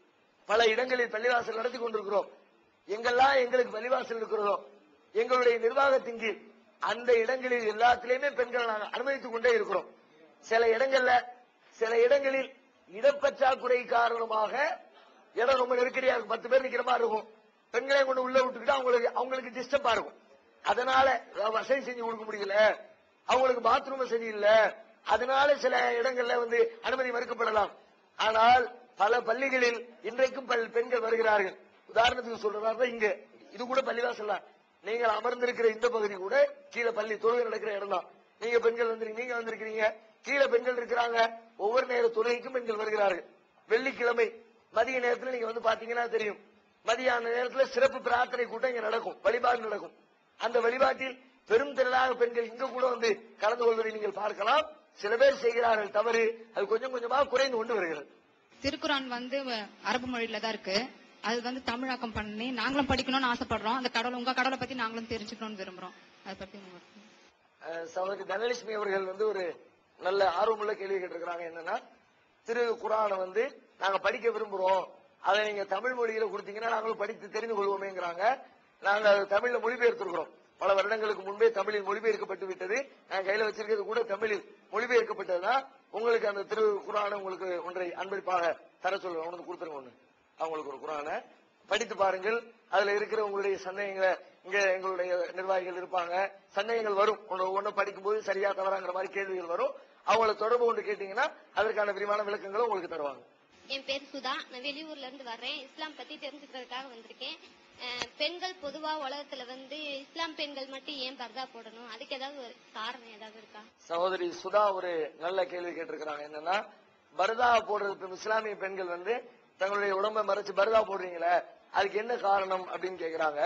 பல இடங்களில் பள்ளிவாசல் நடத்தி கொண்டிருக்கிறோம் எங்கெல்லாம் எங்களுக்கு பள்ளிவாசல் இருக்கிறதோ எங்களுடைய நிர்வாகத்தின் கீழ் அந்த இடங்களில் எல்லாத்திலையுமே பெண்களை நாங்கள் அனுமதித்துக் கொண்டே இருக்கிறோம் சில இடங்கள்ல சில இடங்களில் இடப்பற்றாக்குறை காரணமாக இடம் ரொம்ப நெருக்கடியா இருக்கும் பத்து பேர் நிக்கிற மாதிரி இருக்கும் பெண்களை கொண்டு உள்ள விட்டுக்கிட்டு அவங்களுக்கு அவங்களுக்கு டிஸ்டர்பா இருக்கும் அதனால வசதி செஞ்சு கொடுக்க முடியல அவங்களுக்கு பாத்ரூம் வசதி இல்ல அதனால சில இடங்கள்ல வந்து அனுமதி மறுக்கப்படலாம் ஆனால் பல பள்ளிகளில் இன்றைக்கும் பல் பெண்கள் வருகிறார்கள் உதாரணத்துக்கு சொல்றதா இங்க இது கூட பள்ளிவாசல் தான் நீங்கள் அமர்ந்திருக்கிற இந்த பகுதி கூட கீழே பள்ளி தொழுகை நடக்கிற இடம் தான் நீங்க பெண்கள் வந்திருக்கீங்க நீங்க வந்திருக்கிறீங்க கீழே பெண்கள் இருக்கிறாங்க ஒவ்வொரு நேர தொழுகைக்கும் பெண்கள் வருகிறார்கள் வெள்ளிக்கிழமை மதிய நேரத்துல நீங்க வந்து பாத்தீங்கன்னா தெரியும் மதியான நேரத்துல சிறப்பு பிரார்த்தனை கூட்டம் இங்க நடக்கும் வழிபாடு நடக்கும் அந்த வழிபாட்டில் பெரும் திரளாக பெண்கள் இங்க கூட வந்து கலந்து கொள்வதை நீங்கள் பார்க்கலாம் சில பேர் செய்கிறார்கள் தவறு அது கொஞ்சம் கொஞ்சமா குறைந்து கொண்டு வருகிறது திருக்குரான் வந்து அஹ், அரபு மொழியில தான் இருக்கு அது வந்து தமிழாக்கம் பண்ணி நாங்களும் படிக்கணும்னு ஆசைப்படுறோம் அந்த கடவுள் உங்க கடவுளை பத்தி நாங்களும் தெரிஞ்சுக்கணும்னு விரும்புறோம் அதை பத்தி உங்க அஹ் சகோதரி தனலட்சுமி அவர்கள் வந்து ஒரு நல்ல ஆர்வமுள்ள கேள்வி கேட்டிருக்கிறாங்க என்னன்னா திரு குரானை வந்து நாங்க படிக்க விரும்புறோம் அதை நீங்க தமிழ் மொழியில கொடுத்தீங்கன்னா நாங்களும் படித்து தெரிந்து கொள்வோமேங்கிறாங்க நாங்க அதை தமிழ்ல மொழிபெயர்த்திருக்கிறோம் பல வருடங்களுக்கு முன்பே தமிழில் மொழிபெயர்க்கப்பட்டு விட்டது நான் கையில வச்சிருக்கிறது கூட தமிழில் மொழிபெயர்க்கப்பட்டதுதான் உங்களுக்கு அந்த திரு குரானை உங்களுக்கு ஒன்றை அன்பளிப்பாக தர சொல்லுவேன் உனக்கு கொடுத்துருங்க ஒண்ணு அவங்களுக்கு ஒரு குரானை படித்து பாருங்கள் அதுல இருக்கிற உங்களுடைய சந்தேகங்களை இங்க எங்களுடைய நிர்வாகிகள் இருப்பாங்க சந்தேகங்கள் வரும் ஒண்ணு ஒண்ணு படிக்கும்போது சரியா தவறாங்கிற மாதிரி கேள்விகள் வரும் அவங்கள தொடர்பு கொண்டு கேட்டீங்கன்னா அதற்கான விரிவான விளக்கங்களும் உங்களுக்கு தருவாங்க என் பேர் சுதா நான் வெளியூர்ல இருந்து வர்றேன் இஸ்லாம் பத்தி தெரிஞ்சுக்கிறதுக்காக வந்திருக்கேன் அஹ், பெண்கள் பொதுவா உலகத்துல வந்து இஸ்லாம் பெண்கள் மட்டும் ஏன் பர்தா போடணும் அதுக்கு ஏதாவது ஒரு காரணம் ஏதாவது இருக்கா சகோதரி சுதா ஒரு நல்ல கேள்வி கேட்டிருக்கிறாங்க என்னன்னா பர்தா போடுறது இப்ப இஸ்லாமிய பெண்கள் வந்து தங்களுடைய உடம்பை மறைச்சு பர்தா போடுறீங்களே அதுக்கு என்ன காரணம் அப்படின்னு கேக்குறாங்க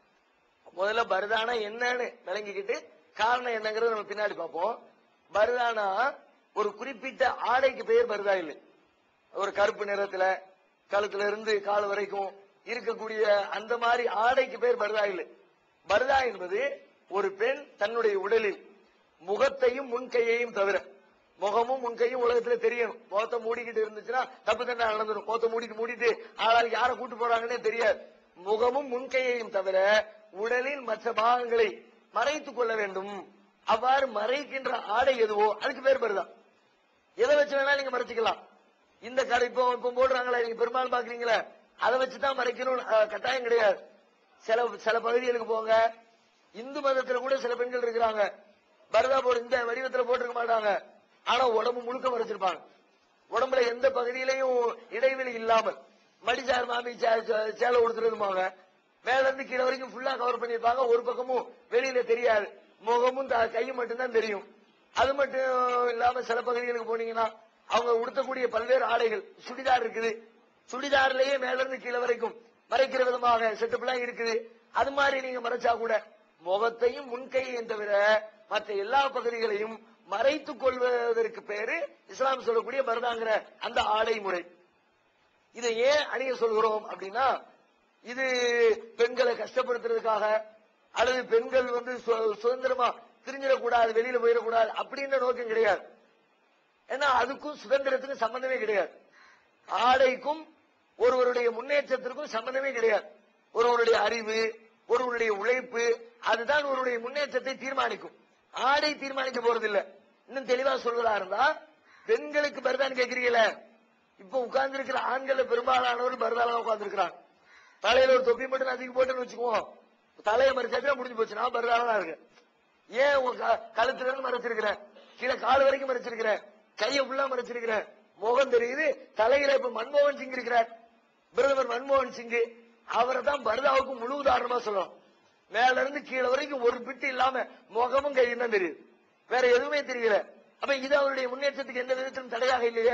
முதல்ல பர்தானா என்னன்னு விளங்கிக்கிட்டு காரணம் என்னங்கறத நம்ம பின்னாடி பார்ப்போம் பர்தானா ஒரு குறிப்பிட்ட ஆடைக்கு பெயர் பர்தா இல்லை ஒரு கருப்பு நிறத்துல கழுத்துல இருந்து கால் வரைக்கும் இருக்கக்கூடிய அந்த மாதிரி ஆடைக்கு பேர் பர்தா இல்லை பர்தா என்பது ஒரு பெண் தன்னுடைய உடலில் முகத்தையும் முன்கையையும் தவிர முகமும் முன்கையும் உலகத்துல தெரியணும் முகத்தை மூடிக்கிட்டு இருந்துச்சுன்னா தப்பு தண்டனை நடந்துடும் முகத்தை மூடிட்டு மூடிட்டு ஆளால் யாரை கூட்டு போறாங்கன்னே தெரியாது முகமும் முன்கையையும் தவிர உடலின் மற்ற பாகங்களை மறைத்துக் கொள்ள வேண்டும் அவ்வாறு மறைக்கின்ற ஆடை எதுவோ அதுக்கு பேர் பர்தா எதை வச்சு வேணா நீங்க மறைச்சிக்கலாம் இந்த கடை இப்போ இப்போ போடுறாங்களே நீங்க பெரும்பாலும் பாக்குறீங்களா அதை வச்சுதான் மறைக்கணும் அஹ், கட்டாயம் கிடையாது சில சில பகுதிகளுக்கு போங்க இந்து மதத்துல கூட சில பெண்கள் இருக்கிறாங்க பரதா போடு இந்த வடிவத்துல போட்டிருக்க மாட்டாங்க ஆனா உடம்பு முழுக்க மறைச்சிருப்பாங்க உடம்புல எந்த பகுதியிலையும் இடைவெளி இல்லாமல் மடிசார் மாமி சே- சே- சேலை உடுத்துறதுமாங்க மேல இருந்து கீழே வரைக்கும் ஃபுல்லா கவர் பண்ணிருப்பாங்க ஒரு பக்கமும் வெளியில தெரியாது முகமும் த- கையும் மட்டும்தான் தெரியும் அது மட்டும் இல்லாம சில பகுதிகளுக்கு போனீங்கன்னா அவங்க உடுத்தக்கூடிய பல்வேறு ஆடைகள் சுடிதார் இருக்குது சுடிதார்லயே மேல இருந்து கீழே வரைக்கும் மறைக்கிற விதமாக செட்டப் எல்லாம் இருக்குது அது மாதிரி நீங்க மறைச்சா கூட முகத்தையும் முன்கையையும் தவிர மற்ற எல்லா பகுதிகளையும் மறைத்துக் கொள்வதற்கு பேரு இஸ்லாம் சொல்லக்கூடிய பரதாங்கிற அந்த ஆடை முறை இதை ஏன் அணிய சொல்கிறோம் அப்படின்னா இது பெண்களை கஷ்டப்படுத்துறதுக்காக அல்லது பெண்கள் வந்து சு- சுதந்திரமா திரிஞ்சிடக்கூடாது வெளியில போயிடக்கூடாது அப்படின்ற நோக்கம் கிடையாது ஏன்னா அதுக்கும் சுதந்திரத்துக்கும் சம்பந்தமே கிடையாது ஆடைக்கும் ஒருவருடைய முன்னேற்றத்திற்கும் சம்பந்தமே கிடையாது ஒருவருடைய அறிவு ஒருவருடைய உழைப்பு அதுதான் ஒருவருடைய முன்னேற்றத்தை தீர்மானிக்கும் ஆடை தீர்மானிக்க போறதில்லை இன்னும் தெளிவா சொல்றதா இருந்தா பெண்களுக்கு பரதான்னு கேக்குறீங்களே இப்ப உட்கார்ந்து இருக்கிற ஆண்கள் பெரும்பாலானவர் பரதால உட்கார்ந்து இருக்கிறாங்க தலையில ஒரு தொப்பி மட்டும் அதிகம் போட்டுன்னு வச்சுக்குவோம் தலையை மறைச்சாச்சுன்னா முடிஞ்சு போச்சு நான் பரதால தான் இருக்கேன் ஏன் உங்க க- கழுத்துல இருந்து மறைச்சிருக்கிறேன் கீழே கால் வரைக்கும் மறைச்சிருக்கிறேன் கையை ஃபுல்லா மறைச்சிருக்கிறேன் முகம் தெரியுது தலையில இப்ப மன்மோகன் சிங் இருக்கிறார் பிரதமர் மன்மோகன் சிங் அவரை தான் பரதாவுக்கு முழு உதாரணமா சொல்லணும் மேல இருந்து கீழே வரைக்கும் ஒரு பிட்டு இல்லாம முகமும் கையும் தான் தெரியுது வேற எதுவுமே தெரியல அப்ப இது அவருடைய முன்னேற்றத்துக்கு எந்த விதத்திலும் தடையாக இல்லையே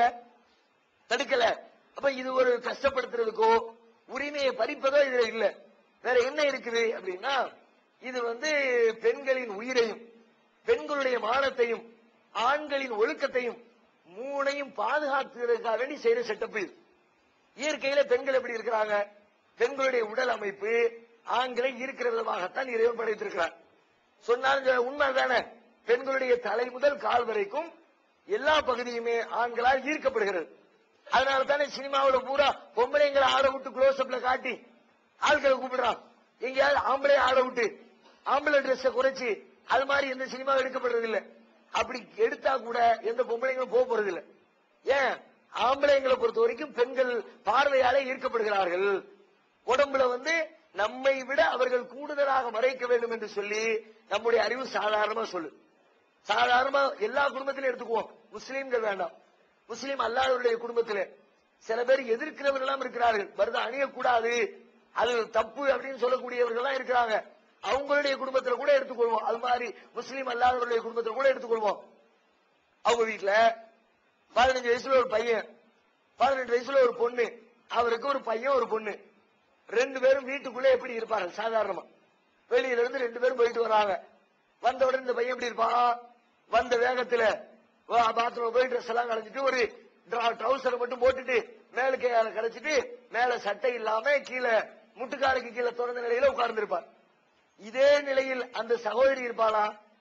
தடுக்கல அப்ப இது ஒரு கஷ்டப்படுத்துறதுக்கோ உரிமையை பறிப்பதோ இதுல இல்ல வேற என்ன இருக்குது அப்படின்னா இது வந்து பெண்களின் உயிரையும் பெண்களுடைய மானத்தையும் ஆண்களின் ஒழுக்கத்தையும் மூணையும் பாதுகாத்துறதுக்காக வேண்டி செய்யற செட்டப் இது இயற்கையில பெண்கள் எப்படி இருக்கிறாங்க பெண்களுடைய உடல் அமைப்பு ஆண்களை ஈர்க்கிற விதமாகத்தான் இறைவன் படைத்திருக்கிறார் சொன்னாங்க உண்மை தானே பெண்களுடைய தலை முதல் கால் வரைக்கும் எல்லா பகுதியுமே ஆண்களால் ஈர்க்கப்படுகிறது அதனால தானே சினிமாவுல பூரா பொம்பளைங்களை ஆட விட்டு க்ளோஸ் அப்ல காட்டி ஆட்களை கூப்பிடுறான் எங்கேயாவது ஆம்பளை ஆட விட்டு ஆம்பளை ட்ரெஸ்ஸ குறைச்சு அது மாதிரி எந்த சினிமா எடுக்கப்படுறது இல்ல அப்படி எடுத்தா கூட எந்த பொம்பளைங்களும் போக போறது இல்ல ஏன் ஆம்பளைங்களை பொறுத்த வரைக்கும் பெண்கள் பார்வையாலே ஈர்க்கப்படுகிறார்கள் உடம்புல வந்து நம்மை விட அவர்கள் கூடுதலாக மறைக்க வேண்டும் என்று சொல்லி நம்முடைய அறிவு சாதாரணமா சொல்லு சாதாரணமா எல்லா குடும்பத்திலும் எடுத்துக்குவோம் முஸ்லீம்கள் வேண்டாம் முஸ்லீம் அல்லாதவருடைய குடும்பத்திலே சில பேர் எதிர்க்கிறவர்கள் எல்லாம் இருக்கிறார்கள் வருது அணியக்கூடாது அது தப்பு அப்படின்னு சொல்லக்கூடியவர்கள் எல்லாம் இருக்கிறாங்க அவங்களுடைய குடும்பத்துல கூட எடுத்துக்கொள்வோம் அது மாதிரி முஸ்லீம் அல்லாதவருடைய குடும்பத்துல கூட எடுத்துக்கொள்வோம் அவங்க வீட்டுல பதினஞ்சு வயசுல ஒரு பையன் பதினெட்டு வயசுல ஒரு பொண்ணு அவருக்கு ஒரு பையன் ஒரு பொண்ணு ரெண்டு பேரும் வீட்டுக்குள்ளே எப்படி இருப்பாங்க சாதாரணமா வெளியில இருந்து ரெண்டு பேரும் போயிட்டு வராங்க வந்த உடனே இந்த பையன் எப்படி இருப்பான் வந்த வேகத்துல பாத்ரூம் போய் ட்ரெஸ் எல்லாம் கலைச்சிட்டு ஒரு ட்ரௌசரை மட்டும் போட்டுட்டு மேலுக்கு கலைச்சிட்டு மேல சட்டை இல்லாம கீழே முட்டுக்காலுக்கு கீழே திறந்த நிலையில உட்கார்ந்து இருப்பார் இதே நிலையில் அந்த சகோதரி இருப்பாளா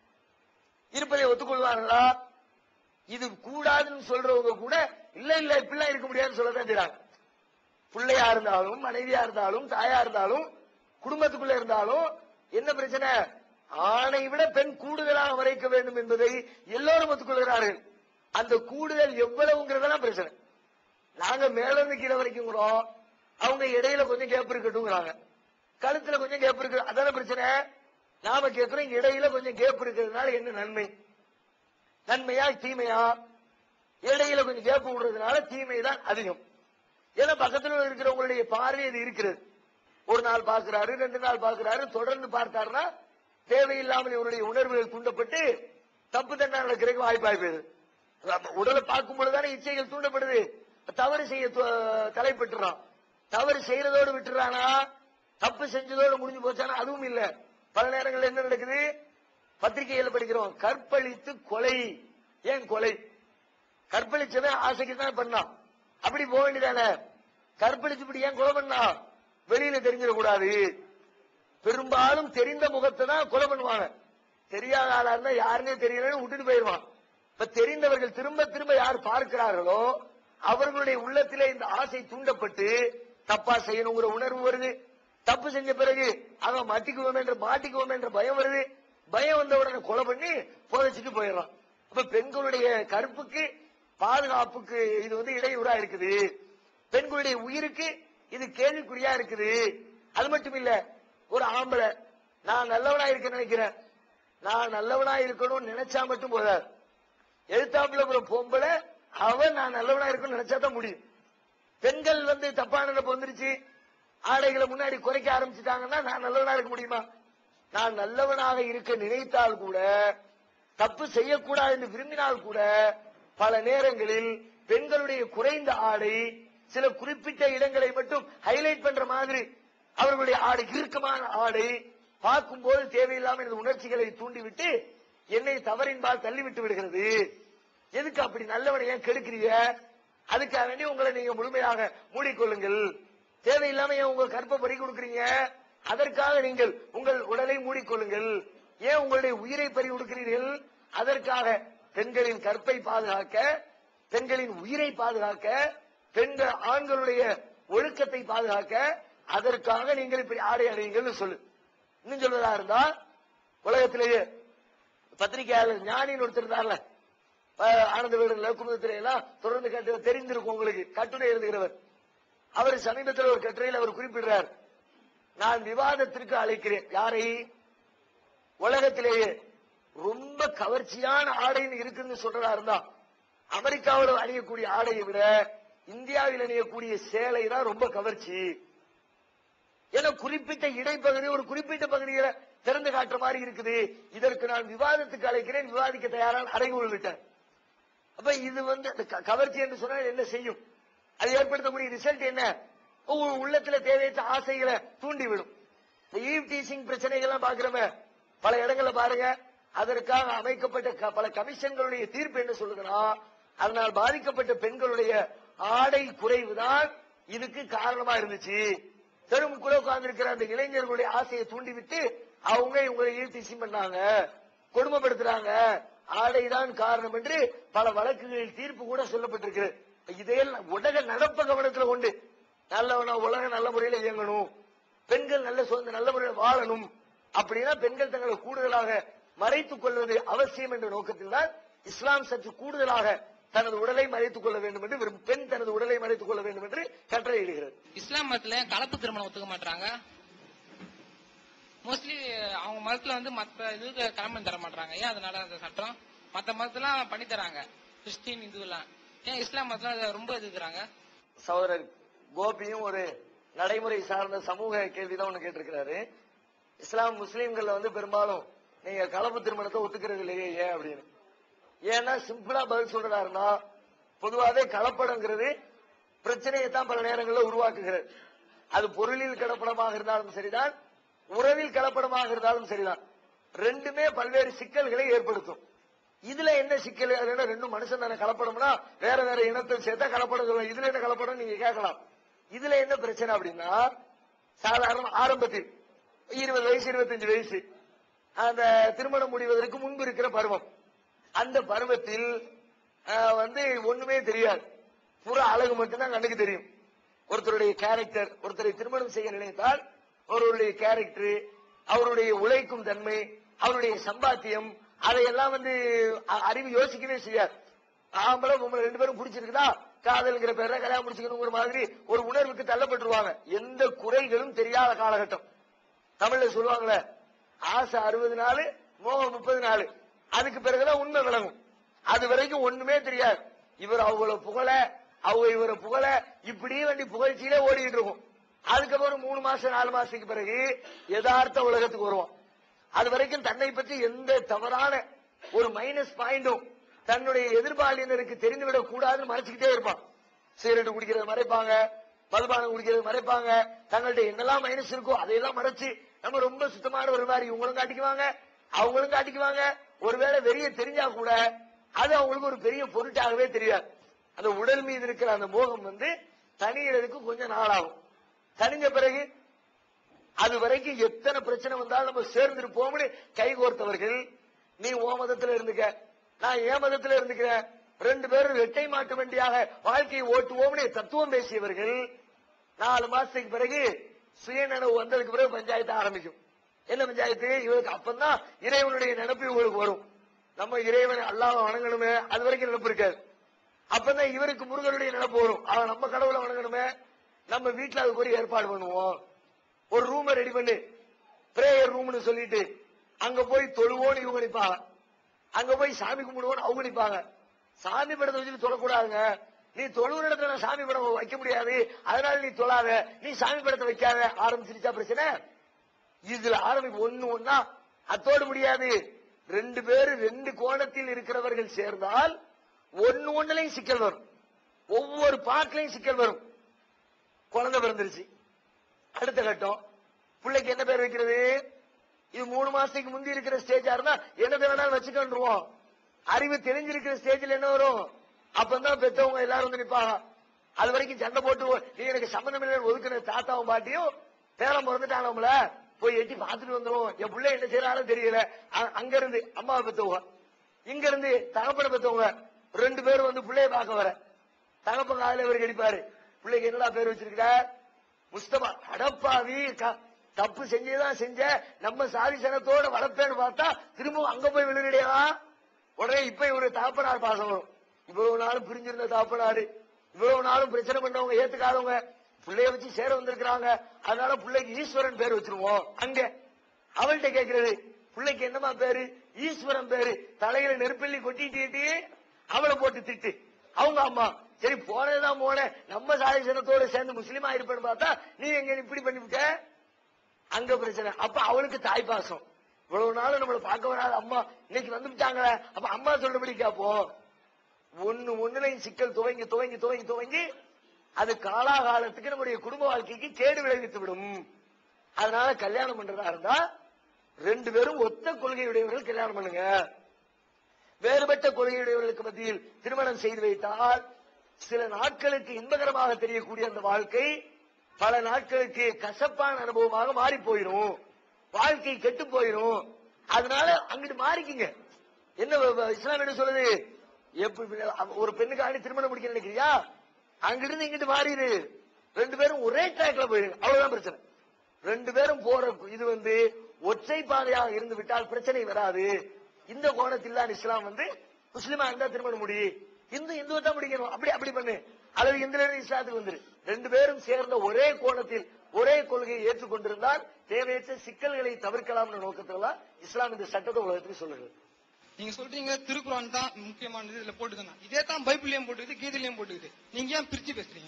இருப்பதை ஒத்துக்கொள்வார்களா இது கூடாதுன்னு சொல்றவங்க கூட இல்ல இல்ல இப்படிலாம் இருக்க முடியாதுன்னு சொல்லதான் செய்றாங்க பிள்ளையா இருந்தாலும் மனைவியா இருந்தாலும் தாயா இருந்தாலும் குடும்பத்துக்குள்ள இருந்தாலும் என்ன பிரச்சனை ஆணை விட பெண் கூடுதலாக மறைக்க வேண்டும் என்பதை எல்லோரும் ஒத்துக்கொள்கிறார்கள் அந்த கூடுதல் எவ்வளவுங்கிறதெல்லாம் பிரச்சனை நாங்க மேல இருந்து கீழே வரைக்கும்ங்கிறோம் அவங்க இடையில கொஞ்சம் கேப் இருக்கட்டும்ங்கிறாங்க கழுத்துல கொஞ்சம் கேப் இருக்கு அதான பிரச்சனை நாம கேட்கிறோம் இடையில கொஞ்சம் கேப் இருக்கிறதுனால என்ன நன்மை நன்மையா தீமையா இடையில கொஞ்சம் கேப் விடுறதுனால தீமை தான் அதிகம் ஏன்னா பக்கத்துல இருக்கிறவங்களுடைய பார்வை அது இருக்கிறது ஒரு நாள் பார்க்கிறாரு ரெண்டு நாள் பார்க்கிறாரு தொடர்ந்து பார்த்தாருன்னா தேவையில்லாமல் இவருடைய உணர்வுகள் தூண்டப்பட்டு தப்பு தண்டனை நடக்கிறதுக்கு வாய்ப்பாய் போயிருது அப்ப உடலை பார்க்கும் பொழுதுதானே இச்சைகள் தூண்டப்படுது தவறு செய்ய து- தலைப்பட்டுறான் தவறு செய்யறதோடு விட்டுறானா தப்பு செஞ்சதோடு முடிஞ்சு போச்சானா அதுவும் இல்ல பல நேரங்கள்ல என்ன நடக்குது பத்திரிகையில படிக்கிறோம் கற்பழித்து கொலை ஏன் கொலை கற்பழிச்சவன் ஆசைக்கு தான் பண்ணான் அப்படி போக வேண்டியதானே கற்பழிச்சு இப்படி ஏன் கொலை பண்ணான் வெளியில தெரிஞ்சிடக்கூடாது பெரும்பாலும் தெரிந்த முகத்தை தான் கொலை பண்ணுவாங்க தெரியாத ஆளா இருந்தா யாருன்னே தெரியலன்னு விட்டுட்டு போயிருவான் இப்ப தெரிந்தவர்கள் திரும்ப திரும்ப யார் பார்க்கிறார்களோ அவர்களுடைய உள்ளத்திலே இந்த ஆசை தூண்டப்பட்டு தப்பா செய்யணுங்கிற உணர்வு வருது தப்பு செஞ்ச பிறகு அவன் மாட்டிக்குவோம் என்ற மாட்டிக்குவோம் என்ற பயம் வருது பயம் வந்த உடனே கொலை பண்ணி புதைச்சிட்டு போயிடுறான் அப்ப பெண்களுடைய கற்புக்கு பாதுகாப்புக்கு இது வந்து இடையூறா இருக்குது பெண்களுடைய உயிருக்கு இது கேள்விக்குறியா இருக்குது அது மட்டும் இல்ல ஒரு ஆம்பளை நான் நல்லவனா இருக்க நினைக்கிறேன் நான் நல்லவனா இருக்கணும்னு நினைச்சா மட்டும் போதாது எழுத்தாப்புல ஒரு பொம்பளை அவன் நான் நல்லவனா இருக்கணும்னு நினைச்சா தான் முடியும் பெண்கள் வந்து தப்பான நினைப்பு வந்துருச்சு ஆடைகளை முன்னாடி குறைக்க ஆரம்பிச்சுட்டாங்கன்னா நான் நல்லவனா இருக்க முடியுமா நான் நல்லவனாக இருக்க நினைத்தால் கூட தப்பு செய்யக்கூடாது என்று விரும்பினால் கூட பல நேரங்களில் பெண்களுடைய குறைந்த ஆடை சில குறிப்பிட்ட இடங்களை மட்டும் ஹைலைட் பண்ற மாதிரி அவர்களுடைய ஆடை இறுக்கமான ஆடை பார்க்கும்போது தேவையில்லாம இந்த உணர்ச்சிகளை தூண்டிவிட்டு என்னை தவறின்பால் தள்ளிவிட்டு விடுகிறது எதுக்கு அப்படி நல்லவனை ஏன் கெடுக்கிறீங்க அதுக்காக வேண்டி உங்களை நீங்க முழுமையாக மூடிக்கொள்ளுங்கள் தேவையில்லாம ஏன் உங்க கற்பை பறி கொடுக்குறீங்க அதற்காக நீங்கள் உங்கள் உடலை மூடிக்கொள்ளுங்கள் ஏன் உங்களுடைய உயிரை பறி கொடுக்கிறீர்கள் அதற்காக பெண்களின் கற்பை பாதுகாக்க பெண்களின் உயிரை பாதுகாக்க பெண்கள் ஆண்களுடைய ஒழுக்கத்தை பாதுகாக்க அதற்காக நீங்கள் இப்படி ஆடை அடையுங்கள்னு சொல்லு இன்னும் சொல்வதா இருந்தா உலகத்திலேயே பத்திரிகையாளர் ஞானின்னு ஒருத்தர் இருந்தார்ல அஹ், ஆனந்த வீடுல குமுதத்திலே எல்லாம் தொடர்ந்து கட்டு தெரிந்திருக்கும் உங்களுக்கு கட்டுரை எழுதுகிறவர் அவர் சமீபத்தில் ஒரு கட்டுரையில் அவர் குறிப்பிடுறார் நான் விவாதத்திற்கு அழைக்கிறேன் யாரை உலகத்திலேயே ரொம்ப கவர்ச்சியான ஆடைன்னு இருக்குன்னு சொல்றதா இருந்தா அமெரிக்காவில் அணியக்கூடிய ஆடையை விட இந்தியாவில் அணியக்கூடிய சேலை தான் ரொம்ப கவர்ச்சி ஏன்னா குறிப்பிட்ட இடைப்பகுதி ஒரு குறிப்பிட்ட பகுதியில திறந்து காட்டுற மாதிரி இருக்குது இதற்கு நான் விவாதத்துக்கு அழைக்கிறேன் விவாதிக்க தயாரான அறைகூல் விட்டேன் அப்ப இது வந்து அந்த க- கவர்ச்சி என்று சொன்னால் என்ன செய்யும் அது ஏற்படுத்தக்கூடிய ரிசல்ட் என்ன உங்க உள்ளத்துல தேவையற்ற ஆசைகளை தூண்டிவிடும் இந்த ஈவ் டீசிங் பிரச்சனைகள்லாம் பாக்குறோமே பல இடங்கள்ல பாருங்க அதற்காக அமைக்கப்பட்ட க- பல கமிஷன்களுடைய தீர்ப்பு என்ன சொல்லுதுன்னா அதனால் பாதிக்கப்பட்ட பெண்களுடைய ஆடை குறைவுதான் இதுக்கு காரணமா இருந்துச்சு தெருமுக்குள்ள உட்கார்ந்து இருக்கிற அந்த இளைஞர்களுடைய ஆசையை தூண்டிவிட்டு அவங்க இவங்களை ஈவ்டீசிங் பண்ணாங்க கொடுமைப்படுத்துறாங்க ஆடைதான் காரணம் என்று பல வழக்குகளில் தீர்ப்பு கூட சொல்லப்பட்டிருக்கு இதையெல்லாம் உலக நடப்ப கவனத்துல கொண்டு நல்லவனா உலகம் நல்ல முறையில இயங்கணும் பெண்கள் நல்ல சுதந்திர நல்ல முறையில் வாழணும் அப்படின்னா பெண்கள் தங்களை கூடுதலாக மறைத்துக் கொள்வது அவசியம் என்ற நோக்கத்தில் தான் இஸ்லாம் சற்று கூடுதலாக தனது உடலை மறைத்துக் கொள்ள வேண்டும் என்று விரும்பும் பெண் தனது உடலை மறைத்துக் கொள்ள வேண்டும் என்று கட்டளையிடுகிறது இஸ்லாம் மதத்துல கலப்பு திருமணம் ஒத்துக்க மாட்டாங்க மோஸ்ட்லி அவங்க மதத்துல வந்து மத்த இதுக்கு கிளம்பி தர மாட்டாங்க ஏன் அதனால அந்த சட்டம் மத்த மதத்தெல்லாம் பண்ணி தராங்க கிறிஸ்டின் இதுவெல்லாம் ஏன் இஸ்லாம் மதத்துல அதை ரொம்ப எதிர்க்கிறாங்க சகோதரர் கோபியும் ஒரு நடைமுறை சார்ந்த சமூக கேள்விதான் ஒண்ணு கேட்டிருக்கிறாரு இஸ்லாம் முஸ்லீம்கள்ல வந்து பெரும்பாலும் நீங்க கலப்பு திருமணத்தை ஒத்துக்கிறது இல்லையே ஏன் அப்படின்னு ஏன்னா சிம்பிளா பதில் சொல்றாருன்னா பொதுவாவே கலப்படங்கிறது பிரச்சனையை தான் பல நேரங்களில் உருவாக்குகிறது அது பொருளில் கலப்படமாக இருந்தாலும் சரிதான் உறவில் கலப்படமாக இருந்தாலும் சரிதான் ரெண்டுமே பல்வேறு சிக்கல்களை ஏற்படுத்தும் இதுல என்ன சிக்கல் அது என்ன ரெண்டும் மனுஷன் தானே கலப்படம்னா வேற வேற இனத்தை சேர்த்தா கலப்படம் சொல்லுவாங்க இதுல என்ன கலப்படம் நீங்க கேட்கலாம் இதுல என்ன பிரச்சனை அப்படின்னா சாதாரண ஆரம்பத்தில் இருபது வயசு இருபத்தஞ்சு வயசு அந்த திருமணம் முடிவதற்கு முன்பு இருக்கிற பருவம் அந்த பருவத்தில் ஆஹ், வந்து ஒண்ணுமே தெரியாது புற அழகு மட்டும்தான் கண்ணுக்கு தெரியும் ஒருத்தருடைய கேரக்டர் ஒருத்தரை திருமணம் செய்ய நினைத்தால் அவருடைய கேரக்டர் அவருடைய உழைக்கும் தன்மை அவருடைய சம்பாத்தியம் அதையெல்லாம் வந்து அ- அறிவு யோசிக்கவே செய்யாது ஆம்பளை பொம்பளை ரெண்டு பேரும் பிடிச்சிருக்குதா காதல்ங்கிற பேர்ல கல்யாணம் முடிச்சுக்கணுங்கிற மாதிரி ஒரு உணர்வுக்கு தள்ளப்பட்டுருவாங்க எந்த குறைகளும் தெரியாத காலகட்டம் தமிழ்ல சொல்லுவாங்களே ஆசை அறுபது நாள் மோகம் முப்பது நாள் அதுக்கு பிறகுதான் உண்மை விளங்கும் அது வரைக்கும் ஒண்ணுமே தெரியாது இவர் அவங்கள புகழ அவங்க இவரை புகழ இப்படியே வேண்டி புகழ்ச்சியிலே ஓடிட்டு இருக்கும் அதுக்கப்புறம் மூணு மாசம் நாலு மாசத்துக்கு பிறகு யதார்த்த உலகத்துக்கு வருவோம் அது வரைக்கும் தன்னை பற்றி எந்த தவறான ஒரு மைனஸ் பாயிண்டும் தன்னுடைய எதிர்பாலினருக்கு தெரிந்துவிடக் கூடாதுன்னு மறைச்சுக்கிட்டே இருப்பான் சிகரெட் குடிக்கிறது மறைப்பாங்க மதுபானம் குடிக்கிறது மறைப்பாங்க தங்கள்ட்ட என்னெல்லாம் மைனஸ் இருக்கோ அதையெல்லாம் மறைச்சு நம்ம ரொம்ப சுத்தமான ஒரு மாதிரி இவங்களும் காட்டிக்குவாங்க அவங்களும் காட்டிக்குவாங்க ஒருவேளை வெளியே தெரிஞ்சா கூட அது அவங்களுக்கு ஒரு பெரிய பொருட்டாகவே தெரியாது அந்த உடல் மீது இருக்கிற அந்த மோகம் வந்து தனியறதுக்கு கொஞ்சம் நாளாகும் தனிஞ்ச பிறகு அது வரைக்கும் எத்தனை பிரச்சனை வந்தாலும் நம்ம சேர்ந்திருப்போம்னு கை கோர்த்தவர்கள் நீ ஓ மதத்துல இருந்துக்க நான் என் மதத்துல இருந்துக்கிறேன் ரெண்டு பேரும் ரெட்டை மாட்டு வண்டியாக வாழ்க்கையை ஓட்டுவோம்னு தத்துவம் பேசியவர்கள் நாலு மாசத்துக்கு பிறகு சுயநினைவு வந்ததுக்கு பிறகு பஞ்சாயத்து ஆரம்பிக்கும் என்ன பஞ்சாயத்து இவருக்கு அப்பந்தான் இறைவனுடைய நினைப்பு இவங்களுக்கு வரும் நம்ம இறைவனை அல்லாஹ் வணங்கணுமே அது வரைக்கும் நினைப்பு இருக்காது அப்பதான் இவருக்கு முருகனுடைய நினைப்பு வரும் அவன் நம்ம கடவுளை வணங்கணுமே நம்ம வீட்டுல அதுக்கு ஒரு ஏற்பாடு பண்ணுவோம் ஒரு ரூமை ரெடி பண்ணு பிரேயர் ரூம்னு சொல்லிட்டு அங்க போய் தொழுவோன்னு இவங்க நிப்பாங்க அங்க போய் சாமி கும்பிடுவோன்னு அவங்க நிப்பாங்க சாமி படத்தை வச்சுட்டு தொழக்கூடாதுங்க நீ தொழுகிற இடத்துல நான் சாமி படம் வைக்க முடியாது அதனால நீ தொழாத நீ சாமி படத்தை வைக்காத ஆரம்பிச்சிருச்சா பிரச்சனை இதுல ஆரம்பிக்கும் ஒண்ணு ஒன்னா அத்தோடு முடியாது ரெண்டு பேரு ரெண்டு கோணத்தில் இருக்கிறவர்கள் சேர்ந்தால் ஒண்ணு ஒண்ணுலயும் சிக்கல் வரும் ஒவ்வொரு பாட்டிலையும் சிக்கல் வரும் குழந்தை பிறந்துருச்சு அடுத்த கட்டம் பிள்ளைக்கு என்ன பேர் வைக்கிறது இது மூணு மாசத்துக்கு முந்தி இருக்கிற ஸ்டேஜா இருந்தா என்னதை வேணாலும் வச்சுக்கொண்டுருவோம் அறிவு தெரிஞ்சிருக்கிற ஸ்டேஜ்ல என்ன வரும் அப்பதான் பெத்தவங்க எல்லாரும் வந்து நிப்பாங்க அது வரைக்கும் சண்டை போட்டு நீ எனக்கு சம்பந்தம் இல்லை ஒதுக்குன தாத்தாவும் பாட்டியும் பேரம் பிறந்துட்டாங்கள போய் எட்டி பார்த்துட்டு வந்துரும் என் பிள்ளை என்ன செய்யறாலும் தெரியல அ- அங்க இருந்து அம்மாவை பெத்தவங்க இங்க இருந்து தகப்பனை பெத்தவங்க ரெண்டு பேரும் வந்து பிள்ளைய பார்க்க வர தகப்பன் காலையில இவர் கடிப்பாரு பிள்ளைக்கு என்னடா பேர் வச்சிருக்கிற முஸ்தபா அடப்பாவி க- தப்பு செஞ்சேதான் செஞ்ச நம்ம சாதி சனத்தோட வளர்ப்பேன்னு பார்த்தா திரும்ப அங்க போய் விழுநிடையா உடனே இப்ப இவரு தாப்பனார் பாசம் வரும் இவ்வளவு நாளும் பிரிஞ்சிருந்த தாப்பனாரு இவ்வளவு நாளும் பிரச்சனை பண்ணவங்க ஏத்துக்காதவங்க பிள்ளைய வச்சு சேர வந்திருக்கிறாங்க அதனால பிள்ளைக்கு ஈஸ்வரன் பேர் வச்சிருவோம் அங்க அவள்கிட்ட கேக்குறது பிள்ளைக்கு என்னமா பேரு ஈஸ்வரன் பேரு தலையில நெருப்பள்ளி கொட்டிட்டு அவளை போட்டு திட்டு அவங்க அம்மா சரி போனதுதான் போனேன் நம்ம சாதி ஜனத்தோட சேர்ந்து முஸ்லீமா இருப்பேன்னு பார்த்தா நீ எங்க இப்படி பண்ணிவிட்ட அங்க பிரச்சனை அப்ப அவளுக்கு தாய் பாசம் இவ்வளவு நாள் நம்மள பார்க்க வராத அம்மா இன்னைக்கு வந்துட்டாங்களே அப்ப அம்மா சொல்றபடி கேப்போம் ஒண்ணு ஒண்ணுலையும் சிக்கல் துவங்கி துவங்கி துவங்கி துவங்கி அது காலாகாலத்துக்கு நம்முடைய குடும்ப வாழ்க்கைக்கு கேடு விளைவித்து விடும் அதனால கல்யாணம் பண்றதா இருந்தா ரெண்டு பேரும் ஒத்த கொள்கையுடையவர்கள் கல்யாணம் பண்ணுங்க வேறுபட்ட கொள்கையுடையவர்களுக்கு மத்தியில் திருமணம் செய்து வைத்தால் சில நாட்களுக்கு இன்பகரமாக தெரியக்கூடிய அந்த வாழ்க்கை பல நாட்களுக்கு கசப்பான அனுபவமாக மாறி போயிடும் வாழ்க்கை கெட்டு போயிடும் அதனால அங்கிட்டு மாறிக்கிங்க என்ன வ- வ- இஸ்லாம் என்ன சொல்லுது எப்படி ஒரு பெண்ணுக்காண்டி திருமணம் முடிக்க நினைக்கிறியா அங்கிருந்து இங்கிட்டு மாறிடு ரெண்டு பேரும் ஒரே ட்ராக்ல போயிருங்க அவ்வளவுதான் பிரச்சனை ரெண்டு பேரும் போற இது வந்து ஒற்றை பாதையாக இருந்து விட்டால் பிரச்சனை வராது இந்த கோணத்தில் தான் இஸ்லாம் வந்து முஸ்லிமா இருந்தா திருமணம் முடி இந்து இந்துவை தான் முடிக்கணும் அப்படி அப்படி பண்ணு அல்லது இந்துல இருந்து இஸ்லாத்துக்கு வந்துரு ரெண்டு பேரும் சேர்ந்த ஒரே கோணத்தில் ஒரே கொள்கையை ஏற்றுக்கொண்டிருந்தால் தேவையற்ற சிக்கல்களை தவிர்க்கலாம்னு நோக்கத்துல இஸ்லாம் இந்த சட்டத்தை உலகத்துக்கு சொல்லுகிறது நீங்க சொல்றீங்க திருக்குறான் தான் முக்கியமானது இதுல போட்டுதானே இதே தான் பைபிள்லயும் போட்டுக்குது கீதையிலயும் போட்டுக்குது நீங்க ஏன் பிரிச்சு பேசுறீங்க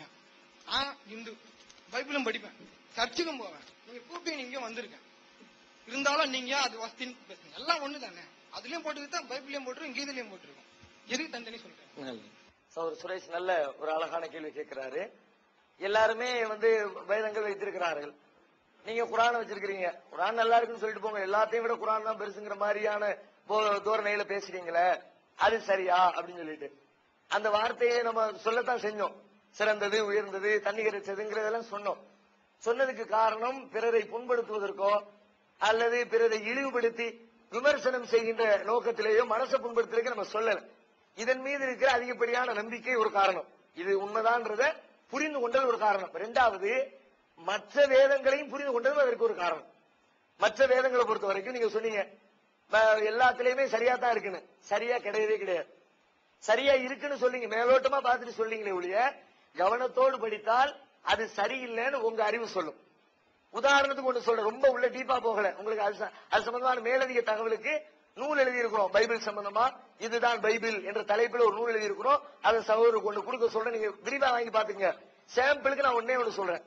ஆ இந்து பைபிளும் படிப்பேன் சர்ச்சுக்கும் போவேன் நீங்க கூப்பிட்டு நீங்க வந்திருக்கேன் இருந்தாலும் நீங்க அது வசதின்னு பேசுறீங்க எல்லாம் ஒண்ணு தானே அதுலயும் போட்டுக்கிட்டு தான் பைபிள்லயும் போட்டுருக்கோம் கீதையிலயும் போட்டுருக்கோம் எதுக்கு தனித்தனி சொல்றேன் சௌர் சுரேஷ் நல்ல ஒரு அழகான கேள்வி கேட்கிறாரு எல்லாருமே வந்து வேதங்கள் வைத்திருக்கிறார்கள் நீங்க குரான் வச்சிருக்கிறீங்க குரான் நல்லா இருக்குன்னு சொல்லிட்டு போங்க எல்லாத்தையும் விட குரான் தான் பெருசுங்கிற மாதிரியான போ- தோரணையில பேசுறீங்களே அது சரியா அப்படின்னு சொல்லிட்டு அந்த வார்த்தையை நம்ம சொல்லத்தான் செஞ்சோம் சிறந்தது உயர்ந்தது தண்ணி கிடைச்சதுங்கிறதெல்லாம் சொன்னோம் சொன்னதுக்கு காரணம் பிறரை புண்படுத்துவதற்கோ அல்லது பிறரை இழிவுபடுத்தி விமர்சனம் செய்கின்ற நோக்கத்திலேயோ மனசை புண்படுத்துறதுக்கு நம்ம சொல்லல இதன் மீது இருக்கிற அதிகப்படியான நம்பிக்கை ஒரு காரணம் இது உண்மைதான்றத புரிந்து கொண்டது ஒரு காரணம் இரண்டாவது மற்ற வேதங்களையும் புரிந்து கொண்டது அதற்கு ஒரு காரணம் மற்ற வேதங்களை பொறுத்த வரைக்கும் நீங்க சொன்னீங்க ம- எல்லாத்துலயுமே சரியா தான் இருக்குன்னு சரியா கிடையவே கிடையாது சரியா இருக்குன்னு சொல்லிங்க மேலோட்டமா பார்த்துட்டு சொல்லிங்களே ஒழிய கவனத்தோடு படித்தால் அது சரியில்லைன்னு உங்க அறிவு சொல்லும் உதாரணத்துக்கு ஒண்ணு சொல்றேன் ரொம்ப உள்ள டீப்பா போகல உங்களுக்கு அது ச- அது சம்பந்தமான மேலதிக தகவலுக்கு நூல் எழுதி இருக்கிறோம் பைபிள் சம்பந்தமா இதுதான் பைபிள் என்ற தலைப்பில் ஒரு நூல் எழுதி இருக்கிறோம் அதை சகோதரருக்கு ஒண்ணு கொடுக்க சொல்றேன் நீங்க விரிவா வாங்கி பாத்துங்க சாம்பிளுக்கு நான் ஒண்ணே ஒண்ணு சொல்றேன்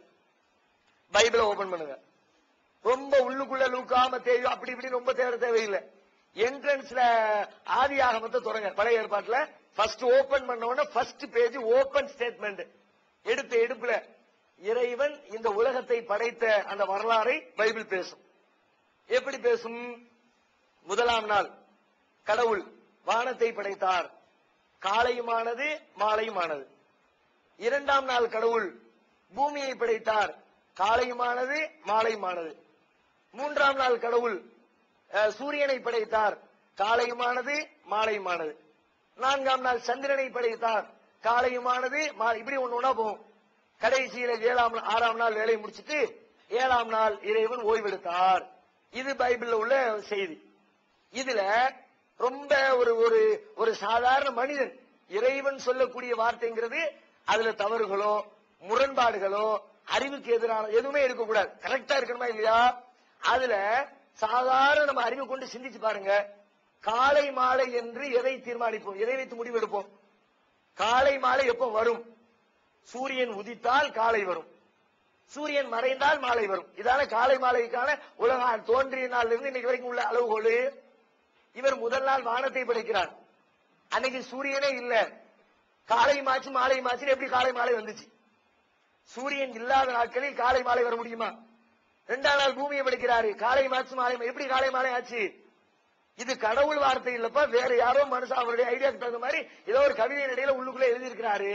பைபிளை ஓபன் பண்ணுங்க ரொம்ப உள்ளுக்குள்ள லூக்காம தேவையோ அப்படி இப்படி ரொம்ப தேட தேவையில்லை என்ட்ரன்ஸ்ல ஆதி ஆகமத்தை தொடங்க பழைய ஏற்பாட்டுல ஃபர்ஸ்ட் ஓபன் பண்ண உடனே ஃபர்ஸ்ட் பேஜ் ஓபன் ஸ்டேட்மெண்ட் எடுத்த எடுப்புல இறைவன் இந்த உலகத்தை படைத்த அந்த வரலாறை பைபிள் பேசும் எப்படி பேசும் முதலாம் நாள் கடவுள் வானத்தை படைத்தார் காலையுமானது மாலையுமானது இரண்டாம் நாள் கடவுள் பூமியை படைத்தார் காலையுமானது மாலையுமானது மூன்றாம் நாள் கடவுள் அஹ், சூரியனை படைத்தார் காலையுமானது மாலையுமானது நான்காம் நாள் சந்திரனை படைத்தார் காலையுமானது மா- இப்படி ஒண்ணு ஒண்ணா போகும் கடைசியில ஏழாம் நா- ஆறாம் நாள் வேலையை முடிச்சிட்டு ஏழாம் நாள் இறைவன் ஓய்வெடுத்தார் இது பைபிள்ல உள்ள செய்தி இதுல ரொம்ப ஒரு ஒரு ஒரு சாதாரண மனிதன் இறைவன் சொல்லக்கூடிய வார்த்தைங்கிறது அதுல தவறுகளோ முரண்பாடுகளோ அறிவுக்கு எதிரான எதுவுமே இருக்கக்கூடாது கரெக்டா இருக்கணுமா இல்லையா அதுல சாதாரண நம்ம அறிவு கொண்டு சிந்திச்சு பாருங்க காலை மாலை என்று எதை தீர்மானிப்போம் எதை வைத்து முடிவெடுப்போம் காலை மாலை எப்போ வரும் சூரியன் உதித்தால் காலை வரும் சூரியன் மறைந்தால் மாலை வரும் இதான காலை மாலைக்கான உலகம் தோன்றிய நாள்ல இருந்து இன்னைக்கு வரைக்கும் உள்ள அளவுகோல் இவர் முதல் நாள் வானத்தை படைக்கிறார் அன்னைக்கு சூரியனே இல்ல காலை மாச்சு மாலை மாச்சு எப்படி காலை மாலை வந்துச்சு சூரியன் இல்லாத நாட்களில் காலை மாலை வர முடியுமா ரெண்டாம் நாள் பூமியை படைக்கிறாரு காலை மாச்சு மாலை மா- எப்படி காலை மாலை ஆச்சு இது கடவுள் வார்த்தை இல்லப்பா வேற யாரோ மனுஷன் அவருடைய ஐடியாக்கு தகுந்த மாதிரி ஏதோ ஒரு கவிதை இடையில உள்ளுக்குள்ள எழுதியிருக்கிறாரு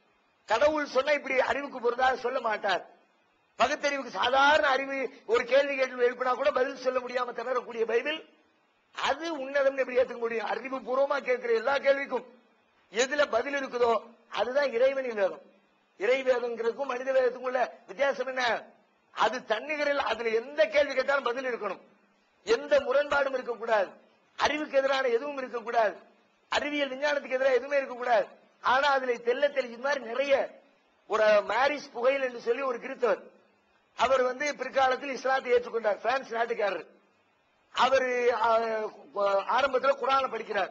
கடவுள் சொன்னா இப்படி அறிவுக்கு பொருந்தா சொல்ல மாட்டார் பகுத்தறிவுக்கு சாதாரண அறிவு ஒரு கேள்வி கேட்டு எழுப்பினா கூட பதில் சொல்ல முடியாம திணறக்கூடிய பைபிள் அது உன்னதம் எப்படி ஏத்துக்க முடியும் அறிவு பூர்வமா கேட்கிற எல்லா கேள்விக்கும் எதுல பதில் இருக்குதோ அதுதான் இறைவனின் வேதம் இறை வேதங்கிறதுக்கும் மனித வேதத்துக்கும் உள்ள வித்தியாசம் என்ன அது தன்னிகரில் அதுல எந்த கேள்வி கேட்டாலும் பதில் இருக்கணும் எந்த முரண்பாடும் இருக்கக்கூடாது அறிவுக்கு எதிரான எதுவும் இருக்கக்கூடாது அறிவியல் விஞ்ஞானத்துக்கு எதிராக எதுவுமே இருக்கக்கூடாது ஆனா அதுல தெல்ல தெளிஞ்ச மாதிரி நிறைய ஒரு மேரிஸ் புகையில் என்று சொல்லி ஒரு கிறிஸ்தவர் அவர் வந்து பிற்காலத்தில் இஸ்லாத்தை ஏற்றுக்கொண்டார் பிரான்ஸ் நாட்டுக்காரர் அவர் ஆரம்பத்துல குரானை படிக்கிறார்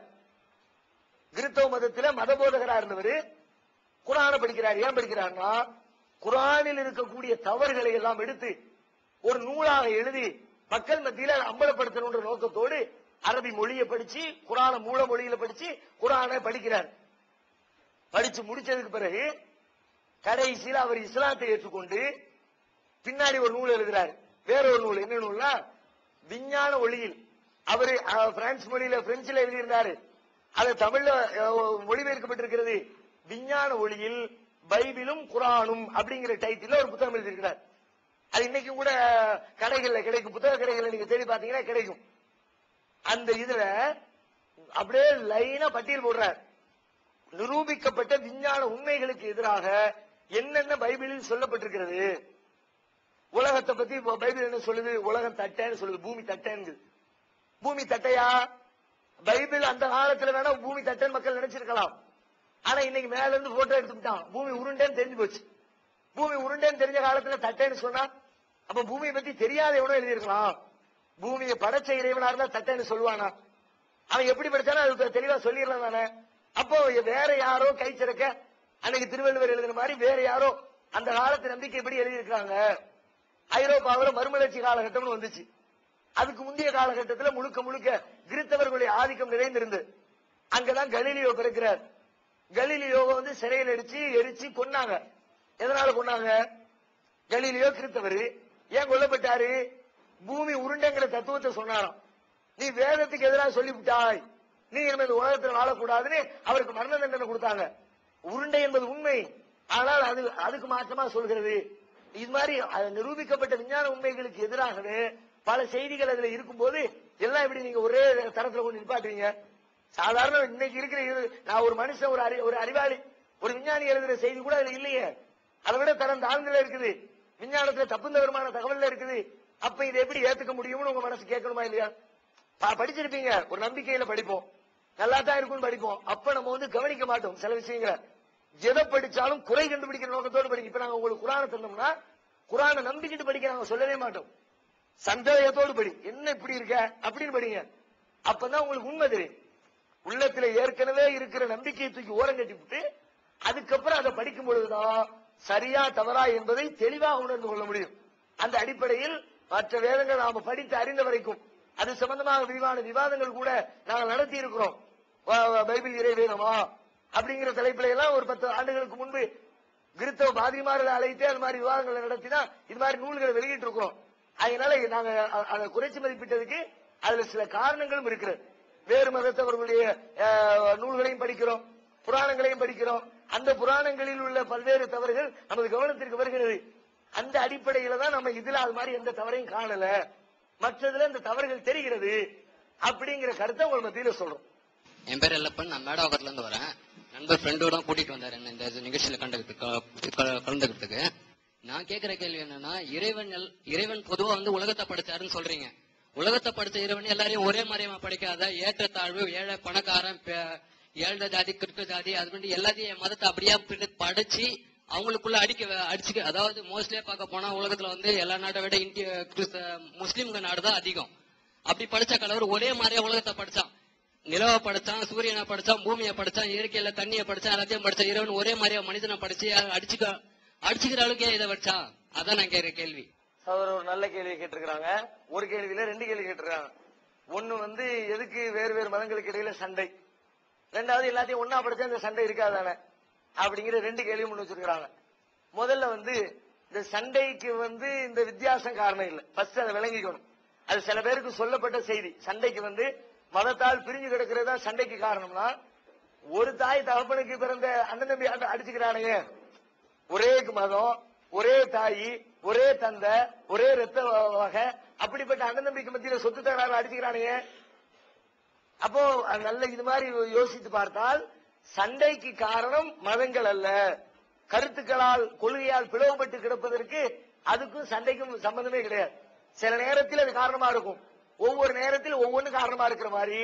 கிறிஸ்தவ மதத்துல மதபோதகரா இருந்தவர் குரானை படிக்கிறார் ஏன் படிக்கிறார்னா குரானில் இருக்கக்கூடிய தவறுகளை எல்லாம் எடுத்து ஒரு நூலாக எழுதி மக்கள் மத்தியில அம்பலப்படுத்தணுன்ற நோக்கத்தோடு அரபி மொழியை படிச்சு குரான மூல மொழியில படிச்சு குரானை படிக்கிறார் படிச்சு முடிச்சதுக்கு பிறகு கடைசியில் அவர் இஸ்லாத்தை ஏற்றுக்கொண்டு பின்னாடி ஒரு நூல் எழுதுறாரு வேற ஒரு நூல் என்ன நூல்னா விஞ்ஞான ஒளியில் அவரு அஹ், பிரான்ஸ் மொழியில பிரெஞ்சுல எழுதியிருந்தாரு அது தமிழ்ல அஹ், மொழிபெயர்க்கப்பட்டிருக்கிறது விஞ்ஞான ஒளியில் பைபிளும் குரானும் அப்படிங்கிற டைட்டில் ஒரு புத்தகம் எழுதியிருக்கிறார் அது இன்னைக்கும் கூட கடைகள்ல கிடைக்கும் புத்தக கடைகள்ல நீங்க தேடி பாத்தீங்கன்னா கிடைக்கும் அந்த இதுல அப்படியே லைனா பட்டியல் போடுறார் நிரூபிக்கப்பட்ட விஞ்ஞான உண்மைகளுக்கு எதிராக என்னென்ன பைபிளில் சொல்லப்பட்டிருக்கிறது உலகத்தை பத்தி இப்ப பைபிள் என்ன சொல்லுது உலகம் தட்டைன்னு சொல்லுது பூமி தட்டைன்னு பூமி தட்டையா பைபிள் அந்த காலத்துல வேணா பூமி தட்டைன்னு மக்கள் நினைச்சிருக்கலாம் ஆனா இன்னைக்கு மேல இருந்து போட்டோ எடுத்துக்கிட்டான் பூமி உருண்டைன்னு தெரிஞ்சு போச்சு பூமி உருண்டைன்னு தெரிஞ்ச காலத்துல தட்டைன்னு சொன்னா அப்ப பூமியை பத்தி தெரியாத எவனோ எழுதியிருக்கலாம் பூமியை படைச்ச இறைவனா இருந்தா தட்டைன்னு சொல்லுவானா அவன் எப்படி படிச்சாலும் அது தெளிவா சொல்லிடலாம் தானே அப்போ வேற யாரோ கை சிறக்க அன்னைக்கு திருவள்ளுவர் எழுதுன மாதிரி வேற யாரோ அந்த காலத்து நம்பிக்கை எப்படி எழுதியிருக்காங்க ஐரோப்பாவுல மறுமலர்ச்சி காலகட்டம்னு வந்துச்சு அதுக்கு முந்தைய காலகட்டத்துல முழுக்க முழுக்க கிறிஸ்தவர்களுடைய ஆதிக்கம் நிறைந்திருந்து அங்கதான் கலீலியோ பிறக்கிறார் கலீலியோவை வந்து சிறையில் அடிச்சு எரிச்சு கொன்னாங்க எதனால கொன்னாங்க கலீலியோ கிறிஸ்தவர் ஏன் கொல்லப்பட்டாரு பூமி உருண்டைங்கிற தத்துவத்தை சொன்னாராம் நீ வேதத்துக்கு எதிராக சொல்லிவிட்டாய் நீ இனிமே இந்த உலகத்தில் வாழக்கூடாதுன்னு அவருக்கு மரண தண்டனை கொடுத்தாங்க உருண்டை என்பது உண்மை ஆனால் அது அதுக்கு மாற்றமா சொல்கிறது இது மாதிரி அது நிரூபிக்கப்பட்ட விஞ்ஞான உண்மைகளுக்கு எதிராகவே பல செய்திகள் அதுல இருக்கும்போது எல்லாம் எப்படி நீங்க ஒரே தரத்துல கொண்டு நிப்பாட்டுவீங்க சாதாரண இன்னைக்கு இருக்கிற இது நான் ஒரு மனுஷன் ஒரு அறி ஒரு அறிவாளி ஒரு விஞ்ஞானி எழுதுற செய்தி கூட அதுல இல்லையே அதை விட தரம் தாழ்ந்துல இருக்குது விஞ்ஞானத்துல தப்பு தவறுமான தகவல்ல இருக்குது அப்ப இதை எப்படி ஏத்துக்க முடியும்னு உங்க மனசு கேட்கணுமா இல்லையா ப- படிச்சிருப்பீங்க ஒரு நம்பிக்கையில படிப்போம் நல்லா தான் இருக்கும்னு படிப்போம் அப்ப நம்ம வந்து கவனிக்க மாட்டோம் சில விஷயங்களை எதை படிச்சாலும் குறை கண்டுபிடிக்கிற நோக்கத்தோடு படிக்க இப்ப நாங்க உங்களுக்கு குரானை தந்தோம்னா குரானை நம்பிக்கிட்டு படிக்க நாங்க சொல்லவே மாட்டோம் சந்தேகத்தோடு படி என்ன இப்படி இருக்க அப்படின்னு படிங்க அப்பதான் உங்களுக்கு உண்மை தெரியும் உள்ளத்துல ஏற்கனவே இருக்கிற நம்பிக்கையை தூக்கி ஓரம் கட்டிவிட்டு அதுக்கப்புறம் அதை படிக்கும் பொழுதுதான் சரியா தவறா என்பதை தெளிவாக உணர்ந்து கொள்ள முடியும் அந்த அடிப்படையில் மற்ற வேதங்கள் நாம படித்து அறிந்த வரைக்கும் அது சம்பந்தமாக விரிவான விவாதங்கள் கூட நாங்கள் நடத்தி இருக்கிறோம் வ- வ- பைபிள் இறை வேதமா அப்படிங்கிற தலைப்பில எல்லாம் ஒரு பத்து ஆண்டுகளுக்கு முன்பு கிறிஸ்தவ பாதிரிமார்களை அழைத்து அது மாதிரி விவாதங்களை நடத்தினா இது மாதிரி நூல்களை வெளியிட்டு இருக்கிறோம் அதனால நாங்க அ- அதை குறைச்சு மதிப்பிட்டதுக்கு அதுல சில காரணங்களும் இருக்கிறது வேறு மதத்தவர்களுடைய அஹ், நூல்களையும் படிக்கிறோம் புராணங்களையும் படிக்கிறோம் அந்த புராணங்களில் உள்ள பல்வேறு தவறுகள் நமது கவனத்திற்கு வருகிறது அந்த அடிப்படையில தான் நம்ம இதுல அது மாதிரி எந்த தவறையும் காணல மற்றதுல இந்த தவறுகள் தெரிகிறது அப்படிங்கிற கருத்தை உங்க மத்தியில சொல்றோம் என் பேர் எல்லப்பன் நான் மேடாவகத்துல இருந்து வரேன் நண்பர் ஃப்ரெண்டோட கூட்டிட்டு வந்தாரு என்ன இந்த இது நிகழ்ச்சியில கண்டுக்கிறதுக்கு க- கலந்துக்கிறதுக்கு நான் கேக்குற கேள்வி என்னன்னா இறைவன் எல்- இறைவன் பொதுவா வந்து உலகத்தை படைச்சாருன்னு சொல்றீங்க உலகத்தை படைச்ச இறைவன் எல்லாரையும் ஒரே மாதிரியா படைக்காத ஏற்றத்தாழ்வு ஏழை பணக்காரன் பே- ஏழ்ந்த ஜாதி கிறிஸ்து ஜாதி அது பண்ணி எல்லாத்தையும் என் மதத்தை அப்படியே பிரித்து படைச்சு அவங்களுக்குள்ள அடிக்க அடிச்சுக்க அதாவது மோஸ்ட்லியா பார்க்க போனா உலகத்துல வந்து எல்லா நாட்டை விட இந்திய கிறிஸ்த முஸ்லீம்க நாடு தான் அதிகம் அப்படி படிச்ச கடவுள் ஒரே மாதிரியா உலகத்தை படிச்சான் நிலவை படைச்சான் சூரியனை படைச்சான் பூமியை படைச்சான் இயற்கையில தண்ணியை படைச்சான் எல்லாத்தையும் படைச்சான் இறைவன் ஒரே மாதிரியா மனிதனை படைச்சு அடிச்சுக்க அடிச்சுக்கிற அளவுக்கு ஏன் இதை வச்சான் அதான் நான் கேட்கிற கேள்வி அவர் ஒரு நல்ல கேள்வி கேட்டிருக்கிறாங்க ஒரு கேள்வியில ரெண்டு கேள்வி கேட்டிருக்காங்க ஒண்ணு வந்து எதுக்கு வேறு வேறு மதங்களுக்கு இடையில சண்டை ரெண்டாவது எல்லாத்தையும் ஒன்னா படிச்சா இந்த சண்டை இருக்காதானே அப்படிங்கிற ரெண்டு கேள்வியும் முன் வச்சிருக்காங்க முதல்ல வந்து இந்த சண்டைக்கு வந்து இந்த வித்தியாசம் காரணம் இல்லை ஃபர்ஸ்ட் அதை விளங்கிக்கணும் அது சில பேருக்கு சொல்லப்பட்ட செய்தி சண்டைக்கு வந்து மதத்தால் பிரிஞ்சு கிடக்கிறது தான் சண்டைக்கு காரணம்னா ஒரு தாய் தகப்பனுக்கு பிறந்த அண்ணன் தம்பி அடி- அடிச்சுக்கிறானுங்க ஒரே மதம் ஒரே தாய் ஒரே தந்தை ஒரே ரத்த வ- வகை அப்படிப்பட்ட அண்ணன் தம்பிக்கு மத்தியில சொத்து தகராறு அடிச்சுக்கிறானுங்க அப்போ அது நல்ல இது மாதிரி யோசித்து பார்த்தால் சண்டைக்கு காரணம் மதங்கள் அல்ல கருத்துக்களால் கொள்கையால் பிளவுபட்டு கிடப்பதற்கு அதுக்கும் சண்டைக்கும் சம்பந்தமே கிடையாது சில நேரத்தில் அது காரணமா இருக்கும் ஒவ்வொரு நேரத்தில் ஒவ்வொன்னு காரணமா இருக்கிற மாதிரி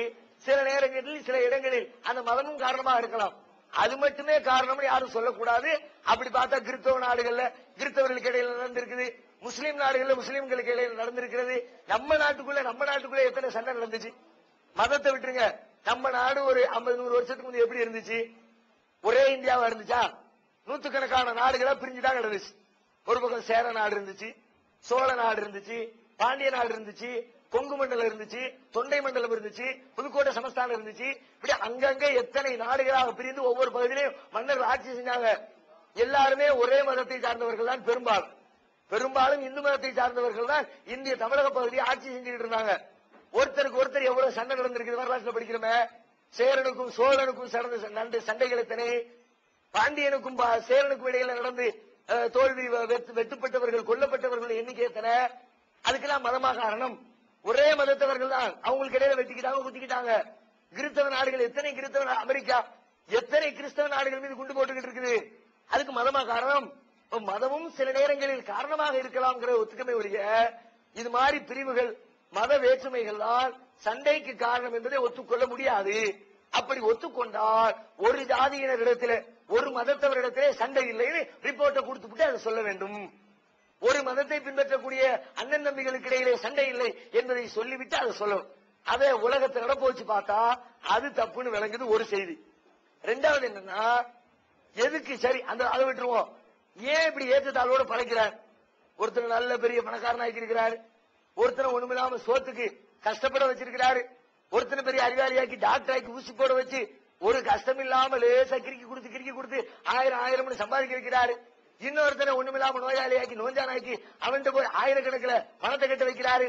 சில நேரங்களில் சில இடங்களில் அந்த மதமும் காரணமாக இருக்கலாம் அது மட்டுமே காரணம்னு யாரும் சொல்லக்கூடாது அப்படி பார்த்தா கிறிஸ்தவ நாடுகள்ல கிறிஸ்தவர்களுக்கு இடையில நடந்திருக்குது முஸ்லீம் நாடுகள்ல முஸ்லீம்களுக்கு இடையில நடந்திருக்கிறது நம்ம நாட்டுக்குள்ள நம்ம நாட்டுக்குள்ள எத்தனை சண்டை நடந்துச்சு மதத்தை விட்டுருங்க நம்ம நாடு ஒரு ஐம்பது நூறு வருஷத்துக்கு முந்தைய எப்படி இருந்துச்சு ஒரே இந்தியாவா இருந்துச்சா நூத்துக்கணக்கான நாடுகளா பிரிஞ்சுதான் கிடந்துச்சு ஒரு பக்கம் சேர நாடு இருந்துச்சு சோழ நாடு இருந்துச்சு பாண்டிய நாடு இருந்துச்சு கொங்கு மண்டலம் இருந்துச்சு தொண்டை மண்டலம் இருந்துச்சு புதுக்கோட்டை சமஸ்தானம் இருந்துச்சு இப்படி அங்கங்க எத்தனை நாடுகளாக பிரிந்து ஒவ்வொரு பகுதியிலையும் மன்னர்கள் ஆட்சி செஞ்சாங்க எல்லாருமே ஒரே மதத்தை சார்ந்தவர்கள் தான் பெரும்பாலும் பெரும்பாலும் இந்து மதத்தை சார்ந்தவர்கள் தான் இந்திய தமிழக பகுதியை ஆட்சி செஞ்சுட்டு இருந்தாங்க ஒருத்தருக்கு ஒருத்தர் எவ்வளவு சண்டை நடந்திருக்குது வரலாற்றுல படிக்கிறோமே சேரனுக்கும் சோழனுக்கும் நடந்த ச- நடந்த சண்டைகள் எத்தனை பாண்டியனுக்கும் பா- சேரனுக்கும் இடையில நடந்து அஹ், தோல்வி வ- வெட்டு- வெட்டுப்பட்டவர்கள் கொல்லப்பட்டவர்கள் எண்ணிக்கை எத்தனை அதுக்கெல்லாம் மதமா காரணம் ஒரே மதத்தவர்கள் தான் அவங்களுக்கு இடையில வெட்டிக்கிட்டாங்க குத்திக்கிட்டாங்க கிறிஸ்தவ நாடுகள் எத்தனை கிறிஸ்தவ நா- அமெரிக்கா எத்தனை கிறிஸ்தவ நாடுகள் மீது குண்டு போட்டுக்கிட்டு இருக்குது அதுக்கு மதமா காரணம் இப்ப மதமும் சில நேரங்களில் காரணமாக இருக்கலாம்ங்கிற ஒத்துக்கமே ஒழிய இது மாதிரி பிரிவுகள் மத வேற்றுமைகள் தான் சண்டைக்கு காரணம் என்பதை ஒத்துக்கொள்ள முடியாது அப்படி ஒத்துக்கொண்டால் ஒரு ஜாதியினரிடத்திலே ஒரு மதத்தவரிடத்திலே சண்டை இல்லைன்னு ரிப்போர்ட்டை கொடுத்துவிட்டு அதை சொல்ல வேண்டும் ஒரு மதத்தை பின்பற்றக்கூடிய அண்ணன் தம்பிகளுக்கு இடையிலே சண்டை இல்லை என்பதை சொல்லிவிட்டு அதை சொல்லணும் அதை உலகத்தை நடப்பு வச்சு பார்த்தா அது தப்புன்னு விளங்குது ஒரு செய்தி ரெண்டாவது என்னன்னா எதுக்கு சரி அந்த அதை விட்டுருவோம் ஏன் இப்படி ஏற்றத்தாழ்வோட பழைக்கிறார் ஒருத்தர் நல்ல பெரிய பணக்காரனாக்கி இருக்கிறாரு ஒருத்தர் ஒண்ணுமில்லாம சோத்துக்கு கஷ்டப்பட வச்சிருக்கிறாரு ஒருத்தனை பெரிய அறிவாளியாக்கி டாக்டர் ஆக்கி ஊசி போட வச்சு ஒரு கஷ்டம் இல்லாம லேசா கிறுக்கி கொடுத்து கிறுக்கி கொடுத்து ஆயிரம் ஆயிரம்னு சம்பாதிக்க வைக்கிறாரு இன்னொருத்தனை ஒண்ணுமில்லாம நோயாளியாக்கி நோஞ்சானாக்கி அவன்கிட்ட போய் ஆயிரக்கணக்கில் பணத்தை கட்ட வைக்கிறாரு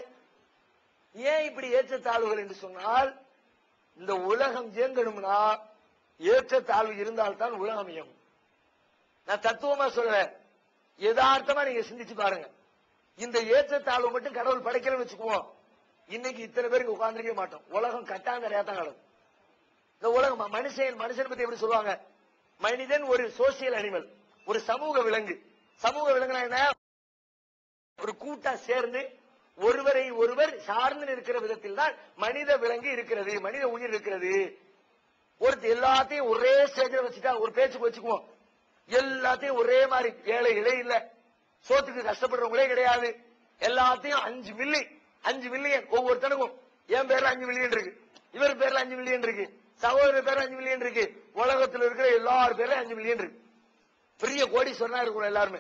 ஏன் இப்படி ஏற்றத்தாழ்வுகள் என்று சொன்னால் இந்த உலகம் இயங்கணும்னா ஏற்றத்தாழ்வு இருந்தால்தான் உலகம் இயங்கும் நான் தத்துவமா சொல்றேன் யதார்த்தமா நீங்க சிந்திச்சு பாருங்க இந்த ஏற்றத்தாழ்வு மட்டும் கடவுள் படைக்கலன்னு வச்சுக்குவோம் இன்னைக்கு இத்தனை பேருக்கு உட்கார்ந்திருக்க மாட்டோம் உலகம் கட்டாங்கரையா தான் கிடக்கும் இந்த உலகம் ம- மனுஷன் மனுஷன் பத்தி எப்படி சொல்லுவாங்க மனிதன் ஒரு சோசியல் அனிமல் ஒரு சமூக விலங்கு சமூக விலங்குனா என்ன ஒரு கூட்டா சேர்ந்து ஒருவரை ஒருவர் சார்ந்து இருக்கிற விதத்தில் தான் மனித விலங்கு இருக்கிறது மனித உயிர் இருக்கிறது ஒருத்தர் எல்லாத்தையும் ஒரே ஸ்டேஜில் வச்சுட்டா ஒரு பேச்சுக்கு வச்சுக்குவோம் எல்லாத்தையும் ஒரே மாதிரி ஏழைகளே இல்ல சோத்துக்கு கஷ்டப்படுறவங்களே கிடையாது எல்லாத்தையும் அஞ்சு மில்லி அஞ்சு மில்லியன் ஒவ்வொருத்தனுக்கும் என் பேர்ல அஞ்சு மில்லியன் இருக்கு இவர் பேர்ல அஞ்சு மில்லியன் இருக்கு சகோதரர் பேர்ல அஞ்சு மில்லியன் இருக்கு உலகத்துல இருக்கிற எல்லார் பேர்ல அஞ்சு மில்லியன் இருக்கு பெரிய கோடீஸ்வரனா இருக்கணும் எல்லாருமே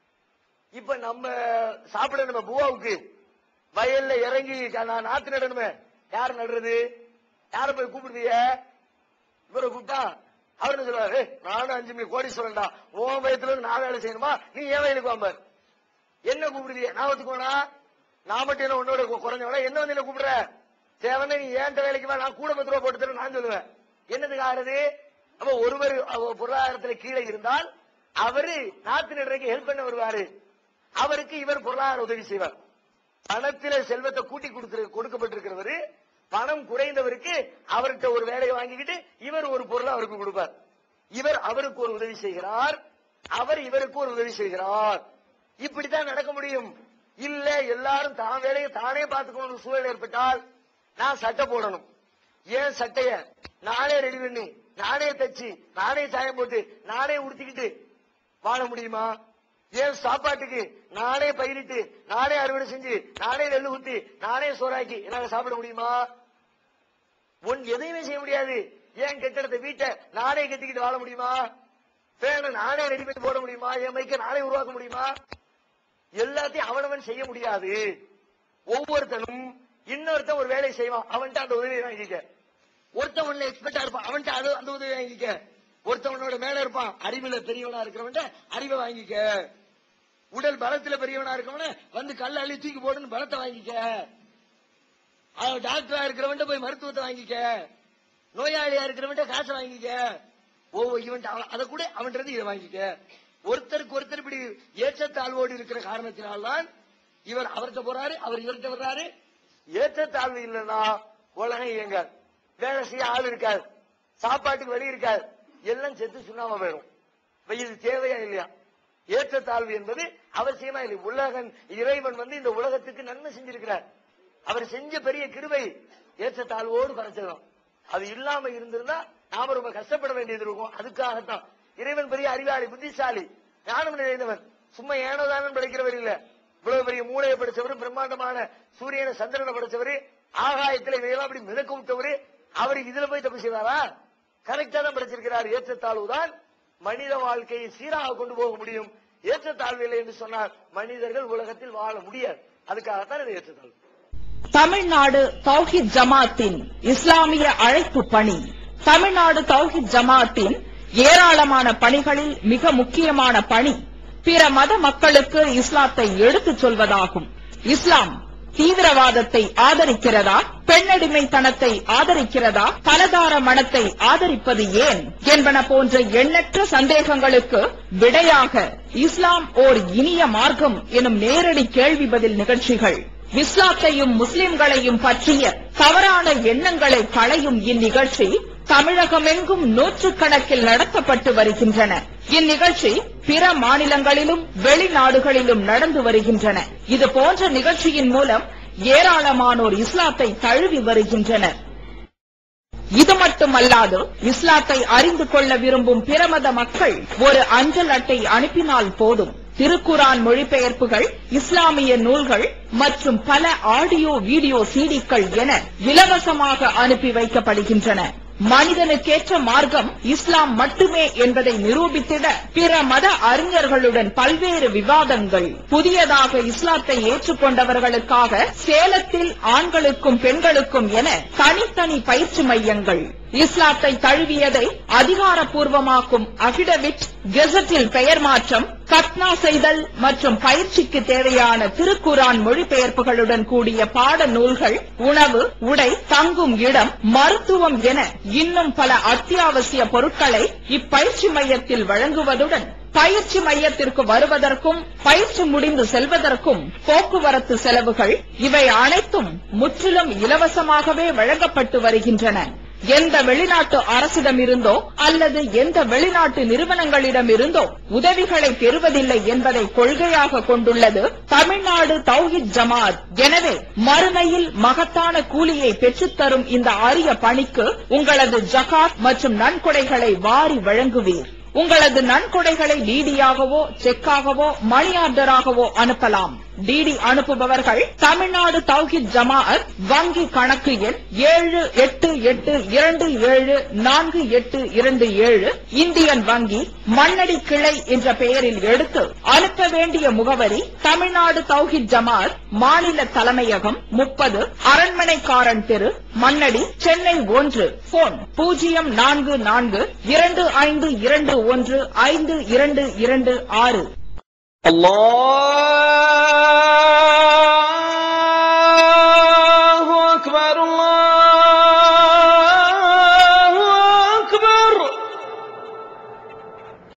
இப்ப நம்ம சாப்பிட நம்ம பூவாவுக்கு வயல்ல இறங்கி க- நான் நாத்து நடணுமே யார் நடுறது யார போய் கூப்பிடுவீங்க இவரை கூப்பிட்டா அவர் என்ன சொல்லுவாரு "ஏய், நானும் அஞ்சு மணி கோடீஸ்வரன்டா உன் வயத்துல இருந்து நான் வேலை செய்யணுமா நீ ஏன் வயலுக்கு வாம்பார் என்ன கூப்பிடுவீங்க நான் ஒத்துக்கோனா நான் மட்டும் என்ன உன்னோட கு- குறைஞ்சவனா என்ன வந்து என்ன கூப்பிடுற தேவனே நீ ஏன்ட்ட வேலைக்கு வா நான் கூட பத்து ரூபா போட்டு தரேன் நான் சொல்லுவேன் என்னதுக்கு ஆறுது அப்ப ஒருவர் அவ- பொருளாதாரத்துல கீழே இருந்தால் அவரு நாத்து நடுறதுக்கு ஹெல்ப் பண்ண வருவாரு அவருக்கு இவர் பொருளாதார உதவி செய்வார் பணத்தில செல்வத்தை கூட்டி கொடுத்து கொடுக்கப்பட்டிருக்கிறவரு பணம் குறைந்தவருக்கு அவர்கிட்ட ஒரு வேலையை வாங்கிக்கிட்டு இவர் ஒரு பொருளை அவருக்கு கொடுப்பார் இவர் அவருக்கு ஒரு உதவி செய்கிறார் அவர் இவருக்கு ஒரு உதவி செய்கிறார் இப்படித்தான் நடக்க முடியும் இல்ல எல்லாரும் தான் வேலையை தானே பார்த்துக்கணும் சூழல் ஏற்பட்டால் நான் சட்டை போடணும் ஏன் சட்டைய நானே ரெடி பண்ணி நானே தச்சு நானே சாயம் போட்டு நானே உடுத்திக்கிட்டு வாழ முடியுமா ஏன் சாப்பாட்டுக்கு நானே பயிரிட்டு நானே அறுவடை செஞ்சு நானே நெல்லு ஊத்தி நானே சோறாக்கி என்னால சாப்பிட முடியுமா உன் எதையுமே செய்ய முடியாது ஏன் கட்டிடத்தை வீட்டை நானே கட்டிக்கிட்டு வாழ முடியுமா ஃபேனை நானே ரெடி பண்ணி போட முடியுமா என் மைக்க நானே உருவாக்க முடியுமா எல்லாத்தையும் அவனவன் செய்ய முடியாது ஒவ்வொருத்தனும் இன்னொருத்தன் ஒரு வேலையை செய்வான் அவன்கிட்ட அந்த உதவியை வாங்கிக்க ஒருத்தன் ஒண்ணு எக்ஸ்பர்ட்டா இருப்பான் அவன்கிட்ட அது அந்த உதவி வாங்கிக்க ஒருத்தன் உன்னோட மேல இருப்பான் அறிவுல பெரியவனா இருக்கிறவன்ட்ட அறிவை வாங்கிக்க உடல் பலத்துல பெரியவனா இருக்கவன வந்து கல்ல அள்ளி தூக்கி போடுன்னு பலத்தை வாங்கிக்க அவன் டாக்டரா இருக்கிறவன்ட்ட போய் மருத்துவத்தை வாங்கிக்க நோயாளியா இருக்கிறவன்ட்ட காசை வாங்கிக்க ஓ இவன் அதை கூட அவன் இருந்து இதை வாங்கிக்க ஒருத்தருக்கு ஒருத்தர் இப்படி ஏற்றத்தாழ்வோடு இருக்கிற காரணத்தினால்தான் இவர் அவர்கிட்ட போறாரு அவர் இவர்கிட்ட வர்றாரு ஏற்றத்தாழ்வு இல்லைன்னா உலகம் இயங்காது வேலை செய்ய ஆள் இருக்காது சாப்பாட்டுக்கு வழி இருக்காது எல்லாம் செத்து சுண்ணாம போயிடும் இப்ப இது தேவையா இல்லையா ஏற்றத்தாழ்வு என்பது அவசியமா இல்லை உலகன் இறைவன் வந்து இந்த உலகத்துக்கு நன்மை செஞ்சிருக்கிறார் அவர் செஞ்ச பெரிய கிருபை ஏற்றத்தாழ்வோடு படைச்சிடும் அது இல்லாம இருந்திருந்தா நாம ரொம்ப கஷ்டப்பட வேண்டியது இருக்கும் அதுக்காகத்தான் இறைவன் பெரிய அறிவாளி புத்திசாலி ஞானம் நிறைந்தவன் சும்மா ஏனோதானம் படிக்கிறவர் இல்ல இவ்வளவு பெரிய மூளையை படிச்சவர் பிரம்மாண்டமான சூரியனை சந்திரனை படிச்சவர் ஆகாயத்துல இதையெல்லாம் அப்படி மிதக்க விட்டவரு அவர் இதுல போய் தப்பு செய்வாரா கரெக்டா தான் படிச்சிருக்கிறார் ஏற்றத்தாழ்வு தான் மனித வாழ்க்கையை சீராக கொண்டு போக முடியும் ஏற்றத்தாழ்வு இல்லை என்று சொன்னால் மனிதர்கள் உலகத்தில் வாழ முடியாது அதுக்காகத்தான் இது ஏற்றத்தாழ்வு தமிழ்நாடு தௌஹித் ஜமாத்தின் இஸ்லாமிய அழைப்பு பணி தமிழ்நாடு தௌஹித் ஜமாத்தின் ஏராளமான பணிகளில் மிக முக்கியமான பணி பிற மத மக்களுக்கு இஸ்லாத்தை எடுத்துச் சொல்வதாகும் இஸ்லாம் தீவிரவாதத்தை ஆதரிக்கிறதா பெண்ணடிமைத்தனத்தை ஆதரிக்கிறதா பலதார மனத்தை ஆதரிப்பது ஏன் என்பன போன்ற எண்ணற்ற சந்தேகங்களுக்கு விடையாக இஸ்லாம் ஓர் இனிய மார்க்கம் எனும் நேரடி கேள்வி பதில் நிகழ்ச்சிகள் இஸ்லாத்தையும் முஸ்லிம்களையும் பற்றிய தவறான எண்ணங்களை களையும் இந்நிகழ்ச்சி தமிழகமெங்கும் நூற்றுக்கணக்கில் நடத்தப்பட்டு வருகின்றன இந்நிகழ்ச்சி பிற மாநிலங்களிலும் வெளிநாடுகளிலும் நடந்து வருகின்றன இது போன்ற நிகழ்ச்சியின் மூலம் ஏராளமானோர் இஸ்லாத்தை தழுவி வருகின்றனர் இது மட்டுமல்லாது இஸ்லாத்தை அறிந்து கொள்ள விரும்பும் பிறமத மக்கள் ஒரு அஞ்சல் அட்டை அனுப்பினால் போதும் திருக்குரான் மொழிபெயர்ப்புகள் இஸ்லாமிய நூல்கள் மற்றும் பல ஆடியோ வீடியோ சீடிக்கள் என இலவசமாக அனுப்பி வைக்கப்படுகின்றன மனிதனுக்கேற்ற மார்க்கம் இஸ்லாம் மட்டுமே என்பதை நிரூபித்திட பிற மத அறிஞர்களுடன் பல்வேறு விவாதங்கள் புதியதாக இஸ்லாத்தை ஏற்றுக்கொண்டவர்களுக்காக சேலத்தில் ஆண்களுக்கும் பெண்களுக்கும் என தனித்தனி பயிற்சி மையங்கள் இஸ்லாத்தை தழுவியதை அதிகாரப்பூர்வமாக்கும் அபிடவிட் கெசட்டில் பெயர் மாற்றம் கத்னா செய்தல் மற்றும் பயிற்சிக்கு தேவையான திருக்குரான் மொழிபெயர்ப்புகளுடன் கூடிய பாட நூல்கள் உணவு உடை தங்கும் இடம் மருத்துவம் என இன்னும் பல அத்தியாவசிய பொருட்களை இப்பயிற்சி மையத்தில் வழங்குவதுடன் பயிற்சி மையத்திற்கு வருவதற்கும் பயிற்சி முடிந்து செல்வதற்கும் போக்குவரத்து செலவுகள் இவை அனைத்தும் முற்றிலும் இலவசமாகவே வழங்கப்பட்டு வருகின்றன எந்த வெளிநாட்டு அரசிடமிருந்தோ அல்லது எந்த வெளிநாட்டு நிறுவனங்களிடமிருந்தோ உதவிகளை பெறுவதில்லை என்பதை கொள்கையாக கொண்டுள்ளது தமிழ்நாடு தௌஹித் ஜமாத் எனவே மறுமையில் மகத்தான கூலியை பெற்றுத்தரும் இந்த அரிய பணிக்கு உங்களது ஜகாத் மற்றும் நன்கொடைகளை வாரி வழங்குவீர் உங்களது நன்கொடைகளை டிடியாகவோ செக்காகவோ மணி ஆர்டராகவோ அனுப்பலாம் டிடி அனுப்புபவர்கள் தமிழ்நாடு தௌஹித் ஜமாஅத் வங்கி கணக்கு எண் ஏழு எட்டு எட்டு இரண்டு ஏழு நான்கு எட்டு இரண்டு ஏழு இந்தியன் வங்கி மண்ணடி கிளை என்ற பெயரில் எடுத்து அனுப்ப வேண்டிய முகவரி தமிழ்நாடு தௌஹித் ஜமாஅத் மாநில தலைமையகம் முப்பது அரண்மனைக்காரன் தெரு மண்ணடி சென்னை ஒன்று போன் பூஜ்ஜியம் நான்கு நான்கு இரண்டு ஐந்து இரண்டு ஒன்று ஐந்து இரண்டு இரண்டு ஆறு الله